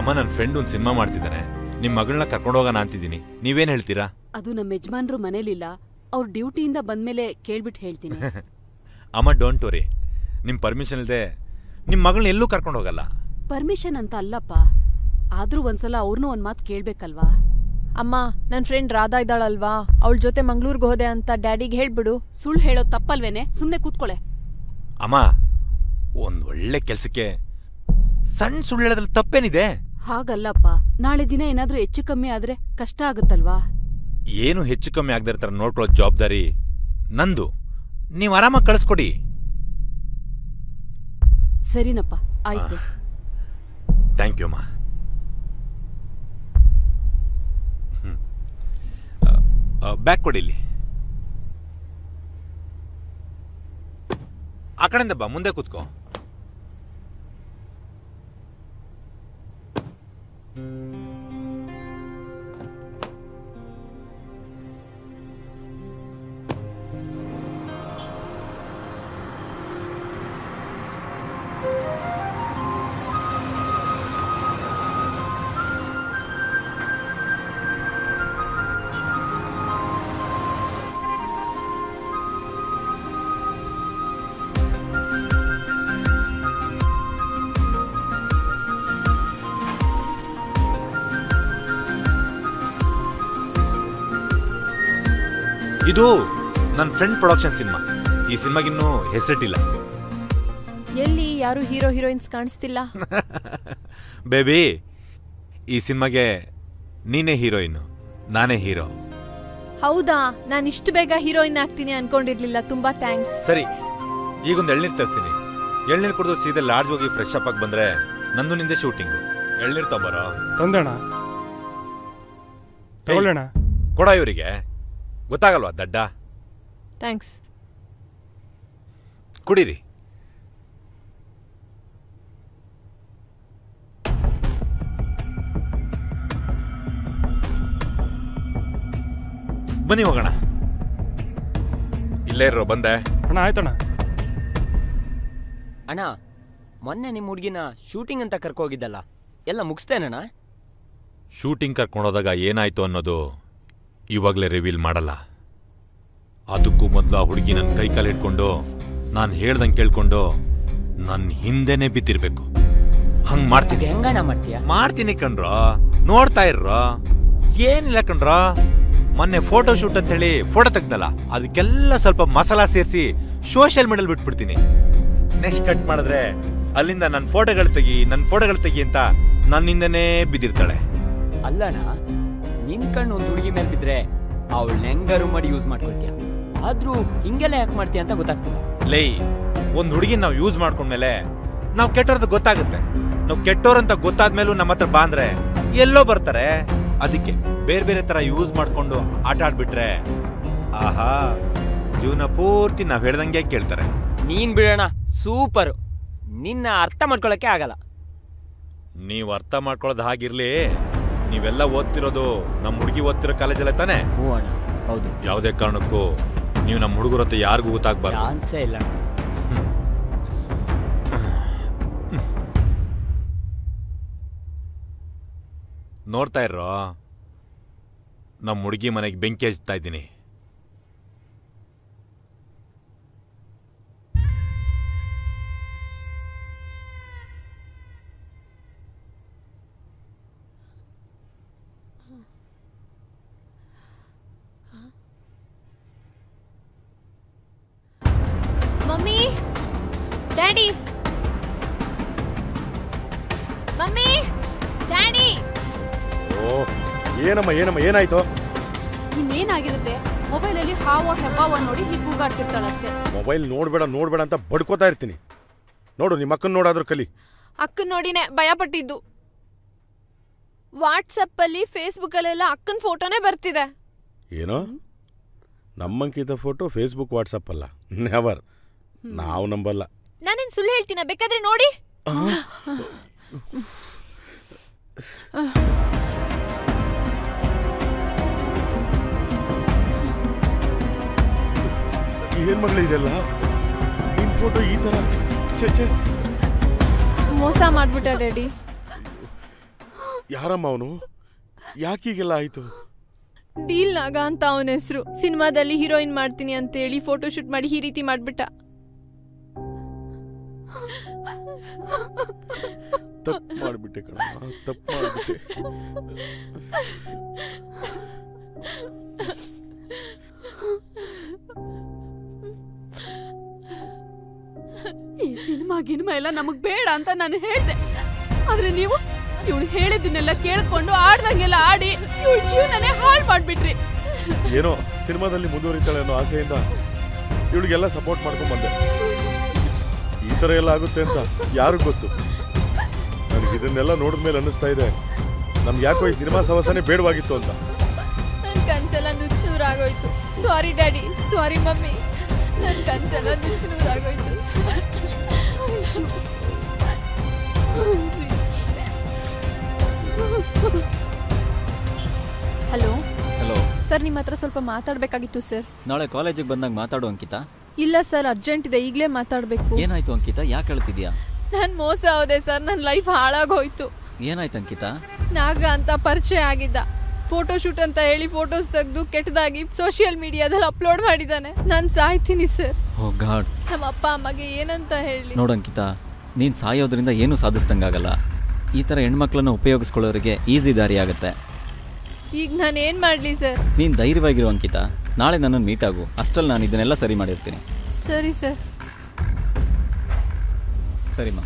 Speaker 9: ಅಮ್ಮ ನನ್ನ ಫ್ರೆಂಡ್ ಒಂದು ಸಿನಿಮಾ ಮಾಡ್ತಿದ್ದಾನೆ ನಿಮ್ಮ ಮಗಳನ್ನ ಕರ್ಕೊಂಡು ಹೋಗೋಣ ಅಂತಿದ್ದೀನಿ ನೀವೇನು ಹೇಳ್ತೀರಾ
Speaker 12: ಅದು ನಮ್ಮ ಯಜಮಾನ್ರು ಮನೇಲಿಲ್ಲ ಅವ್ರ ಡ್ಯೂಟಿಯಿಂದ ಬಂದ್ಮೇಲೆ ಕೇಳ್ಬಿಟ್ಟು ಹೇಳ್ತೀನಿ
Speaker 9: ಅಮ್ಮ ಡೋಂಟ್ ವರಿ ನಿಮ್ಮ ಪರ್ಮಿಷನ್ ಇಲ್ಲದೆ ನಿಮ್ಮ ಮಗಳನ್ನ ಎಲ್ಲೂ ಕರ್ಕೊಂಡು ಹೋಗಲ್ಲ
Speaker 12: ಪರ್ಮಿಷನ್ ಅಂತ ಅಲ್ಲಪ್ಪ ಆದ್ರೂ ಒಂದ್ಸಲ ಅವ್ರನ್ನೂ ಒಂದ್ ಮಾತು ಕೇಳ್ಬೇಕಲ್ವಾ
Speaker 6: ಅಮ್ಮ ನನ್ನ ಫ್ರೆಂಡ್ ರಾಧಾ ಇದ್ದಾಳಲ್ವಾ ಅವಳ ಜೊತೆ ಮಂಗ್ಳೂರ್ಗೆ ಹೋದೆ ಅಂತ ಡ್ಯಾಡಿಗೆ ಹೇಳ್ಬಿಡು
Speaker 12: ಸುಳ್ಳು ಹೇಳೋದ್ ತಪ್ಪಲ್ವೇನೆ ಸುಮ್ನೆ ಕೂತ್ಕೊಳೆ
Speaker 9: ಅಮ್ಮ ಒಂದು ಒಳ್ಳೆ ಕೆಲಸಕ್ಕೆ ಸಣ್ಣ ಸುಳ್ಳು ಹೇಳೋದ್ರಲ್ಲಿ ತಪ್ಪೇನಿದೆ
Speaker 12: ಹಾಗಲ್ಲಪ್ಪ ನಾಳೆ ದಿನ ಏನಾದ್ರೂ ಹೆಚ್ಚು ಕಮ್ಮಿ ಆದ್ರೆ ಕಷ್ಟ ಆಗುತ್ತಲ್ವಾ
Speaker 9: ಏನು ಹೆಚ್ಚು ಕಮ್ಮಿ ಆಗದೆ ಥರ ನೋಡ್ಕೊಳ್ಳೋ ಜವಾಬ್ದಾರಿ ನಂದು ನೀವು ಆರಾಮಾಗಿ ಕಳಿಸ್ಕೊಡಿ
Speaker 12: ಸರಿನಪ್ಪ ಆಯ್ತು
Speaker 9: ಥ್ಯಾಂಕ್ ಯು ಅಮ್ಮ ಬ್ಯಾಗ್ ಕೊಡಿ ಇಲ್ಲಿ ಆ ಕಡೆಯಿಂದ ಬಾ ಮುಂದೆ ಕೂತ್ಕೋ ಇದು ನನ್ನ ಫ್ರೆಂಡ್ ಪ್ರೊಡಕ್ಷನ್ ಸಿನಿಮಾ ಈ ಸಿನಿಮಾಗಿನ್ನೂ ಹೆಸರಿಟ್ಟಿಲ್ಲ
Speaker 6: ಎಲ್ಲಿ ಯಾರು ಹೀರೋ ಹೀರೋಯಿನ್ಸ್ ಕಾಣಿಸ್ತಿಲ್ಲ
Speaker 9: ಬೇಬಿ ಈ ಸಿನಿಮಾಗೆ ನೀನೇ ಹೀರೋಯಿನ್ ನಾನೇ ಹೀರೋ
Speaker 6: ಹೌದಾ ನಾನು ಇಷ್ಟು ಬೇಗ ಹೀರೋಯಿನ್ ಆಗ್ತೀನಿ ಅನ್ಕೊಂಡಿರ್ಲಿಲ್ಲ ತುಂಬಾ ಥ್ಯಾಂಕ್ಸ್
Speaker 9: ಸರಿ ಈಗೊಂದು ಎಳ್ನೀರು ತರಿಸ್ತೀನಿ ಎಳ್ನೀರು ಕುಡಿದು ಸೀದಾ ಲಾಡ್ಜ್ ಹೋಗಿ ಫ್ರೆಶ್ ಅಪ್ ಆಗಿ ಬಂದ್ರೆ ನಂದು ನಿಂದೆ ಶೂಟಿಂಗು ಎಳ್ನೀರು ತಗೋಬರೋ
Speaker 5: ತಂದಣ ತಗೊಳ್ಳೋಣ
Speaker 9: ಕೊಡ ಇವರಿಗೆ ಗೊತ್ತಾಗಲ್ವಾ ದಡ್ಡ
Speaker 6: ಥ್ಯಾಂಕ್ಸ್
Speaker 9: ಕುಡೀರಿ ಬನ್ನಿ ಹೋಗೋಣ ಇಲ್ಲೇ ಇರೋ ಬಂದೆ
Speaker 5: ಅಣ್ಣ ಆಯ್ತಣ್ಣ
Speaker 10: ಅಣ್ಣ ಮೊನ್ನೆ ನಿಮ್ಮ ಹುಡುಗಿನ ಶೂಟಿಂಗ್ ಅಂತ ಕರ್ಕೋಗಿದ್ದಲ್ಲ ಎಲ್ಲ ಮುಗಿಸ್ತೇನಣ್ಣ
Speaker 9: ಶೂಟಿಂಗ್ ಕರ್ಕೊಂಡೋದಾಗ ಏನಾಯ್ತು ಅನ್ನೋದು ಇವಾಗಲೇ ರಿವೀಲ್ ಮಾಡಲ್ಲ ಅದಕ್ಕೂ ಮೊದಲು ಆ ಹುಡುಗಿ ನನ್ನ ಕೈ ಕಾಲು ಹಿಡ್ಕೊಂಡು ನಾನು ಹೇಳ್ದಂಗೆ ಕೇಳ್ಕೊಂಡು ನನ್ನ ಹಿಂದೆನೆ ಬಿದ್ದಿರ್ಬೇಕು ಹಂಗ್ ಮಾಡ್ತೀನಿ
Speaker 10: ಹೆಂಗಣ್ಣ ಮಾಡ್ತೀಯ
Speaker 9: ಮಾಡ್ತೀನಿ ಕಣ್ರೋ ನೋಡ್ತಾ ಇರ್ರೋ ಏನಿಲ್ಲ ಕಣ್ರೋ ಮೊನ್ನೆ ಫೋಟೋ ಶೂಟ್ ಅಂತ ಹೇಳಿ ಫೋಟೋ ತೆಗ್ದಲ್ಲ ಅದಕ್ಕೆಲ್ಲ ಸ್ವಲ್ಪ ಮಸಾಲ ಸೇರಿಸಿ ಸೋಷಿಯಲ್ ಮೀಡಿಯಲ್ಲಿ ಬಿಟ್ಬಿಡ್ತೀನಿ ನೆಕ್ಸ್ಟ್ ಕಟ್ ಮಾಡಿದ್ರೆ ಅಲ್ಲಿಂದ ನನ್ನ ಫೋಟೋಗಳು ತೆಗಿ ನನ್ನ ಫೋಟೋಗಳು ತೆಗಿ ಅಂತ ನನ್ನಿಂದನೇ ಬಿದ್ದಿರ್ತಾಳೆ
Speaker 10: ಅಲ್ಲಣ್ಣ ನಿನ್ ಕಣ್ಣು ಒಂದು ಹುಡುಗಿ ಮೇಲೆ ಬಿದ್ರೆ ಅವಳನ್ನ ಹೆಂಗಾರು ಮಾಡಿ ಯೂಸ್ ಮಾಡ್ಕೊಳ್ತೀಯ ಆದ್ರೂ ಹಿಂಗೆಲ್ಲ ಯಾಕೆ ಮಾಡ್ತೀಯ ಅಂತ ಗೊತ್ತಾಗ್ತಿಲ್ಲ
Speaker 9: ಲೈ ಒಂದ್ ಹುಡುಗಿ ನಾವು ಯೂಸ್ ಮಾಡ್ಕೊಂಡ್ಮೇಲೆ ನಾವು ಕೆಟ್ಟೋರ್ದು ಗೊತ್ತಾಗುತ್ತೆ ನಾವು ಕೆಟ್ಟೋರಂತ ಗೊತ್ತಾದ್ಮೇಲೂ ನಮ್ಮ ಹತ್ರ ಬಾಂದ್ರೆ ಎಲ್ಲೋ ಬರ್ತಾರೆ ಅದಕ್ಕೆ ಬೇರೆ ಬೇರೆ ತರ ಯೂಸ್ ಮಾಡ್ಕೊಂಡು ಆಟ ಆಡ್ಬಿಟ್ರೆ ಆಹಾ ಜೀವನ ಪೂರ್ತಿ ನಾವ್ ಹೇಳ್ದಂಗೆ ಕೇಳ್ತಾರೆ
Speaker 10: ನೀನ್ ಬಿಡೋಣ ಸೂಪರ್ ನಿನ್ನ ಅರ್ಥ ಮಾಡ್ಕೊಳಕ್ಕೆ ಆಗಲ್ಲ
Speaker 9: ನೀವ್ ಅರ್ಥ ಮಾಡ್ಕೊಳ್ಳೋದು ಹಾಗಿರ್ಲಿ ನೀವೆಲ್ಲ ಓದ್ತಿರೋದು ನಮ್ಮ ಹುಡುಗಿ ಓದ್ತಿರೋ ಕಾಲೇಜಲ್ಲೇ ತಾನೇ
Speaker 10: ಹ್ಞೂ ಅಣ್ಣ ಹೌದು
Speaker 9: ಯಾವುದೇ ಕಾರಣಕ್ಕೂ ನೀವು ನಮ್ಮ ಹುಡುಗರ ಹತ್ರ ಯಾರಿಗೂ ಗೊತ್ತಾಗ್ಬಾರ್ದು
Speaker 10: ಚಾನ್ಸೇ ಇಲ್ಲ ಅಣ್ಣ.
Speaker 9: ನೋಡ್ತಾ ಇರೋ ನಮ್ಮ ಹುಡುಗಿ ಮನೆಗೆ ಬೆಂಕಿ ಹಚ್ತಾ ಇದ್ದೀನಿ
Speaker 6: ಮಮ್ಮಿ ಡ್ಯಾಡಿ ಮಮ್ಮಿ ಡ್ಯಾಡಿ
Speaker 11: ಓ ಏನಮ್ಮ ಏನಮ್ಮ ಏನಾಯ್ತು
Speaker 12: ಇನ್ನೇನಾಗಿರುತ್ತೆ ಮೊಬೈಲಲ್ಲಿ ಹಾವೋ ಹೆಬ್ಬಾವೋ ನೋಡಿ ಹೀಗೆ ಕೂಗಾಡ್ತಿರ್ತಾಳಷ್ಟೇ
Speaker 11: ಮೊಬೈಲ್ ನೋಡ್ಬೇಡ ನೋಡ್ಬೇಡ ಅಂತ ಬಡ್ಕೋತಾ ಇರ್ತೀನಿ ನೋಡು ನಿಮ್ಮ ಅಕ್ಕನ ನೋಡಾದ್ರೂ ಕಲಿ
Speaker 6: ಅಕ್ಕನ್ ನೋಡಿನೇ ಭಯ ಪಟ್ಟಿದ್ದು ವಾಟ್ಸಪ್ಪಲ್ಲಿ ಫೇಸ್ಬುಕ್ಕಲ್ಲೆಲ್ಲ ಅಕ್ಕನ ಫೋಟೋನೇ ಬರ್ತಿದೆ
Speaker 11: ಏನೋ ನಮ್ಮಂಕಿತ ಫೋಟೋ ಫೇಸ್ಬುಕ್ ವಾಟ್ಸಪ್ ಅಲ್ಲ ನೆವರ್ ನಾವು ನಂಬಲ್ಲ
Speaker 6: ನಾನೇನ್ ಸುಳ್ಳು ಹೇಳ್ತೀನ ಬೇಕಾದ್ರೆ ನೋಡಿ
Speaker 11: ಏನ್ ಮಗಳು ಇದೆಲ್ಲ ನಿನ್ ಫೋಟೋ ಈ ತರ ಛೆ ಛೆ
Speaker 6: ಮೋಸ ಮಾಡ್ಬಿಟ್ಟ ಡ್ಯಾಡಿ
Speaker 11: ಯಾರಮ್ಮ ಅವನು ಯಾಕೀಗೆಲ್ಲ ಆಯ್ತು
Speaker 6: ಡೀಲ್ ನಾಗ ಅಂತ ಅವನ ಹೆಸರು ಸಿನಿಮಾದಲ್ಲಿ ಹೀರೋಯಿನ್ ಮಾಡ್ತೀನಿ ಅಂತ ಹೇಳಿ ಫೋಟೋ ಶೂಟ್ ಮಾಡಿ ಈ ರೀತಿ ಮಾಡ್ಬಿಟ್ಟ
Speaker 11: ತಪ್ಪು ಮಾಡಿಬಿಟ್ಟೆ ಕಣಮ್ಮ ತಪ್ಪು ಮಾಡಿಬಿಟ್ಟೆ
Speaker 12: ಈ ಸಿನಿಮಾ ಗಿನಿಮಾ ಎಲ್ಲ ನಮಗ್ ಬೇಡ ಅಂತ ನಾನು ಹೇಳ್ದೆ ಆದ್ರೆ ನೀವು ಇವಳು ಹೇಳಿದ್ದನ್ನೆಲ್ಲ ಕೇಳ್ಕೊಂಡು ಆಡ್ದಂಗೆಲ್ಲ ಆಡಿ ಇವಳ ಜೀವನನೇ ಹಾಳು ಮಾಡ್ಬಿಟ್ರಿ
Speaker 11: ಏನೋ ಸಿನಿಮಾದಲ್ಲಿ ಮುಂದುವರಿತಾಳೆ ಅನ್ನೋ ಆಸೆಯಿಂದ ಇವಳಿಗೆಲ್ಲ ಸಪೋರ್ಟ್ ಮಾಡ್ಕೊಂಡ್ ಬಂದೆ ಈ ಥರ ಎಲ್ಲ ಆಗುತ್ತೆ ಅಂತ ಯಾರಿಗ್ ಗೊತ್ತು ನನಗೆ ಇದನ್ನೆಲ್ಲ ನೋಡಿದ್ಮೇಲೆ ಅನ್ನಿಸ್ತಾ ಇದೆ ನಮ್ಗೆ ಯಾಕೋ ಈ ಸಿನಿಮಾ ಸವಸನೆ ಬೇಡವಾಗಿತ್ತು ಅಂತ
Speaker 6: ನನ್ ಕನ್ಸೆಲ್ಲ ನುಚ್ಚು ನೂರಾಗೋಯ್ತು ಸಾರಿ ಡ್ಯಾಡಿ ಸಾರಿ ಮಮ್ಮಿ ನನ್ ಕನ್ಸೆಲ್ಲ ನುಚ್ಚು ನೂರಾಗೋಯ್ತು ಹಲೋ
Speaker 4: ಹಲೋ
Speaker 6: ಸರ್ ನಿಮ್ಮ ಹತ್ರ ಸ್ವಲ್ಪ ಮಾತಾಡ್ಬೇಕಾಗಿತ್ತು ಸರ್
Speaker 4: ನಾಳೆ ಕಾಲೇಜಿಗೆ ಬಂದಾಗ ಮಾತಾಡು ಅಂಕಿತಾ
Speaker 6: ಇಲ್ಲ ಸರ್ ಅರ್ಜೆಂಟ್ ಇದೆ ಈಗಲೇ ಮಾತಾಡಬೇಕು
Speaker 4: ಏನಾಯ್ತು ಅಂಕಿತಾ ಯಾಕೆ ಹೇಳ್ತಿದ್ಯಾ
Speaker 6: ನಾನು ಮೋಸ ಹೋದೆ ಸರ್ ನನ್ನ ಲೈಫ್ ಹಾಳಾಗೋಯ್ತು
Speaker 4: ಏನಾಯ್ತು ಅಂಕಿತಾ
Speaker 6: ನಾಗ ಅಂತ ಪರಿಚಯ ಆಗಿದ್ದ ಫೋಟೋ ಶೂಟ್ ಅಂತ ಹೇಳಿ ಫೋಟೋಸ್ ತೆಗೆದು ಕೆಟ್ಟದಾಗಿ ಸೋಷಿಯಲ್ ಮೀಡಿಯಾದಲ್ಲಿ ಅಪ್ಲೋಡ್ ಮಾಡಿದ್ದಾನೆ ನಾನು ಸಾಯ್ತೀನಿ ಸರ್
Speaker 4: ಓ ಗಾಡ್
Speaker 6: ನಮ್ಮ ಅಪ್ಪ ಅಮ್ಮಗೆ ಏನಂತ ಹೇಳಿ
Speaker 4: ನೋಡಂಕಿತ ನೀನು ಸಾಯೋದ್ರಿಂದ ಏನೂ ಸಾಧಿಸ್ದಂಗಾಗಲ್ಲ ಈ ಥರ ಹೆಣ್ಮಕ್ಳನ್ನ ಉಪಯೋಗಿಸ್ಕೊಳ್ಳೋರಿಗೆ ಈಸಿ ದಾರಿ ಆಗುತ್ತೆ
Speaker 6: ಈಗ ನಾನು ಏನು ಮಾಡಲಿ ಸರ್
Speaker 4: ನೀನು ಧೈರ್ಯವಾಗಿರು ಅಂಕಿತ ನಾಳೆ ನನ್ನನ್ನು ಮೀಟ್ ಆಗು ಅಷ್ಟರಲ್ಲಿ ನಾನು ಇದನ್ನೆಲ್ಲ ಸರಿ ಮಾಡಿರ್ತೀನಿ
Speaker 6: ಸರಿ ಸರ್
Speaker 4: ಸರಿಮಾ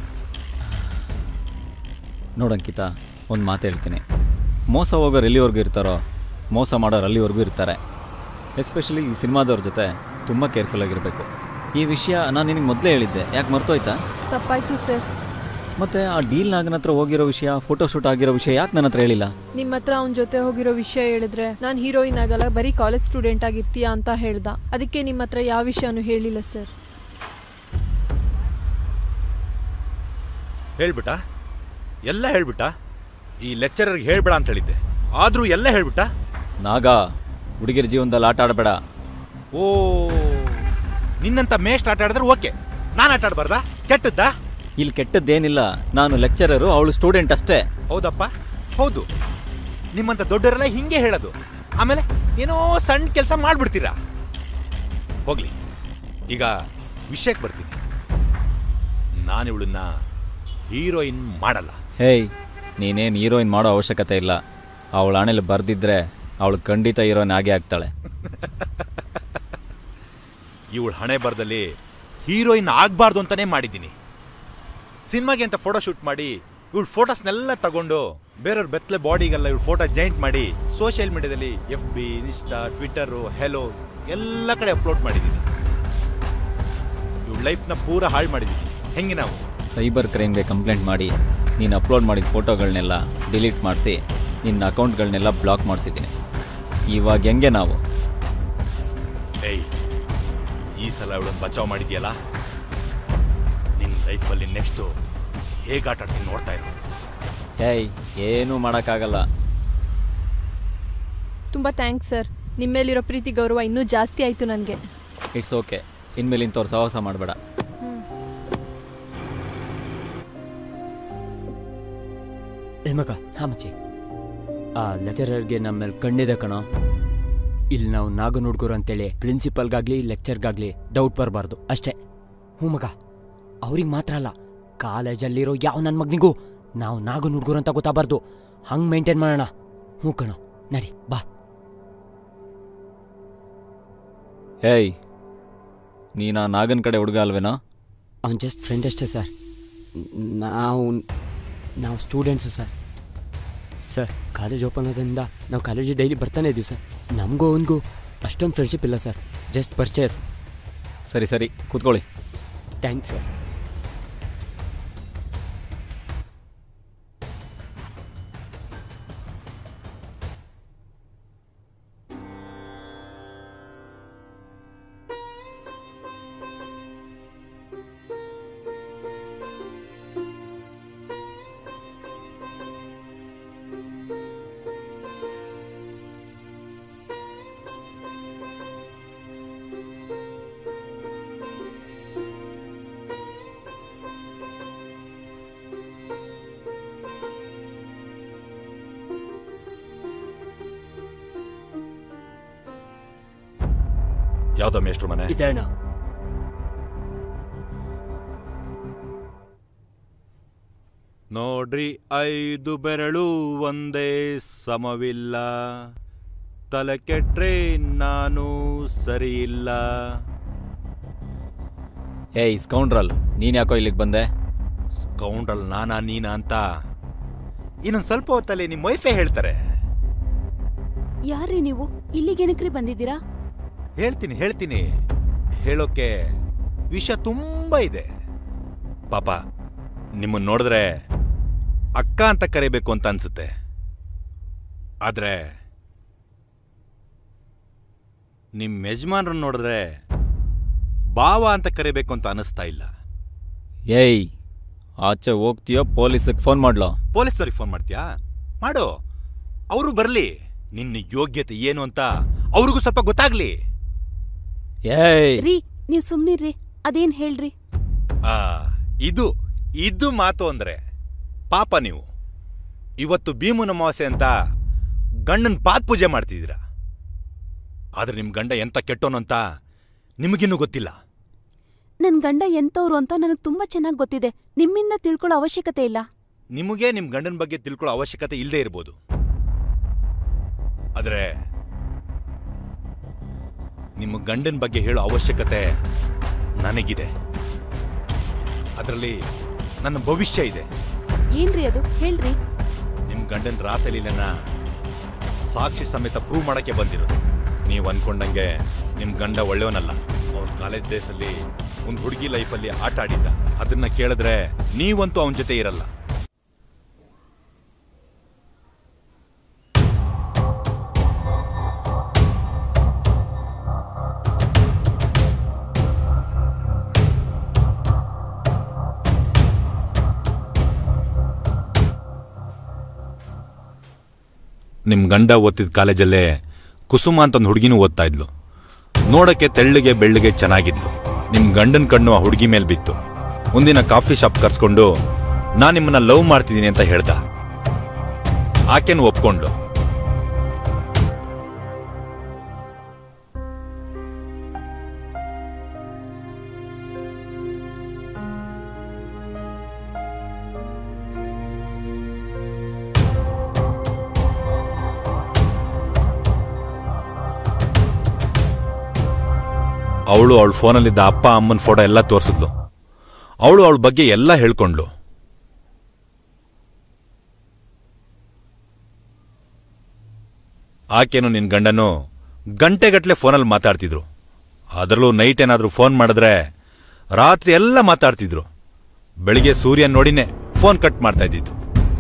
Speaker 4: ನೋಡಂಕಿತ ಒಂದು ಮಾತು ಹೇಳ್ತೀನಿ ಮೋಸ ಹೋಗೋರು ಎಲ್ಲಿವರೆಗೂ ಇರ್ತಾರೋ ಮೋಸ ಮಾಡೋರು ಅಲ್ಲಿವರೆಗೂ ಇರ್ತಾರೆ ಎಸ್ಪೆಷಲಿ ಈ ಸಿನಿಮಾದವ್ರ ಜೊತೆ ತುಂಬ ಕೇರ್ಫುಲ್ ಆಗಿರಬೇಕು ಈ ವಿಷಯ ನಾನು ನಿನಗೆ ಮೊದಲೇ ಹೇಳಿದ್ದೆ ಯಾಕೆ ಮರ್ತೋಯ್ತಾ
Speaker 6: ತಪ್ಪಾಯ್ತು ಸರ್
Speaker 4: ಮತ್ತೆ ಆ ಡೀಲ್ ನಾಗನ ಹತ್ರ ಹೋಗಿರೋ ವಿಷಯ ಫೋಟೋ ಶೂಟ್ ಆಗಿರೋ ವಿಷಯ ಯಾಕೆ ನನ್ನ ಹತ್ರ ಹೇಳಿಲ್ಲ
Speaker 6: ನಿಮ್ಮ ಹತ್ರ ಅವನ ಜೊತೆ ಹೋಗಿರೋ ವಿಷಯ ಹೇಳಿದ್ರೆ ನಾನು ಹೀರೋಯಿನ್ ಆಗಲ್ಲ ಬರೀ ಕಾಲೇಜ್ ಸ್ಟೂಡೆಂಟ್ ಆಗಿರ್ತೀಯಾ ಅಂತ ಹೇಳ್ದ ಅದಕ್ಕೆ ನಿಮ್ಮ ಹತ್ರ ಯಾವ ವಿಷಯನೂ ಹೇಳಿಲ್ಲ ಸರ್
Speaker 9: ಹೇಳ್ಬಿಟ್ಟ ಎಲ್ಲ ಹೇಳ್ಬಿಟ್ಟ ಈ ಲೆಕ್ಚರರ್ಗೆ ಹೇಳ್ಬೇಡ ಅಂತ ಹೇಳಿದ್ದೆ ಆದ್ರೂ ಎಲ್ಲ ಹೇಳ್ಬಿಟ್ಟ
Speaker 4: ನಾಗ ಹುಡುಗಿರ ಜೀವನದಲ್ಲಿ ಆಟ ಆಡಬೇಡ
Speaker 9: ಓ ನಿನ್ನಂತ ಮೇಸ್ಟ್ ಆಟ ಆಡಿದ್ರೆ ಓಕೆ ನಾನು ಆಟ ಆಡಬಾರ್ದಾ ಕೆಟ್ಟದ್ದಾ
Speaker 4: ಇಲ್ಲಿ ಕೆಟ್ಟದ್ದೇನಿಲ್ಲ ನಾನು ಲೆಕ್ಚರರು ಅವಳು ಸ್ಟೂಡೆಂಟ್ ಅಷ್ಟೇ
Speaker 9: ಹೌದಪ್ಪ ಹೌದು ನಿಮ್ಮಂತ ದೊಡ್ಡವರೆಲ್ಲ ಹಿಂಗೆ ಹೇಳೋದು ಆಮೇಲೆ ಏನೋ ಸಣ್ಣ ಕೆಲಸ ಮಾಡ್ಬಿಡ್ತೀರಾ ಹೋಗ್ಲಿ ಈಗ ವಿಷಯಕ್ಕೆ ಬರ್ತೀನಿ ನಾನು ಇವಳನ್ನ ಹೀರೋಯಿನ್ ಮಾಡಲ್ಲ
Speaker 4: ಹೇಯ್ ನೀನೇನು ಹೀರೋಯಿನ್ ಮಾಡೋ ಅವಶ್ಯಕತೆ ಇಲ್ಲ ಅವಳ ಹಣೆಲಿ ಬರ್ದಿದ್ರೆ ಅವಳು ಖಂಡಿತ ಹೀರೋಯಿನ್ ಆಗೇ ಆಗ್ತಾಳೆ
Speaker 9: ಇವಳ ಹಣೆ ಬರದಲ್ಲಿ ಹೀರೋಯಿನ್ ಆಗಬಾರ್ದು ಅಂತಾನೆ ಮಾಡಿದ್ದೀನಿ ಸಿನಿಮಾಗೆ ಅಂತ ಫೋಟೋ ಶೂಟ್ ಮಾಡಿ ಇವಳು ಫೋಟೋಸ್ನೆಲ್ಲ ತಗೊಂಡು ಬೇರೆಯವ್ರ ಬೆತ್ತಲೆ ಬಾಡಿಗೆಲ್ಲ ಇವಳು ಫೋಟೋ ಜಾಯಿಂಟ್ ಮಾಡಿ ಸೋಷಿಯಲ್ ಮೀಡಿಯಾದಲ್ಲಿ F B Insta Twitter hello ಎಲ್ಲ ಕಡೆ ಅಪ್ಲೋಡ್ ಮಾಡಿದ್ದೀನಿ ಇವಳ ಲೈಫ್ನ ಪೂರ ಹಾಳು ಮಾಡಿದ್ದೀನಿ ಹೆಂಗೆ ನಾವು
Speaker 4: ಸೈಬರ್ ಕ್ರೈಮ್ಗೆ ಕಂಪ್ಲೇಂಟ್ ಮಾಡಿ ನೀನು ಅಪ್ಲೋಡ್ ಮಾಡಿದ ಫೋಟೋಗಳನ್ನೆಲ್ಲ ಡಿಲೀಟ್ ಮಾಡಿಸಿ ನಿನ್ನ ಅಕೌಂಟ್ಗಳನ್ನೆಲ್ಲ ಬ್ಲಾಕ್ ಮಾಡಿಸಿದ್ದೀನಿ ಇವಾಗ ಹೆಂಗೆ ನಾವು
Speaker 9: ಏಯ್ ಈ ಸಲ ಇವಳನ್ನು ಬಚಾವ್ ಮಾಡಿದ್ಯಲ್ಲ ನಿನ್ನ ಲೈಫಲ್ಲಿ ನೆಕ್ಸ್ಟು ಹೇಗೆ ಆಟ ಆಡ್ತೀನಿ ನೋಡ್ತಾ ಇರು
Speaker 4: ಹೇಯ್ ಏನೂ ಮಾಡೋಕ್ಕಾಗಲ್ಲ
Speaker 6: ತುಂಬ ಥ್ಯಾಂಕ್ಸ್ ಸರ್ ನಿಮ್ಮ ಮೇಲಿರೋ ಪ್ರೀತಿ ಗೌರವ ಇನ್ನೂ ಜಾಸ್ತಿ ಆಯಿತು ನನಗೆ
Speaker 4: ಇಟ್ಸ್ ಓಕೆ ಇನ್ಮೇಲೆ ಇಂಥವ್ರು ಸಹವಾಸ ಮಾಡಬೇಡ
Speaker 10: ಏ ಮಗ ಹಾ ಮಚ್ಚಿ ಆ ಲೆಕ್ಚರರ್ಗೆ ನಮ್ಮ ಮೇಲೆ ಕಣ್ಣಿದೆ ಕಣೋ ಇಲ್ಲಿ ನಾವು ನಾಗನ ಹುಡುಗರು ಅಂತೇಳಿ ಪ್ರಿನ್ಸಿಪಲ್ಗಾಗ್ಲಿ ಲೆಕ್ಚರ್ಗಾಗ್ಲಿ ಡೌಟ್ ಬರಬಾರ್ದು ಅಷ್ಟೇ ಹ್ಞೂ ಮಗ ಅವ್ರಿಗೆ ಮಾತ್ರ ಅಲ್ಲ ಕಾಲೇಜಲ್ಲಿರೋ ಯಾವ ನನ್ನ ಮಗನಿಗೂ ನಾವು ನಾಗನ ಹುಡುಗರು ಅಂತ ಗೊತ್ತಾಗಬಾರ್ದು ಹಂಗೆ ಮೇಂಟೈನ್ ಮಾಡೋಣ ಹ್ಞೂ ಕಣೋ ನಡಿ ಬಾ
Speaker 4: ಹೇಯ್ ನೀನು ಆ ನಾಗನ ಕಡೆ ಹುಡುಗ ಅಲ್ವೇನೋ
Speaker 10: ಅವ್ನು ಜಸ್ಟ್ ಫ್ರೆಂಡ್ ಅಷ್ಟೇ ಸರ್ ನಾವು ನಾವು students sir sir college open ಆದ್ರಿಂದ ನಾವು ಕಾಲೇಜಿಗೆ ಡೈಲಿ ಬರ್ತಾನೆ ಇದ್ದೀವಿ ಸರ್ ನಮಗೂ ಅವನಿಗೂ ಅಷ್ಟೊಂದು ಫ್ರೆಂಡ್ಶಿಪ್ ಇಲ್ಲ ಸರ್ ಜಸ್ಟ್ ಪರ್ಚೇಸ್
Speaker 4: ಸರಿ ಸರಿ ಕೂತ್ಕೊಳ್ಳಿ
Speaker 10: ಥ್ಯಾಂಕ್ಸ್ ಸರ್
Speaker 9: ಯಾವ್ದೋ ಮೇಷ್ಟ್ರು ಮನೆ
Speaker 10: ಇದೆ ಅಣ್ಣ
Speaker 9: ನೋಡ್ರಿ ಐದು ಬೆರಳು ಒಂದೇ ಸಮವಿಲ್ಲ ತಲೆ ಕೆಟ್ರೆ ನಾನು ಸರಿಯಿಲ್ಲ
Speaker 4: ಏಯ್ ಸ್ಕೌಂಡ್ರಲ್ ನೀನ್ ಯಾಕೋ ಇಲ್ಲಿಗೆ ಬಂದೆ
Speaker 9: ಕೌಂಡ್ರಲ್ ನಾನಾ ನೀನಾ ಅಂತ ಇನ್ನೊಂದು ಸ್ವಲ್ಪ ಹೊತ್ತಲ್ಲಿ ನಿಮ್ಮ ವೈಫೇ ಹೇಳ್ತಾರೆ
Speaker 12: ಯಾರ್ರೀ ನೀವು ಇಲ್ಲಿಗೇನಕ್ರಿ ಬಂದಿದ್ದೀರಾ
Speaker 9: ಹೇಳ್ತೀನಿ ಹೇಳ್ತೀನಿ ಹೇಳೋಕೆ ವಿಷಯ ತುಂಬ ಇದೆ ಪಾಪ ನಿಮ್ಮನ್ನು ನೋಡಿದ್ರೆ ಅಕ್ಕ ಅಂತ ಕರಿಬೇಕು ಅಂತ ಅನ್ಸುತ್ತೆ ಆದ್ರೆ ನಿಮ್ಮ ಯಜಮಾನ್ರನ್ನ ನೋಡಿದ್ರೆ ಬಾವ ಅಂತ ಕರಿಬೇಕು ಅಂತ ಅನಿಸ್ತಾ ಇಲ್ಲ
Speaker 4: ಏಯ್ ಆಚೆ ಹೋಗ್ತೀಯೋ ಪೊಲೀಸಿಗೆ ಫೋನ್ ಮಾಡ್ಲೋ
Speaker 9: ಪೊಲೀಸರಿಗೆ ಫೋನ್ ಮಾಡ್ತೀಯಾ ಮಾಡು ಅವರು ಬರಲಿ ನಿನ್ನ ಯೋಗ್ಯತೆ ಏನು ಅಂತ ಅವ್ರಿಗೂ ಸ್ವಲ್ಪ ಗೊತ್ತಾಗ್ಲಿ
Speaker 4: ಏಯ್
Speaker 12: ರೀ ನೀವ್ ಸುಮ್ನಿರ್ರಿ ಅದೇನ್ ಹೇಳ್ರಿ
Speaker 9: ಆ ಇದು ಇದು ಮಾತು ಅಂದ್ರೆ ಪಾಪ ನೀವು ಇವತ್ತು ಭೀಮನ ಅಮಾವಾಸ್ಯೆ ಅಂತ ಗಂಡನ ಪಾದ ಪೂಜೆ ಮಾಡ್ತಿದ್ದೀರಾ ಆದ್ರೆ ನಿಮ್ ಗಂಡ ಎಂತ ಕೆಟ್ಟೋನು ಅಂತ ನಿಮಗಿನ್ನೂ ಗೊತ್ತಿಲ್ಲ
Speaker 12: ನನ್ ಗಂಡ ಎಂತವ್ರು ಅಂತ ನನಗ್ ತುಂಬಾ ಚೆನ್ನಾಗ್ ಗೊತ್ತಿದೆ ನಿಮ್ಮಿಂದ ತಿಳ್ಕೊಳ್ಳೋ ಅವಶ್ಯಕತೆ ಇಲ್ಲ
Speaker 9: ನಿಮಗೆ ನಿಮ್ ಗಂಡನ ಬಗ್ಗೆ ತಿಳ್ಕೊಳ್ಳೋ ಅವಶ್ಯಕತೆ ಇಲ್ಲದೆ ಇರ್ಬೋದು ಆದ್ರೆ ನಿಮ್ಮ ಗಂಡನ ಬಗ್ಗೆ ಹೇಳೋ ಅವಶ್ಯಕತೆ ನನಗಿದೆ ಅದರಲ್ಲಿ ನನ್ನ ಭವಿಷ್ಯ ಇದೆ
Speaker 12: ಏನ್ರಿ ಅದು ಹೇಳ್ರಿ
Speaker 9: ನಿಮ್ ಗಂಡನ ರಾಸಲೀಲನ ಸಾಕ್ಷಿ ಸಮೇತ ಪ್ರೂವ್ ಮಾಡಕ್ಕೆ ಬಂದಿರೋದು ನೀವು ಅನ್ಕೊಂಡಂಗೆ ನಿಮ್ ಗಂಡ ಒಳ್ಳೆಯವನಲ್ಲ ಅವ್ನ ಕಾಲೇಜ್ ಡೇಸಲ್ಲಿ ಒಂದು ಹುಡುಗಿ ಲೈಫಲ್ಲಿ ಆಟ ಆಡಿದ್ದ ಅದನ್ನ ಕೇಳಿದ್ರೆ ನೀವಂತೂ ಅವನ ಜೊತೆ ಇರಲ್ಲ ನಿಮ್ ಗಂಡ ಓದ್ತಿದ್ದ ಕಾಲೇಜಲ್ಲೇ ಕುಸುಮ ಅಂತ ಒಂದು ಹುಡುಗಿನೂ ಓದ್ತಾ ಇದ್ಲು ನೋಡಕ್ಕೆ ತೆಳ್ಳಗೆ ಬೆಳ್ಳಗೆ ಚೆನ್ನಾಗಿದ್ಲು ನಿಮ್ ಗಂಡನ ಕಣ್ಣು ಆ ಹುಡುಗಿ ಮೇಲೆ ಬಿತ್ತು ಮುಂದಿನ ಕಾಫಿ ಶಾಪ್ ಕರ್ಸ್ಕೊಂಡು ನಾನ್ ನಿಮ್ಮನ್ನ ಲವ್ ಮಾಡ್ತಿದ್ದೀನಿ ಅಂತ ಹೇಳ್ದ ಆಕೆನು ಒಪ್ಕೊಂಡು ಅವಳು ಅವಳ ಫೋನಲ್ಲಿದ್ದ ಅಪ್ಪ ಅಮ್ಮನ ಫೋಟೋ ಎಲ್ಲ ತೋರಿಸಿದ್ಲು ಅವಳು ಅವಳ ಬಗ್ಗೆ ಎಲ್ಲ ಹೇಳ್ಕೊಂಡ್ಲು ಆಕೆನು ನಿನ್ ಗಂಡನು ಗಂಟೆಗಟ್ಲೆ ಫೋನಲ್ಲಿ ಮಾತಾಡ್ತಿದ್ರು ಅದರಲ್ಲೂ ನೈಟ್ ಏನಾದರೂ ಫೋನ್ ಮಾಡಿದ್ರೆ ರಾತ್ರಿ ಎಲ್ಲ ಮಾತಾಡ್ತಿದ್ರು ಬೆಳಿಗ್ಗೆ ಸೂರ್ಯ ನೋಡಿನೇ ಫೋನ್ ಕಟ್ ಮಾಡ್ತಾ ಇದ್ದಿದ್ದು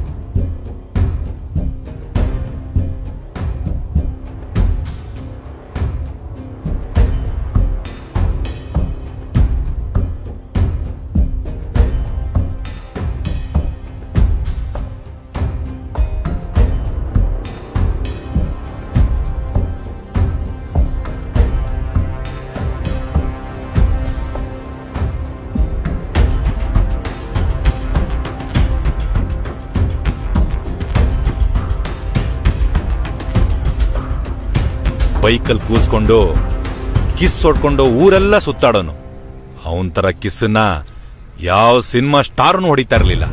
Speaker 9: ಬೈಕಲ್ಲಿ ಕೂಸ್ಕೊಂಡು ಕಿಸ್ ಹೊಡ್ಕೊಂಡು ಊರೆಲ್ಲ ಸುತ್ತಾಡೋನು ಅವನ ಥರ ಕಿಸ್ಸನ್ನ ಯಾವ ಸಿನಿಮಾ ಸ್ಟಾರ್ನು ಹೊಡಿತಾ ಇರಲಿಲ್ಲ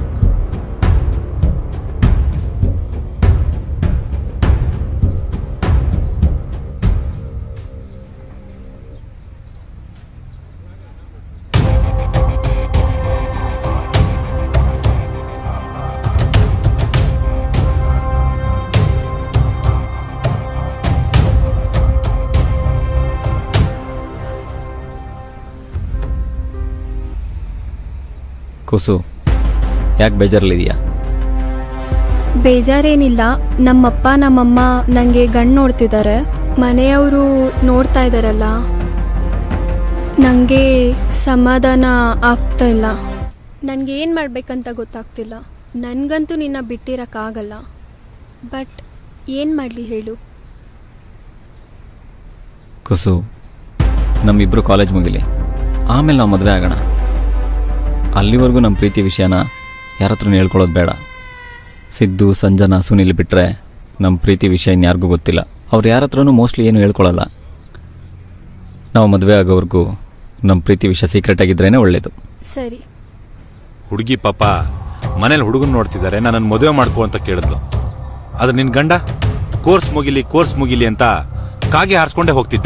Speaker 4: ಕುಸು ಯಾಕೆ ಬೇಜಾರಲ್ಲಿದೆಯಾ
Speaker 19: ಬೇಜಾರೇನಿಲ್ಲ ನಮ್ಮಪ್ಪ ನಮ್ಮಮ್ಮ ನನಗೆ ಗಂಡು ನೋಡ್ತಿದ್ದಾರೆ ಮನೆಯವರು ನೋಡ್ತಾ ಇದ್ದಾರಲ್ಲ ನನಗೆ ಸಮಾಧಾನ ಆಗ್ತಾ ಇಲ್ಲ ನನಗೆ ಏನು ಮಾಡಬೇಕಂತ ಗೊತ್ತಾಗ್ತಿಲ್ಲ ನನಗಂತೂ ನಿನ್ನ ಬಿಟ್ಟಿರೋಕ್ಕಾಗಲ್ಲ ಬಟ್ ಏನು ಮಾಡಲಿ ಹೇಳು
Speaker 4: ಕುಸು ನಮ್ಮಿಬ್ರು ಕಾಲೇಜ್ ಮುಗಿಲಿ ಆಮೇಲೆ ನಾವು ಮದುವೆ ಆಗೋಣ ಅಲ್ಲಿವರೆಗೂ ನಮ್ಮ ಪ್ರೀತಿ ವಿಷಯನ ಯಾರ ಹತ್ರನೂ ಹೇಳ್ಕೊಳ್ಳೋದು ಬೇಡ ಸಿದ್ದು ಸಂಜನಾ ಸುನಿಲ್ ಬಿಟ್ಟರೆ ನಮ್ಮ ಪ್ರೀತಿ ವಿಷಯ ಇನ್ಯಾರಿಗೂ ಗೊತ್ತಿಲ್ಲ ಅವ್ರು ಯಾರ ಹತ್ರನೂ ಮೋಸ್ಟ್ಲಿ ಏನು ಹೇಳ್ಕೊಳ್ಳಲ್ಲ ನಾವು ಮದುವೆ ಆಗೋವರೆಗೂ ನಮ್ಮ ಪ್ರೀತಿ ವಿಷಯ ಸೀಕ್ರೆಟ್ ಆಗಿದ್ರೇನೆ ಒಳ್ಳೇದು
Speaker 19: ಸರಿ
Speaker 9: ಹುಡುಗಿ ಪಾಪ ಮನೇಲಿ ಹುಡುಗನ್ ನೋಡ್ತಿದ್ದಾರೆ ನನ್ನನ್ನು ಮದುವೆ ಮಾಡ್ಕೋ ಅಂತ ಕೇಳಿದ್ಲು ಆದ್ರೆ ನಿನ್ ಗಂಡ ಕೋರ್ಸ್ ಮುಗಿಲಿ ಕೋರ್ಸ್ ಮುಗಿಲಿ ಅಂತ ಕಾಗೆ ಹಾರಿಸ್ಕೊಂಡೇ ಹೋಗ್ತಿದ್ದ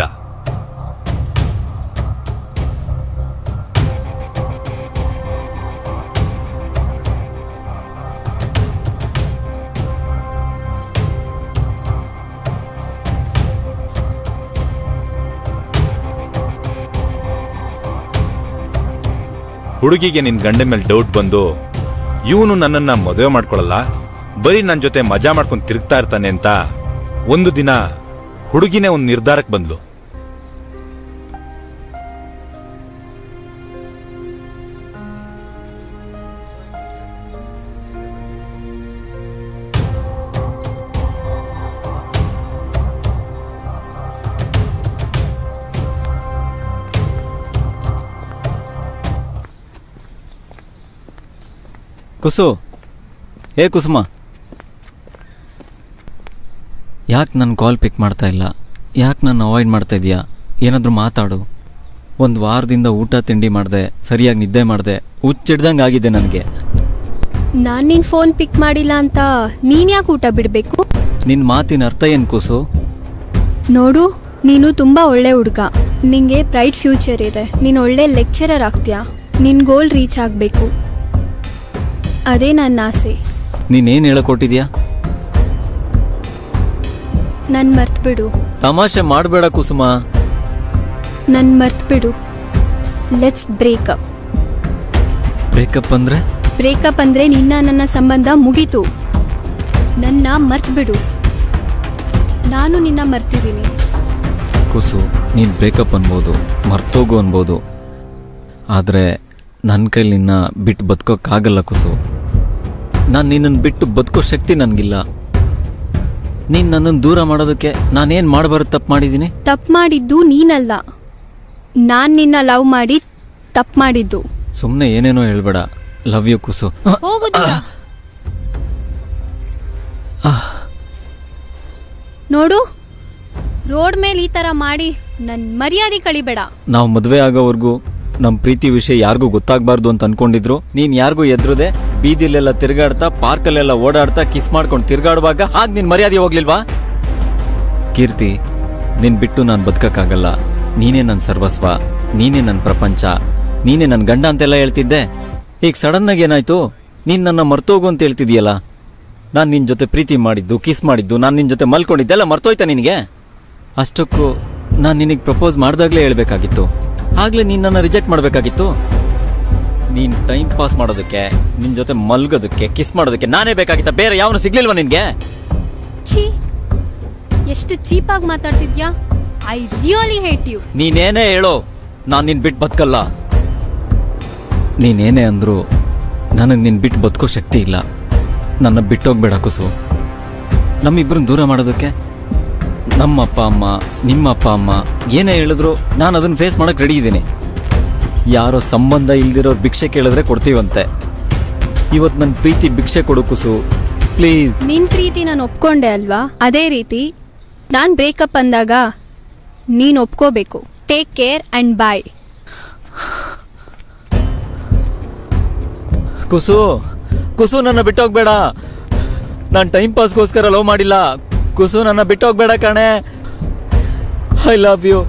Speaker 9: ಹುಡುಗಿಗೆ ನಿನ್ ಗಂಡನ ಮೇಲೆ ಡೌಟ್ ಬಂದು ಇವನು ನನ್ನನ್ನ ಮದುವೆ ಮಾಡ್ಕೊಳ್ಳಲ್ಲ ಬರೀ ನನ್ನ ಜೊತೆ ಮಜಾ ಮಾಡ್ಕೊಂಡು ತಿರುಗ್ತಾ ಇರ್ತಾನೆ ಅಂತ ಒಂದು ದಿನ ಹುಡುಗಿನೇ ಒಂದು ನಿರ್ಧಾರಕ್ಕೆ ಬಂದ್ಲು
Speaker 4: ಕುಸು ಏ ಕುಸುಮ ಯಾಕೆ ನನ್ನ ಕಾಲ್ ಪಿಕ್ ಮಾಡ್ತಾ ಇಲ್ಲ ಯಾಕೆ ನನ್ನ ಅವಾಯ್ಡ್ ಮಾಡ್ತಾ ಇದೀಯಾ ಏನಾದರೂ ಮಾತಾಡು ಒಂದು ವಾರದಿಂದ ಊಟ ತಿಂಡಿ ಮಾಡಿದೆ ಸರಿಯಾಗಿ ನಿದ್ದೆ ಮಾಡಿದೆ ಹುಚ್ಚಿಡ್ದಂಗೆ ಆಗಿದೆ ನನಗೆ
Speaker 19: ನಾನು ನಿನ್ನ ಫೋನ್ ಪಿಕ್ ಮಾಡಿಲ್ಲ ಅಂತ ನೀನ್ ಯಾಕೆ ಊಟ ಬಿಡಬೇಕು
Speaker 4: ನಿನ್ನ ಮಾತಿನ ಅರ್ಥ ಏನು ಕುಸು
Speaker 19: ನೋಡು ನೀನು ತುಂಬ ಒಳ್ಳೆ ಹುಡುಗ ನಿಂಗೆ ಬ್ರೈಟ್ ಫ್ಯೂಚರ್ ಇದೆ ನೀನು ಒಳ್ಳೆ ಲೆಕ್ಚರರ್ ಆಗ್ತೀಯಾ ನಿನ್ನ ಗೋಲ್ ರೀಚ್ ಆಗಬೇಕು ಅದೇ ನನ್ನ ಆಸೆ
Speaker 4: ನೀನೇನು ಹೇಳಕೊಟ್ಟಿದ್ಯಾ
Speaker 19: ನನ್ನ ಮರ್ತ್ಬಿಡು
Speaker 4: ತಮಾಷೆ ಮಾಡಬೇಡ ಕುಸುಮ
Speaker 19: ನನ್ನ ಮರ್ತ್ಬಿಡು ಲೆಟ್ಸ್ ಬ್ರೇಕಪ್
Speaker 4: ಬ್ರೇಕಪ್ ಅಂದರೆ
Speaker 19: ಬ್ರೇಕಪ್ ಅಂದರೆ ನಿನ್ನ ನನ್ನ ಸಂಬಂಧ ಮುಗೀತು ನನ್ನ ಮರ್ತ್ಬಿಡು ನಾನು ನಿನ್ನ ಮರ್ತಿದ್ದೀನಿ
Speaker 4: ಕುಸು ನೀನು ಬ್ರೇಕಪ್ ಅನ್ಬೋದು ಮರ್ತೋಗು ಅನ್ಬೋದು ಆದರೆ ನನ್ನ ಕೈಲಿ ನಿನ್ನ ಬಿಟ್ಟು ಬದುಕೋಕ್ಕಾಗಲ್ಲ ಕುಸು ನಾನು ನಿನ್ನನ್ನು ಬಿಟ್ಟು ಬದುಕೋ ಶಕ್ತಿ ನನಗಿಲ್ಲ ನೀನು ನನ್ನನ್ನು ದೂರ ಮಾಡೋದಕ್ಕೆ ನಾನೇನು ಮಾಡಬಾರ್ದು ತಪ್ಪು ಮಾಡಿದ್ದೀನಿ
Speaker 19: ತಪ್ಪು ಮಾಡಿದ್ದು ನೀನಲ್ಲ ನಾನು ನಿನ್ನ ಲವ್ ಮಾಡಿ ತಪ್ಪು ಮಾಡಿದ್ದು
Speaker 4: ಸುಮ್ಮನೆ ಏನೇನೋ ಹೇಳ್ಬೇಡ ಲವ್ ಯು ಕುಸು
Speaker 19: ಹೋಗು ದೂರ. ನೋಡು ರೋಡ್ ಮೇಲೆ ಈ ತರ ಮಾಡಿ ನನ್ ಮರ್ಯಾದೆ ಕಳಿಬೇಡ
Speaker 4: ನಾವು ಮದುವೆ ಆಗೋವರೆಗೂ ನಮ್ಮ ಪ್ರೀತಿ ವಿಷಯ ಯಾರಿಗೂ ಗೊತ್ತಾಗಬಾರ್ದು ಅಂತ ಅನ್ಕೊಂಡಿದ್ರು ನೀನು ಯಾರಿಗೂ ಎದ್ರದೆ ಬೀದಿಲೆಲ್ಲ ತಿರುಗಾಡ್ತಾ ಪಾರ್ಕಲ್ಲೆಲ್ಲ ಓಡಾಡ್ತಾ ಕಿಸ್ ಮಾಡ್ಕೊಂಡು ತಿರುಗಾಡುವಾಗ ಆಗ ನಿನ್ ಮರ್ಯಾದೆ ಹೋಗ್ಲಿಲ್ವಾ ಕೀರ್ತಿ ನಿನ್ ಬಿಟ್ಟು ನಾನು ಬದುಕಕ್ಕಾಗಲ್ಲ ನೀನೇ ನನ್ನ ಸರ್ವಸ್ವ ನೀನೇ ನನ್ನ ಪ್ರಪಂಚ ನೀನೇ ನನ್ನ ಗಂಡ ಅಂತೆಲ್ಲ ಹೇಳ್ತಿದ್ದೆ ಈಗ ಸಡನ್ ಆಗಿ ಏನಾಯ್ತು ನೀನ್ ನನ್ನ ಮರ್ತೋಗು ಅಂತ ಹೇಳ್ತಿದ್ಯಲ್ಲ ನಾನು ನಿನ್ ಜೊತೆ ಪ್ರೀತಿ ಮಾಡಿದ್ದು ಕಿಸ್ ಮಾಡಿದ್ದು ನಾನು ನಿನ್ ಜೊತೆ ಮಲ್ಕೊಂಡಿದ್ದೆಲ್ಲ ಮರ್ತೋಯ್ತಾ ನಿನಗೆ ಅಷ್ಟಕ್ಕೂ ನಾನು ನಿನಗೆ ಪ್ರಪೋಸ್ ಮಾಡ್ದಾಗ್ಲೇ ಹೇಳ್ಬೇಕಾಗಿತ್ತು ಆಗ್ಲೇ ನೀನ್ ನನ್ನ ರಿಜೆಕ್ಟ್ ಮಾಡಬೇಕಾಗಿತ್ತು ನೀನ್ ಟೈಮ್ ಪಾಸ್ ಮಾಡೋದಕ್ಕೆ ನಿನ್ ಜೊತೆ ಮಲ್ಗೋದಕ್ಕೆ ಕಿಸ್ ಮಾಡೋದಕ್ಕೆ ನಾನೇ ಬೇಕಾಗಿತ್ತ ಬೇರೆ ಯಾವನು ಸಿಗ್ಲಿಲ್ವಾ ನಿನ್ಗೆ
Speaker 19: ಛೀ ಎಷ್ಟು ಚೀಪಾಗಿ ಮಾತಾಡ್ತಿದ್ಯಾ ಐ ರಿಯಲಿ ಹೇಟ್ ಯು
Speaker 4: ನೀನೇನೇ ಹೇಳೋ ನಾನು ನಿನ್ ಬಿಟ್ಟು ಬದುಕಲ್ಲ ನೀನೇನೇ ಅಂದ್ರು ನನಗೆ ನಿನ್ ಬಿಟ್ಟು ಬದುಕೋ ಶಕ್ತಿ ಇಲ್ಲ ನನ್ನ ಬಿಟ್ಟೋಗ್ಬೇಡ ಕುಸು ನಮ್ಮಿಬ್ಬರನ್ನ ದೂರ ಮಾಡೋದಕ್ಕೆ ನಮ್ಮ ಅಪ್ಪ ಅಮ್ಮ ನಿಮ್ಮ ಅಪ್ಪ ಅಮ್ಮ ಏನೇ ಹೇಳಿದ್ರು ನಾನು ಅದನ್ನ ಫೇಸ್ ಮಾಡಕ್ ರೆಡಿ ಇದ್ದೀನಿ ಯಾರೋ ಸಂಬಂಧ ಇಲ್ದಿರೋ ಭಿಕ್ಷೆ ಕೇಳಿದ್ರೆ ಕೊಡ್ತೀವಂತೆ ಇವತ್ತು ನನ್ನ ಪ್ರೀತಿ ಭಿಕ್ಷೆ ಕೊಡು ಕುಸು ಪ್ಲೀಸ್
Speaker 19: ನಿನ್ ಪ್ರೀತಿ ನಾನು ಒಪ್ಕೊಂಡೆ ಅಲ್ವಾ ಅದೇ ರೀತಿ ನಾನ್ ಬ್ರೇಕಪ್ ಅಂದಾಗ ನೀನ್ ಒಪ್ಕೋಬೇಕು take care and bye
Speaker 4: Kusu Kusu ನನ್ನ ಬಿಟ್ಟೋಗ್ಬೇಡ ನಾನು ಟೈಮ್ ಪಾಸ್ಗೋಸ್ಕರ ಲವ್ ಮಾಡಿಲ್ಲ ಕುಸು ನನ್ನ ಬಿಟ್ಟೋಗ್ಬೇಡ ಕಣೆ ಐ ಲವ್ ಯು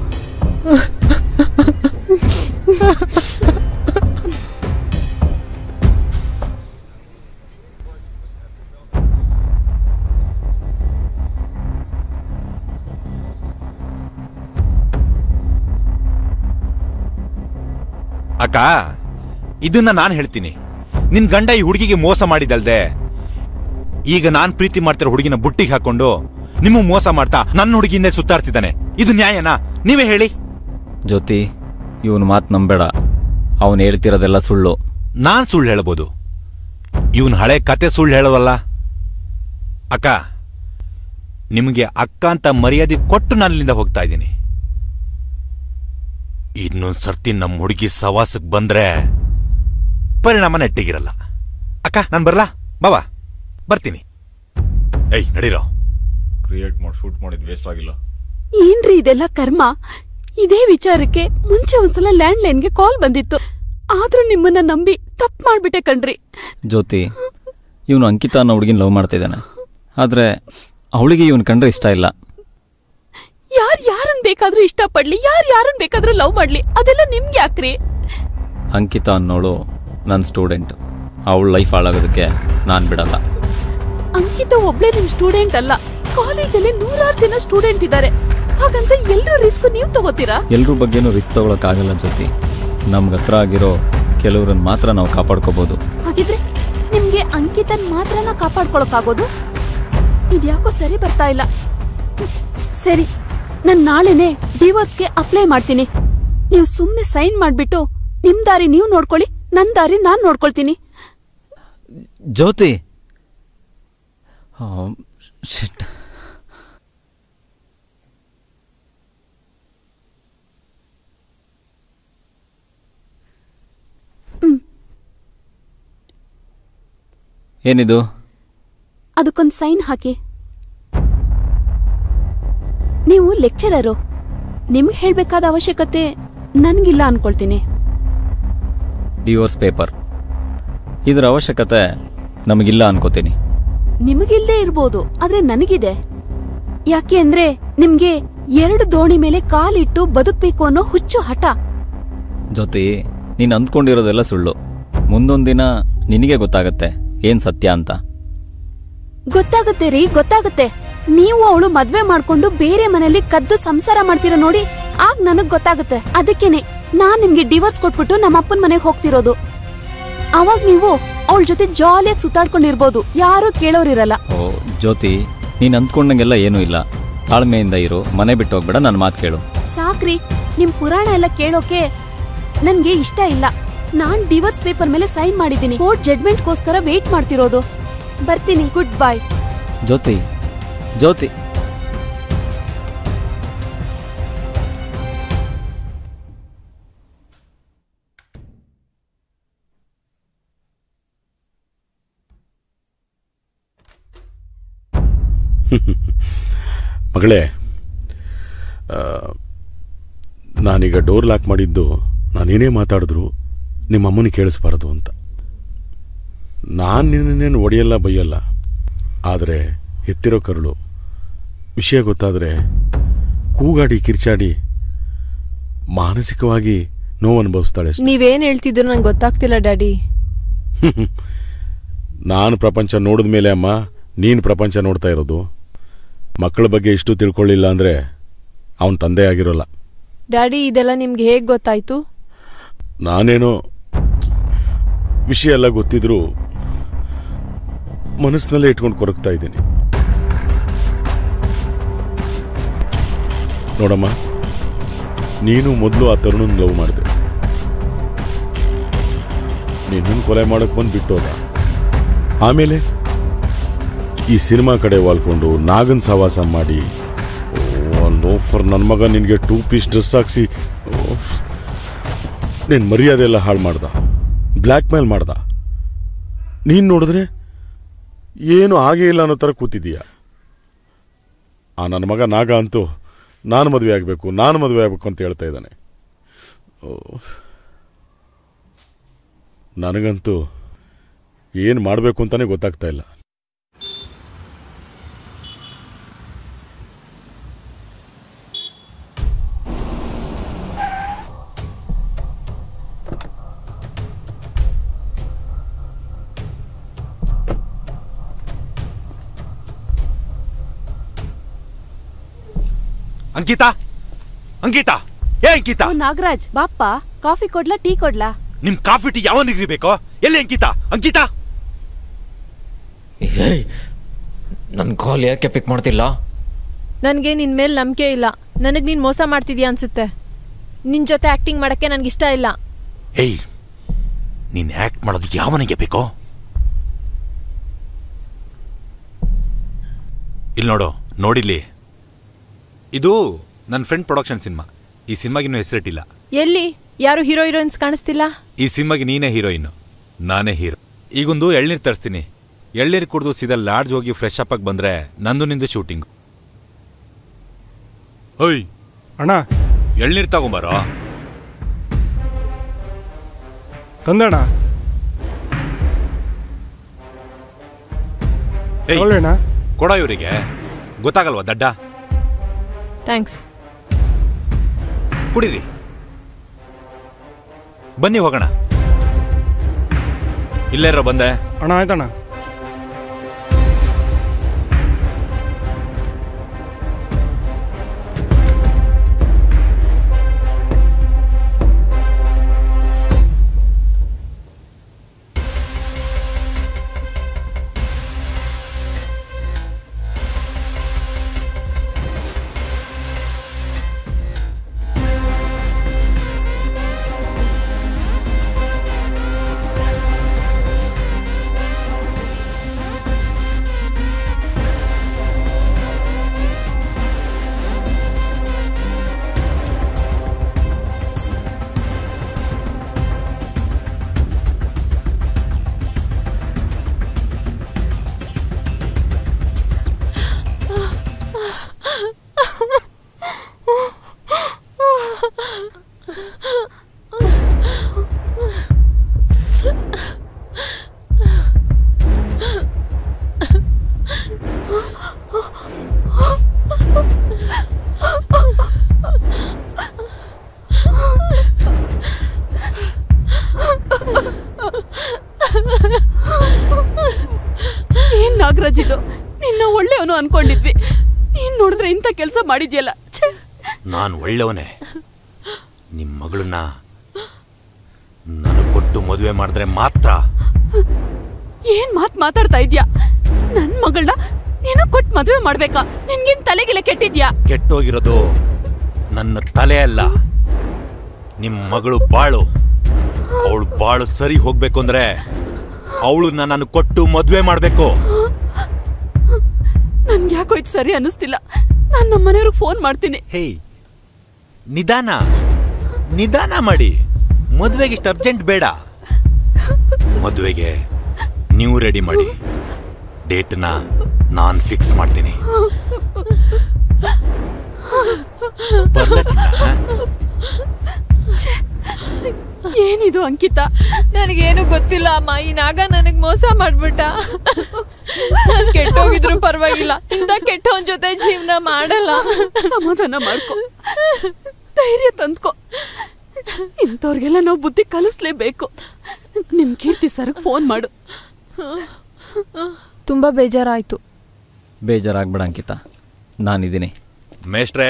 Speaker 9: ಅಕ್ಕ ಇದನ್ನ ನಾನು ಹೇಳ್ತೀನಿ ನಿನ್ ಗಂಡ ಈ ಹುಡುಗಿಗೆ ಮೋಸ ಮಾಡಿದಲ್ದೆ ಈಗ ನಾನ್ ಪ್ರೀತಿ ಮಾಡ್ತಿರೋ ಹುಡುಗಿನ ಬುಟ್ಟಿಗೆ ಹಾಕೊಂಡು ನಿಮ್ಮ ಮೋಸ ಮಾಡ್ತಾ ನನ್ನ ಹುಡುಗಿಯಿಂದ ಸುತ್ತಾಡ್ತಿದ್ದಾನೆ ಇದು ನ್ಯಾಯನಾ ನೀವೇ ಹೇಳಿ
Speaker 4: ಜ್ಯೋತಿ ಇವನು ಮಾತು ನಂಬೇಡ ಅವನು ಹೇಳ್ತಿರೋದೆಲ್ಲ ಸುಳ್ಳು
Speaker 9: ನಾನ್ ಸುಳ್ಳು ಹೇಳ್ಬೋದು ಇವನ್ ಹಳೆ ಕತೆ ಸುಳ್ಳು ಹೇಳೋದಲ್ಲ ಅಕ್ಕ ನಿಮಗೆ ಅಕ್ಕ ಅಂತ ಮರ್ಯಾದೆ ಕೊಟ್ಟು ನಾನು ಇಲ್ಲಿಂದ ಹೋಗ್ತಾ ಇದ್ದೀನಿ ಇನ್ನೊಂದ್ ಸರ್ತಿ ನಮ್ಮ ಹುಡುಗಿ ಸವಾಸಕ್ ಬಂದ್ರೆ ಪರಿಣಾಮ ನೆಟ್ಟಿಗಿರಲ್ಲ ಅಕ್ಕ ನಾನು ಬರ್ಲಾ ಬಾವಾ ಬರ್ತೀನಿ ಏಯ್ ನಡೀರೋ
Speaker 20: ಕ್ರಿಯೇಟ್ ಮಾಡಿ ಶೂಟ್ ಮಾಡಿದ್ ವೇಸ್ಟ್ ಆಗಿಲ್ಲ
Speaker 12: ಏನ್ರಿ ಇದೆಲ್ಲ ಕರ್ಮ ಇದೇ ವಿಚಾರಕ್ಕೆ ಮುಂಚೆ ಒಂದ್ಸಲ ಲ್ಯಾಂಡ್ ಲೈನ್ಗೆ ಕಾಲ್ ಬಂದಿತ್ತು ಆದ್ರೂ ನಿಮ್ಮನ್ನ ನಂಬಿ ತಪ್ಪು ಮಾಡ್ಬಿಟ್ಟೆ ಕಣ್ರಿ
Speaker 4: ಜ್ಯೋತಿ ಇವನು ಅಂಕಿತಾ ಅನ್ನೋ ಹುಡುಗಿನ ಲವ್ ಮಾಡ್ತಿದ್ದಾನೆ ಆದರೆ ಅವಳಿಗೆ ಇವನು ಕಂಡ್ರೆ ಇಷ್ಟ ಇಲ್ಲ
Speaker 12: ಯಾರ್ ಯಾರನ್ ಬೇಕಾದ್ರೂ ಇಷ್ಟಪಡ್ಲಿ ಯಾರ್ ಯಾರನ್ ಬೇಕಾದ್ರೂ ಲವ್ ಮಾಡ್ಲಿ ಅದೆಲ್ಲ ನಿಮ್ಗೆ ಯಾಕ್ರಿ
Speaker 4: ಅಂಕಿತಾ ಅನ್ನೋಳು ನನ್ನ ಸ್ಟೂಡೆಂಟ್ ಅವಳ ಲೈಫ್ ಹಾಳಾಗೋದಕ್ಕೆ ನಾನು ಬಿಡಲ್ಲ
Speaker 12: ಅಂಕಿತ ಒಬ್ಳೆ ನಿಮ್ ಸ್ಟೂಡೆಂಟ್ ಅಲ್ಲ ಕಾಲೇಜಲ್ಲಿ ನೂರಾರು ಜನ ಸ್ಟೂಡೆಂಟ್ ಇದ್ದಾರೆ ಹಾಗಂತ ಎಲ್ರೂ ರಿಸ್ಕ್ ನೀವು ತಗೋತೀರಾ
Speaker 4: ಎಲ್ರ ಬಗ್ಗೆನೂ ರಿಸ್ಕ್ ತಗೊಳಕ್ಕಾಗಲ್ಲ ಜ್ಯೋತಿ ನಮ್ಗೆ ಹತ್ರ ಆಗಿರೋ ಕೆಲವ್ರನ್ನ ಮಾತ್ರ ನಾವು ಕಾಪಾಡ್ಕೋಬೋದು
Speaker 12: ಹಾಗಿದ್ರೆ ನಿಮ್ಗೆ ಅಂಕಿತನ್ ಮಾತ್ರನ ಕಾಪಾಡ್ಕೊಳಕ್ಕಾಗೋದು ಇದ್ಯಾಕೋ ಸರಿ ಬರ್ತಾ ಇಲ್ಲ ಸರಿ ನಾನ್ ನಾಳೆನೆ ಡಿವೋರ್ಸ್ಗೆ ಅಪ್ಲೈ ಮಾಡ್ತೀನಿ ನೀವು ಸುಮ್ನೆ ಸೈನ್ ಮಾಡ್ಬಿಟ್ಟು ನಿಮ್ ದಾರಿ ನೀವು ನೋಡ್ಕೊಳ್ಳಿ ನನ್ ದಾರಿ ನಾನ್ ನೋಡ್ಕೊಳ್ತೀನಿ
Speaker 4: ಜ್ಯೋತಿ ಶಿಟ್ ಏನಿದು
Speaker 12: ಅದಕ್ಕೊಂದ್ ಸೈನ್ ಹಾಕಿ ನೀವು ಲೆಕ್ಚರರು ನಿಮ್ಗೆ ಹೇಳ್ಬೇಕಾದ ಅವಶ್ಯಕತೆ ನನ್ಗಿಲ್ಲ ಅನ್ಕೊಳ್ತೀನಿ
Speaker 4: ಡಿವೋರ್ಸ್ ಪೇಪರ್ ಇದರ ಅವಶ್ಯಕತೆ ನಮಗಿಲ್ಲ ಅನ್ಕೋತೀನಿ
Speaker 12: ನಿಮಗಿಲ್ದೇ ಇರ್ಬೋದು ಆದ್ರೆ ನನಗಿದೆ ಯಾಕೆ ಅಂದ್ರೆ ನಿಮ್ಗೆ ಎರಡು ದೋಣಿ ಮೇಲೆ ಕಾಲಿಟ್ಟು ಬದುಕ್ಬೇಕು ಅನ್ನೋ ಹುಚ್ಚು ಹಠ
Speaker 4: ಜೊತೆ ನೀನು ಅಂದ್ಕೊಂಡಿರೋದೆಲ್ಲ ಸುಳ್ಳು ಮುಂದೊಂದು ದಿನ ನಿನಗೆ ಗೊತ್ತಾಗತ್ತೆ ಏನ್ ಸತ್ಯ ಅಂತ
Speaker 12: ಗೊತ್ತಾಗುತ್ತೆ ರೀ ಗೊತ್ತಾಗುತ್ತೆ ನೀವು ಅವಳು ಮದ್ವೆ ಮಾಡ್ಕೊಂಡು ಬೇರೆ ಮನೇಲಿ ಕದ್ದು ಸಂಸಾರ ಮಾಡ್ತೀರ ನೋಡಿ ಆಗ ನನಗ್ ಗೊತ್ತಾಗುತ್ತೆ ಅದಕ್ಕೇನೆ ನಾನ್ ನಿಮ್ಗೆ ಡಿವೋರ್ಸ್ ಕೊಟ್ಬಿಟ್ಟು ನಮ್ಮ ಅಪ್ಪನ ಮನೆಗೆ ಹೋಗ್ತಿರೋದು ಅವಾಗ ನೀವು ಅವಳ ಜೊತೆ ಜಾಲಿಯಾಗಿ ಸುತ್ತಾಡ್ಕೊಂಡಿರ್ಬೋದು ಯಾರು ಕೇಳೋರಿರಲ್ಲ
Speaker 4: ಓ ಜ್ಯೋತಿ ನೀನು ಅಂದ್ಕೊಂಡಂಗೆಲ್ಲ ಏನೂ ಇಲ್ಲ ತಾಳ್ಮೆಯಿಂದ ಇರು ಮನೆ ಬಿಟ್ಟು ಹೋಗ್ಬೇಡ ನನ್ನ ಮಾತು ಕೇಳು
Speaker 12: ಸಾಕ್ರಿ ನಿಮ್ ಪುರಾಣ ಎಲ್ಲ ಕೇಳೋಕೆ ನನ್ಗೆ ಇಷ್ಟ ಇಲ್ಲ ನಾನ್ ಡಿವೋರ್ಸ್ ಪೇಪರ್ ಮೇಲೆ ಸೈನ್ ಮಾಡಿದ್ದೀನಿ ಕೋರ್ಟ್ ಜಡ್ಮೆಂಟ್ಗೋಸ್ಕರ ವೇಟ್ ಮಾಡ್ತಿರೋದು ಬರ್ತೀನಿ ಗುಡ್ ಬೈ
Speaker 4: ಜ್ಯೋತಿ ಜ್ಯೋತಿ
Speaker 11: ಮಗಳೇ ಆ, ನಾನೀಗ ಡೋರ್ ಲಾಕ್ ಮಾಡಿದ್ದು ನಾನೇನೇ ಮಾತಾಡಿದ್ರು ನಿಮ್ಮ ಅಮ್ಮನಿಗೆ ಕೇಳಿಸ್ಬಾರದು ಅಂತ ನಾನು ನಿನ್ನೇನು ಒಡೆಯಲ್ಲ ಬೈಯಲ್ಲ ಆದರೆ ಎತ್ತಿರೋ ಕರುಳು ವಿಷಯ ಗೊತ್ತಾದರೆ ಕೂಗಾಡಿ ಕಿರ್ಚಾಡಿ ಮಾನಸಿಕವಾಗಿ ನೋವು ಅನುಭವಿಸ್ತಾಳೆ ಅಷ್ಟೇ.
Speaker 6: ನೀವೇನ್ ಹೇಳ್ತಿದ್ರು ನಂಗೆ ಗೊತ್ತಾಗ್ತಿಲ್ಲ ಡ್ಯಾಡಿ
Speaker 11: ನಾನು ಪ್ರಪಂಚ ನೋಡಿದ ಮೇಲೆ ಅಮ್ಮ ನೀನು ಪ್ರಪಂಚ ನೋಡ್ತಾ ಇರೋದು ಮಕ್ಕಳ ಬಗ್ಗೆ ಇಷ್ಟು ತಿಳ್ಕೊಳ್ಳಿಲ್ಲ ಅಂದರೆ ಅವನ ತಂದೆ ಆಗಿರೋಲ್ಲ
Speaker 6: ಡ್ಯಾಡಿ ಇದೆಲ್ಲ ನಿಮ್ಗೆ ಹೇಗ್ ಗೊತ್ತಾಯ್ತು
Speaker 11: ನಾನೇನೋ ವಿಷಯ ಎಲ್ಲ ಗೊತ್ತಿದ್ರೂ ಮನಸ್ಸಿನಲ್ಲೇ ಇಟ್ಕೊಂಡು ಕೊರಗ್ತಾ ಇದ್ದೀನಿ ನೋಡಮ್ಮ ನೀನು ಮೊದಲು ಆ ತರುಣನ ಲವ್ ಮಾಡಿದೆ ನಿನ್ನನ್ನು ಕೊಲೆ ಮಾಡಕ್ ಬಂದು ಬಿಟ್ಟೋದ ಆಮೇಲೆ ಈ ಸಿನಿಮಾ ಕಡೆ ವಾಲ್ಕೊಂಡು ನಾಗನ್ ಸವಾಸ ಮಾಡಿ ಒಂದು ಆಫರ್ ನನ್ನ ಮಗ ನಿನಗೆ ಟೂ ಪೀಸ್ ಡ್ರೆಸ್ ಹಾಕ್ಸಿ ನಿನ್ನ ಮರ್ಯಾದೆ ಎಲ್ಲ ಹಾಳು ಮಾಡ್ದ ಬ್ಲ್ಯಾಕ್ ಮೇಲ್ ಮಾಡ್ದ ನೀನು ನೋಡಿದ್ರೆ ಏನು ಆಗೇ ಇಲ್ಲ ಅನ್ನೋ ಥರ ಕೂತಿದ್ದೀಯ ಆ ನನ್ನ ಮಗ ನಾಗ ಅಂತೂ ನಾನು ಮದುವೆ ಆಗಬೇಕು ನಾನು ಮದುವೆ ಆಗಬೇಕು ಅಂತ ಹೇಳ್ತಾ ಇದ್ದಾನೆ ಓ. ನನಗಂತೂ ಏನು ಮಾಡಬೇಕು ಅಂತಾನೆ ಗೊತ್ತಾಗ್ತಾ ಇಲ್ಲ
Speaker 9: ಅಂಕಿತಾ ಅಂಕಿತಾ ಏ ಅಂಕಿತಾ
Speaker 12: ಓ ನಾಗರಾಜ್ ಬಾಪ್ಪ ಕಾಫಿ ಕೊಡ್ಲಾ ಟೀ ಕೊಡ್ಲಾ
Speaker 9: ನಿಮ್ ಕಾಫಿ ಟೀ ಯಾವನಿಗ್ರಿ ಬೇಕೋ ಎಲ್ಲಿ ಅಂಕಿತಾ ಅಂಕಿತಾ
Speaker 20: ನನ್ನ ಕಾಲ್ ಯಾಕೆ ಪಿಕ್ ಮಾಡ್ತಿಲ್ಲ
Speaker 6: ನನಗೆ ನಿನ್ ಮೇಲೆ ನಂಬಿಕೆ ಇಲ್ಲ ನನಗೆ ನೀನು ಮೋಸ ಮಾಡ್ತಿದ್ಯಾ ಅನ್ಸುತ್ತೆ ನಿನ್ ಜೊತೆ ಆಕ್ಟಿಂಗ್ ಮಾಡಕ್ಕೆ ನನಗೆ ಇಷ್ಟ ಇಲ್ಲ
Speaker 9: ಏಯ್ ನೀನ್ ಆಕ್ಟ್ ಮಾಡೋದು ಯಾವನಿಗೆ ಬೇಕೋ ಇಲ್ಲಿ ನೋಡು ನೋಡಿಲ್ಲಿ ಇದು ನನ್ನ ಫ್ರೆಂಡ್ ಪ್ರೊಡಕ್ಷನ್ ಸಿನಿಮಾ ಈ ಸಿನಿಮಾಗಿನ್ನೂ ಹೆಸರಿಟ್ಟಿಲ್ಲ
Speaker 6: ಎಲ್ಲಿ ಯಾರು ಹೀರೋ ಹೀರೋಯಿನ್ಸ್ ಕಾಣಿಸ್ತಿಲ್ಲ
Speaker 9: ಈ ಸಿನಿಮಾಗೆ ನೀನೇ ಹೀರೋಯಿನ್ ನಾನೇ ಹೀರೋ ಈಗೊಂದು ಎಳ್ನೀರು ತರಿಸ್ತೀನಿ ಎಳ್ನೀರು ಕುಡಿದು ಸೀದಾ ಲಾಡ್ಜ್ ಹೋಗಿ ಫ್ರೆಶ್ ಅಪ್ ಆಗಿ ಬಂದ್ರೆ ನಂದು ನಿಂದು ಶೂಟಿಂಗ್ ಓಯ್
Speaker 5: ಅಣ್ಣ
Speaker 9: ಎಳ್ನೀರ್ ತಗೊಂಬಾರೋ
Speaker 5: ತಂದಣ್ಣ
Speaker 9: ಏಯ್,
Speaker 5: ತಗೊಳ್ಳೋಣ?
Speaker 9: ಕೊಡೋ ಇವರಿಗೆ ಗೊತ್ತಾಗಲ್ವಾ ದಡ್ಡ
Speaker 6: ಥ್ಯಾಂಕ್ಸ್
Speaker 9: ಕುಡೀರಿ ಬನ್ನಿ ಹೋಗೋಣ ಇಲ್ಲೇ ಇರೋ ಬಂದೆ
Speaker 5: ಅಣ್ಣ ಆಯ್ತಣ್ಣ
Speaker 12: ಏನ್ ನಾಗರಾಜ್ ಇದು ನಿನ್ನ ಒಳ್ಳೆಯವನು ಅನ್ಕೊಂಡಿದ್ವಿ ನೀನ್ ನೋಡಿದ್ರೆ ಇಂಥ ಕೆಲಸ ಮಾಡಿದ್ಯಲ್ಲ ಛೆ!
Speaker 9: ನಾನು ಒಳ್ಳೆಯವನೇ ನಿಮ್ಮ ಮಗಳನ್ನ ನನಗೆ ಕೊಟ್ಟು ಮದುವೆ ಮಾಡಿದ್ರೆ ಮಾತ್ರ
Speaker 12: ಏನ್ ಮಾತ್ ಮಾತಾಡ್ತಾ ಇದ್ಯಾ ನನ್ ಮಗಳನ್ನ ನೀನು ಕೊಟ್ಟು ಮದುವೆ ಮಾಡ್ಬೇಕಾ ನಿನ್ಗೇನ್ ತಲೆಗಿಲೆ ಕೆಟ್ಟಿದ್ಯಾ
Speaker 9: ಕೆಟ್ಟೋಗಿರೋದು ನನ್ನ ತಲೆ ಅಲ್ಲ ನಿಮ್ಮ ಮಗಳು ಬಾಳು ಅವಳು ಬಾಳು ಸರಿ ಹೋಗ್ಬೇಕು ಅಂದ್ರೆ ಅವಳನ್ನ ನಾನು ಕೊಟ್ಟು ಮದುವೆ ಮಾಡಬೇಕು
Speaker 12: ನನ್ಗೆ ಯಾಕೋ ಇದು ಸರಿ ಅನ್ನಿಸ್ತಿಲ್ಲ ನಾನ್ ನಮ್ಮ ಮನೆಯವ್ರಿಗೆ ಫೋನ್ ಮಾಡ್ತೀನಿ
Speaker 9: ಹೇಯ್ ನಿಧಾನ ನಿಧಾನ ಮಾಡಿ ಮದುವೆಗೆ ಇಷ್ಟು ಅರ್ಜೆಂಟ್ ಬೇಡ ಮದುವೆಗೆ ನೀವು ರೆಡಿ ಮಾಡಿ ಡೇಟ್ನ ನಾನು ಫಿಕ್ಸ್ ಮಾಡ್ತೀನಿ ಬರ್ಲಾ ಚಿನ್ನ?
Speaker 12: ಛೆ! ಏನಿದು ಅಂಕಿತ
Speaker 6: ನನಗೇನು ಗೊತ್ತಿಲ್ಲ ಅಮ್ಮ ಈ ನಾಗ ನನಗ್ ಮೋಸ ಮಾಡ್ಬಿಟ್ಟ ನಾನ್ ಕೆಟ್ಟೋಗಿದ್ರು ಪರವಾಗಿಲ್ಲ ಇಂಥ ಕೆಟ್ಟವನ್ ಜೊತೆ ಜೀವನ ಮಾಡಲ್ಲ
Speaker 12: ಸಮಾಧಾನ ಮಾಡ್ಕೊ ಧೈರ್ಯ ತಂದ್ಕೊ ಇಂಥವ್ರಿಗೆಲ್ಲ ನಾವು ಬುದ್ಧಿ ಕಲಿಸ್ಲೇಬೇಕು ನಿಮ್ ಕೀರ್ತಿ ಸರ್ಗ್ ಫೋನ್ ಮಾಡು
Speaker 6: ತುಂಬಾ ಬೇಜಾರಾಯ್ತು
Speaker 4: ಬೇಜಾರಾಗ್ಬೇಡ ಅಂಕಿತ ನಾನಿದ್ದೀನಿ
Speaker 9: ಮೇಷ್ಟ್ರೆ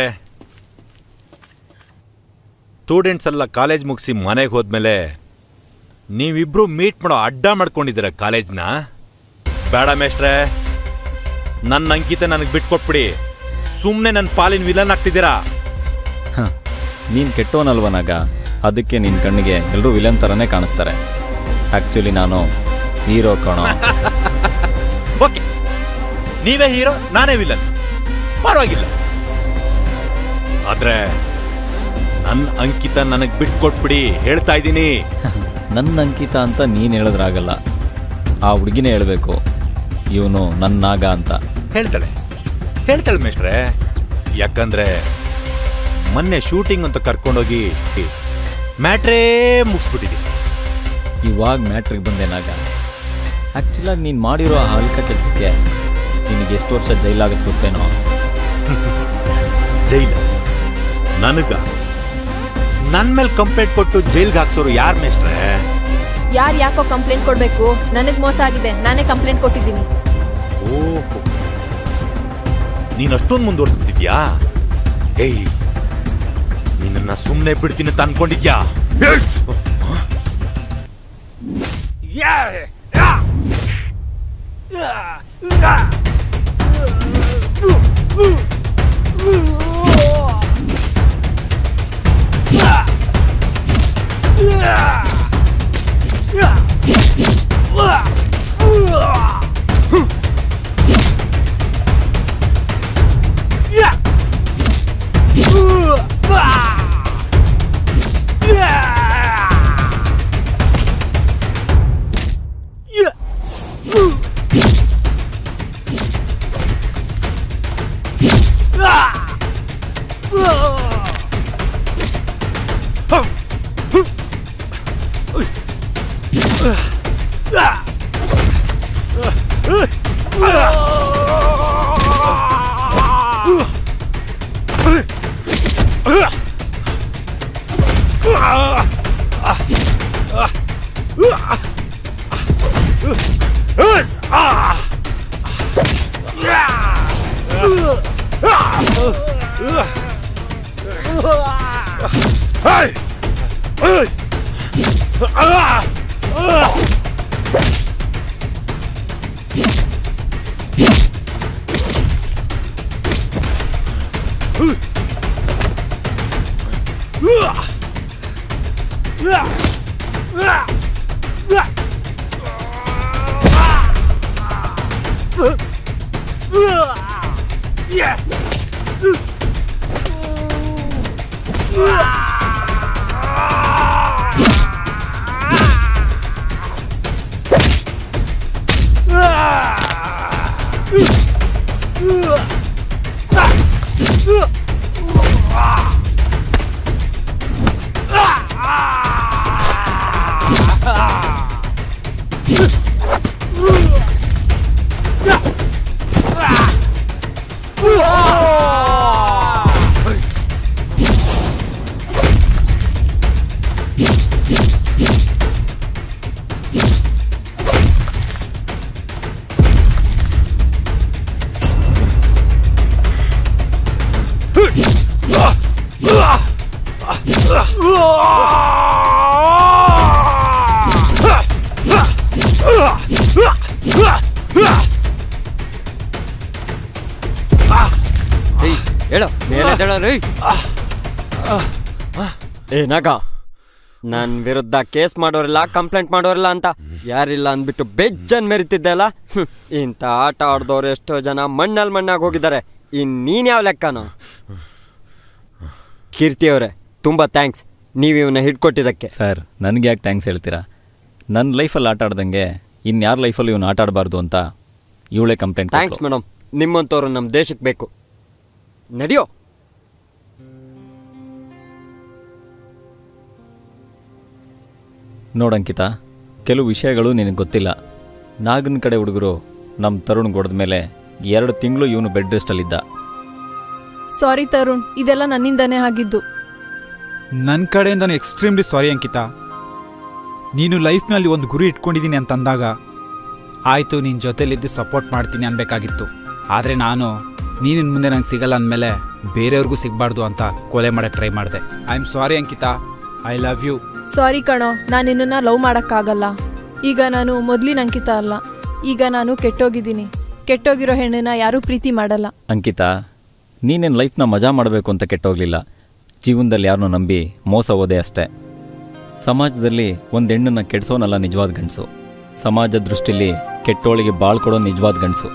Speaker 9: ಸ್ಟೂಡೆಂಟ್ಸ್ ಎಲ್ಲ ಕಾಲೇಜ್ ಮುಗಿಸಿ ಮನೆಗೆ ಹೋದ್ಮೇಲೆ ನೀವಿಬ್ರು ಮೀಟ್ ಮಾಡೋ ಅಡ್ಡ ಮಾಡ್ಕೊಂಡಿದ್ದೀರ ಕಾಲೇಜ್ನ ಬೇಡ ಮೇಷ್ಟ್ರೆ ನನ್ನ ಅಂಕಿತ ನನಗೆ ಬಿಟ್ಕೊಟ್ಬಿಡಿ ಸುಮ್ಮನೆ ನನ್ನ ಪಾಲಿನ ವಿಲನ್ ಆಗ್ತಿದ್ದೀರಾ
Speaker 4: ಹ, ನೀನ್ ಕೆಟ್ಟವನಲ್ವನಾಗ ಅದಕ್ಕೆ ನಿನ್ ಕಣ್ಣಿಗೆ ಎಲ್ಲರೂ ವಿಲನ್ ಥರನೇ ಕಾಣಿಸ್ತಾರೆ ಆ್ಯಕ್ಚುಲಿ ನಾನು ಹೀರೋ ಕಣೋ
Speaker 9: ಓಕೆ ನೀವೇ ಹೀರೋ ನಾನೇ ವಿಲನ್ ಪರವಾಗಿಲ್ಲ ಆದ್ರೆ ನನ್ನ ಅಂಕಿತ ನನಗೆ ಬಿಟ್ಕೊಟ್ಬಿಡಿ ಹೇಳ್ತಾ ಇದ್ದೀನಿ
Speaker 4: ನನ್ನ ಅಂಕಿತ ಅಂತ ನೀನು ಹೇಳಿದ್ರಾಗಲ್ಲ ಆ ಹುಡುಗಿನೇ ಹೇಳಬೇಕು ಇವನು ನನ್ನ ನಾಗ ಅಂತ
Speaker 9: ಹೇಳ್ತಾಳೆ ಹೇಳ್ತಾಳೆ ಮೇಷ್ಟ್ರೆ ಯಾಕಂದ್ರೆ ಮೊನ್ನೆ ಶೂಟಿಂಗ್ ಅಂತ ಕರ್ಕೊಂಡೋಗಿ ಮ್ಯಾಟ್ರೇ ಮುಗಿಸ್ಬಿಟ್ಟಿದ್ದೀನಿ
Speaker 4: ಇವಾಗ ಮ್ಯಾಟ್ರಿಗೆ ಬಂದೆ ನಾಗ ಆ್ಯಕ್ಚುಲಾಗಿ ನೀನು ಮಾಡಿರೋ ಆ ಅಲ್ಕ ಕೆಲಸಕ್ಕೆ ನಿನಗೆ ಎಷ್ಟು ವರ್ಷ ಜೈಲಾಗುತ್ತೆ ಗೊತ್ತೇನೋ
Speaker 9: ಜೈಲ ನನಗ ನನ್ ಮೇಲೆ ಕಂಪ್ಲೇಂಟ್ ಕೊಟ್ಟು ಜೈಲ್ಗೆ ಹಾಕ್ಸೋರು ಯಾರ್ ಮೇಷ್ಟ್ರೆ
Speaker 6: ಯಾರ್ ಯಾಕೋ ಕಂಪ್ಲೇಂಟ್ ಕೊಡ್ಬೇಕು ನನಗ್ ಮೋಸ ಆಗಿದೆ ನಾನೇ ಕಂಪ್ಲೇಂಟ್ ಕೊಟ್ಟಿದ್ದೀನಿ
Speaker 9: ಓಹೋ ನೀನ್ ಅಷ್ಟೊಂದು ಮುಂದುವರೆದ್ಬಿಟ್ಟಿದ್ಯಾ ಏಯ್ ನಿನ್ನ ಸುಮ್ಮನೆ ಬಿಡ್ತೀನಿ ಅಂತ ಅನ್ಕೊಂಡಿದ್ಯಾ
Speaker 10: ಏಯ್ ಹೇಳೋ ಮೇಲೆ ಎದ್ದೇಳೋ ರೀ ಏ ನಾಗ ನನ್ ವಿರುದ್ಧ ಕೇಸ್ ಮಾಡೋರಿಲ್ಲ ಕಂಪ್ಲೇಂಟ್ ಮಾಡೋರಿಲ್ಲ ಅಂತ ಯಾರಿಲ್ಲ ಅಂದ್ಬಿಟ್ಟು ಬೆಜ್ಜನ್ ಮೆರಿತಿದ್ದೆ ಅಲ್ಲ ಹ್ಮ್, ಇಂಥ ಆಟ ಆಡ್ದವ್ರು ಎಷ್ಟೋ ಜನ ಮಣ್ಣಲ್ಲಿ ಮಣ್ಣಾಗಿ ಹೋಗಿದ್ದಾರೆ ಇನ್ ನೀನ್ ಯಾವ ಲೆಕ್ಕನೋ ಕೀರ್ತಿ ಅವರೇ ತುಂಬಾ ಥ್ಯಾಂಕ್ಸ್ ನೀವು ಇವನ್ನ ಹಿಡ್ಕೊಟ್ಟಿದ್ದಕ್ಕೆ
Speaker 4: ಸರ್ ನನಗೆ ಯಾಕೆ ಥ್ಯಾಂಕ್ಸ್ ಹೇಳ್ತೀರಾ ನನ್ನ ಲೈಫಲ್ಲಿ ಆಟ ಆಡ್ದಂಗೆ ಇನ್ಯಾರ ಲೈಫಲ್ಲಿ ಇವನು ಆಟ ಆಡಬಾರ್ದು ಅಂತ ಇವಳೇ ಕಂಪ್ಲೇಂಟ್
Speaker 10: ಥ್ಯಾಂಕ್ಸ್ ಮೇಡಮ್ ನಿಮ್ಮಂಥವ್ರು ನಮ್ಮ ದೇಶಕ್ಕೆ ಬೇಕು ನಡಿಯೋ
Speaker 4: ನೋಡಂಕಿತ ಕೆಲವು ವಿಷಯಗಳು ನಿನಗೆ ಗೊತ್ತಿಲ್ಲ ನಾಗನ ಕಡೆ ಹುಡುಗರು ನಮ್ಮ ತರುಣ್ ಹೊಡೆದ ಮೇಲೆ ಎರಡು ತಿಂಗಳು ಇವನು ಬೆಡ್ ರೆಸ್ಟಲ್ಲಿದ್ದ
Speaker 6: ಸಾರಿ ತರುಣ್ ಇದೆಲ್ಲ ನನ್ನಿಂದನೇ ಆಗಿದ್ದು
Speaker 14: ನನ್ನ ಕಡೆಯಿಂದ ಎಕ್ಸ್ಟ್ರೀಮ್ಲಿ ಸಾರಿ ಅಂಕಿತ ನೀನು ಲೈಫ್ನಲ್ಲಿ ಒಂದು ಗುರಿ ಇಟ್ಕೊಂಡಿದ್ದೀನಿ ಅಂತಂದಾಗ ಆಯಿತು ನಿನ್ನ ಜೊತೆಲಿದ್ದು ಸಪೋರ್ಟ್ ಮಾಡ್ತೀನಿ ಅನ್ಬೇಕಾಗಿತ್ತು ಆದರೆ ನಾನು ನೀನಿನ್ ಮುಂದೆ ನಂಗೆ ಸಿಗಲ್ಲ ಅಂದಮೇಲೆ ಬೇರೆಯವ್ರಿಗೂ ಸಿಗಬಾರ್ದು ಅಂತ ಕೊಲೆ ಮಾಡೋಕ್ಕೆ ಟ್ರೈ ಮಾಡಿದೆ I am sorry Ankita I love you
Speaker 6: sorry ಕಣೋ ನಾನು ನಿನ್ನನ್ನು ಲವ್ ಮಾಡೋಕ್ಕಾಗಲ್ಲ ಈಗ ನಾನು ಮೊದಲಿನ ಅಂಕಿತ ಅಲ್ಲ ಈಗ ನಾನು ಕೆಟ್ಟೋಗಿದ್ದೀನಿ ಕೆಟ್ಟೋಗಿರೋ ಹೆಣ್ಣನ್ನ ಯಾರೂ ಪ್ರೀತಿ ಮಾಡಲ್ಲ
Speaker 4: ಅಂಕಿತ ನೀನೇನು ಲೈಫ್ನ ಮಜಾ ಮಾಡಬೇಕು ಅಂತ ಕೆಟ್ಟೋಗ್ಲಿಲ್ಲ ಜೀವನದಲ್ಲಿ ಯಾರನ್ನೂ ನಂಬಿ ಮೋಸ ಹೋದೆ ಅಷ್ಟೇ ಸಮಾಜದಲ್ಲಿ ಒಂದು ಹೆಣ್ಣನ್ನು ಕೆಡ್ಸೋನಲ್ಲ ನಿಜವಾದ ಗಂಡಸು ಸಮಾಜ ದೃಷ್ಟಿಲಿ ಕೆಟ್ಟೋಳಿಗೆ ಬಾಳ್ಕೊಡೋ ನಿಜವಾದ ಗಂಡಸು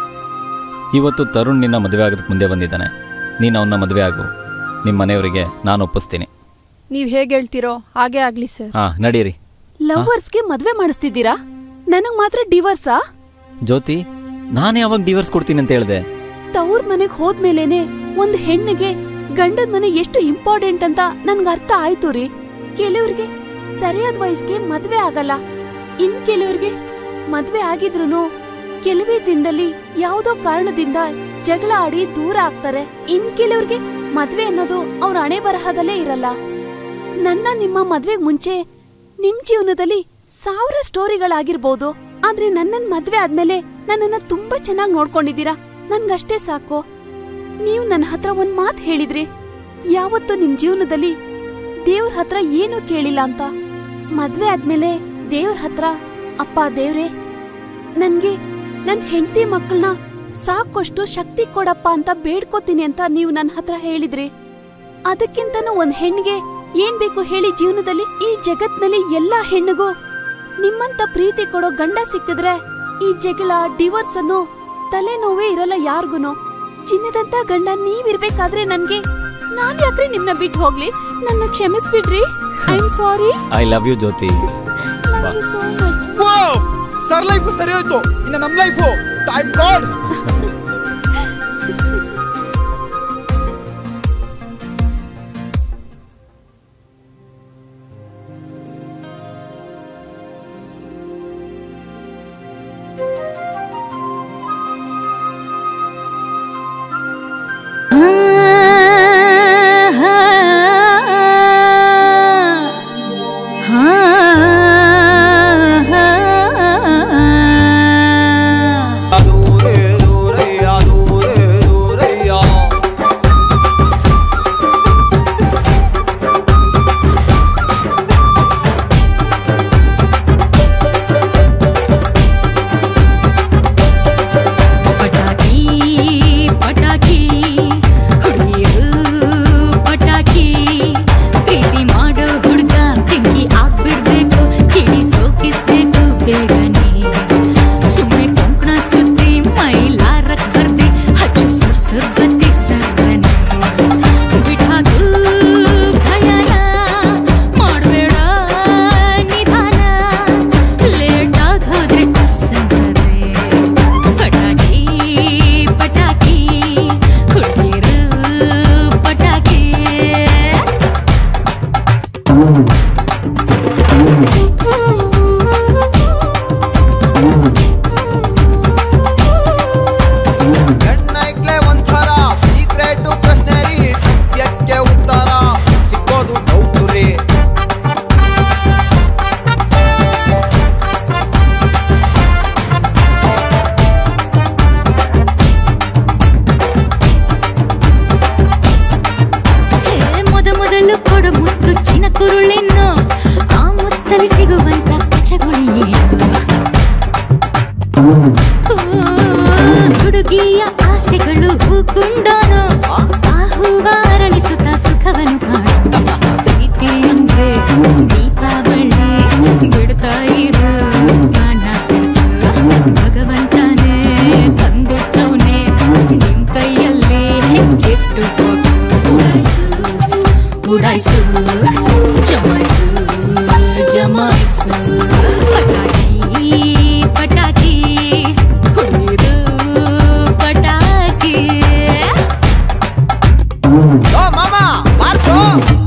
Speaker 4: ಇವತ್ತು ತರುಣ್ ನಿನ್ನ ಮದುವೆ ಆಗೋದಕ್ಕೆ ಮುಂದೆ ಬಂದಿದ್ದಾನೆ ನೀನು ಅವನ್ನ ಮದುವೆ ಆಗು ನಿಮ್ಮ ಮನೆಯವರಿಗೆ ನಾನು ಒಪ್ಪಿಸ್ತೀನಿ
Speaker 6: ನೀವು ಹೇಗೆ ಹೇಳ್ತೀರೋ ಹಾಗೆ ಆಗಲಿ ಸರ್
Speaker 4: ಹಾಂ ನಡೀರಿ
Speaker 12: ಲವರ್ಸ್ಗೆ ಮದ್ವೆ ಮಾಡಿಸ್ತಿದ್ದೀರಾ ನನಗ್ ಮಾತ್ರ ಡಿವೋರ್ಸಾ
Speaker 4: ಜ್ಯೋತಿ ನಾನು ಯಾವಾಗ ಡಿವೋರ್ಸ್ ಕೊಡ್ತೀನಿ ಅಂತ ಹೇಳಿದೆ
Speaker 12: ತವ್ರ ಮನೆಗ್ ಹೋದ್ಮೇಲೇನೆ ಒಂದ್ ಹೆಣ್ಣಿಗೆ ಗಂಡದ ಮನೆ ಎಷ್ಟು ಇಂಪಾರ್ಟೆಂಟ್ ಅಂತ ನನ್ಗ ಅರ್ಥ ಆಯ್ತು ರೀ ಕೆಲವ್ರಿಗೆ ಸರಿಯಾದ ವಯಸ್ಸಿಗೆ ಮದ್ವೆ ಆಗಲ್ಲ ಇನ್ ಕೆಲವ್ರಿಗೆ ಮದ್ವೆ ಆಗಿದ್ರುನು ಕೆಲವೇ ದಿನದಲ್ಲಿ ಯಾವ್ದೋ ಕಾರಣದಿಂದ ಜಗಳ ಆಡಿ ದೂರ ಆಗ್ತಾರೆ ಇನ್ ಕೆಲವ್ರಿಗೆ ಮದ್ವೆ ಅನ್ನೋದು ಅವ್ರ ಹಣೆ ಬರಹದಲ್ಲೇ ಇರಲ್ಲ ನನ್ನ ನಿಮ್ಮ ಮದ್ವೆಗ್ ಮುಂಚೆ ನಿಮ್ ಜೀವನದಲ್ಲಿ ಸಾವಿರ ಸ್ಟೋರಿಗಳಾಗಿರ್ಬೋದು ಆದ್ರೆ ನನ್ನನ್ ಮದ್ವೆ ಆದ್ಮೇಲೆ ನನ್ನನ್ನ ತುಂಬಾ ಚೆನ್ನಾಗಿ ನೋಡ್ಕೊಂಡಿದ್ದೀರಾ ನನ್ಗಷ್ಟೇ ಸಾಕು ನೀವು ನನ್ನ ಹತ್ರ ಒಂದ್ ಮಾತ್ ಹೇಳಿದ್ರಿ ಯಾವತ್ತೂ ನಿಮ್ ಜೀವನದಲ್ಲಿ ದೇವ್ರ ಹತ್ರ ಏನೂ ಕೇಳಿಲ್ಲ ಅಂತ ಮದ್ವೆ ಆದ್ಮೇಲೆ ದೇವ್ರ ಹತ್ರ ಅಪ್ಪ ದೇವ್ರೆ ನನ್ಗೆ ನನ್ ಹೆಂಡತಿ ಮಕ್ಕಳನ್ನ ಸಾಕಷ್ಟು ಶಕ್ತಿ ಕೊಡಪ್ಪ ಅಂತ ಬೇಡ್ಕೋತೀನಿ ಅಂತ ನೀವು ನನ್ನ ಹತ್ರ ಹೇಳಿದ್ರಿ ಅದಕ್ಕಿಂತನೂ ಒಂದ್ ಹೆಣ್ಣಿಗೆ ಏನ್ ಬೇಕು ಹೇಳಿ ಜೀವನದಲ್ಲಿ ಈ ಜಗತ್ನಲ್ಲಿ ಎಲ್ಲಾ ಹೆಣ್ಣಿಗೂ ನಿಮ್ಮಂತ ಪ್ರೀತಿ ಕೊಡೋ ಗಂಡ ಸಿಕ್ಕಿದ್ರೆ ಈ ಜಗಳ ಡಿವೋರ್ಸ್ ಅನ್ನೋ ತಲೆನೋವೇ ಇರಲ್ಲ ಯಾರ್ಗುನು ಚಿನ್ನದಂತ ಗಂಡ ನೀವಿರ್ಬೇಕಾದ್ರೆ ನನ್ಗೆ ನಾನ್ ಯಾಕ್ರಿ ನಿಮ್ನ ಬಿಟ್ಟು ಹೋಗ್ಲಿ ನನ್ನ ಕ್ಷಮಿಸ್ಬಿಡ್ರಿ I am sorry
Speaker 4: I love you Jyoti
Speaker 12: love you so much
Speaker 14: sir life ಸರಿ ಹೋಯ್ತು ಇನ್ನು ನಮ್ಮ ಲೈಫು ಟೈಮ್ ಗಾಡ್
Speaker 21: ಹಾ ಕುರುಳೆನ್ನು ಆ ಮುತ್ತಲಿ ಸಿಗುವಂತ ಕಚಗುಳಿಯೇನು ಹುಡುಗಿಯ ಆಸೆಗಳು ಹೂಕುಂಡಾನು ಆ ಹೂವ ಅರಳಿಸುತ್ತ ಸುಖವನ್ನು ಕಾಣು ಪ್ರೀತಿ ಅಂದ್ರೆ ದೀಪಾವಳಿ ಬಿಡ್ತಾ ಇರು ಕಾಣ ತಿಳಿಸು ಭಗವಂತನೇ ತಂದಿಟ್ಟವನೇ ನಿಮ್ ಕೈಯಲ್ಲಿ ಗಿಫ್ಟ್ ಬಾಕ್ಸ್ ಉಡಾಯಿಸು ಉಡಾಯಿಸು ಜಮಾಯಿಸು ಜಮಾಯಿಸು ಪಟಾಕಿ ಪಟಾಕಿ ಹುಡುಗಿರು ಪಟಾಕಿ
Speaker 22: ಮಾಮ ಬಾರ್ಸು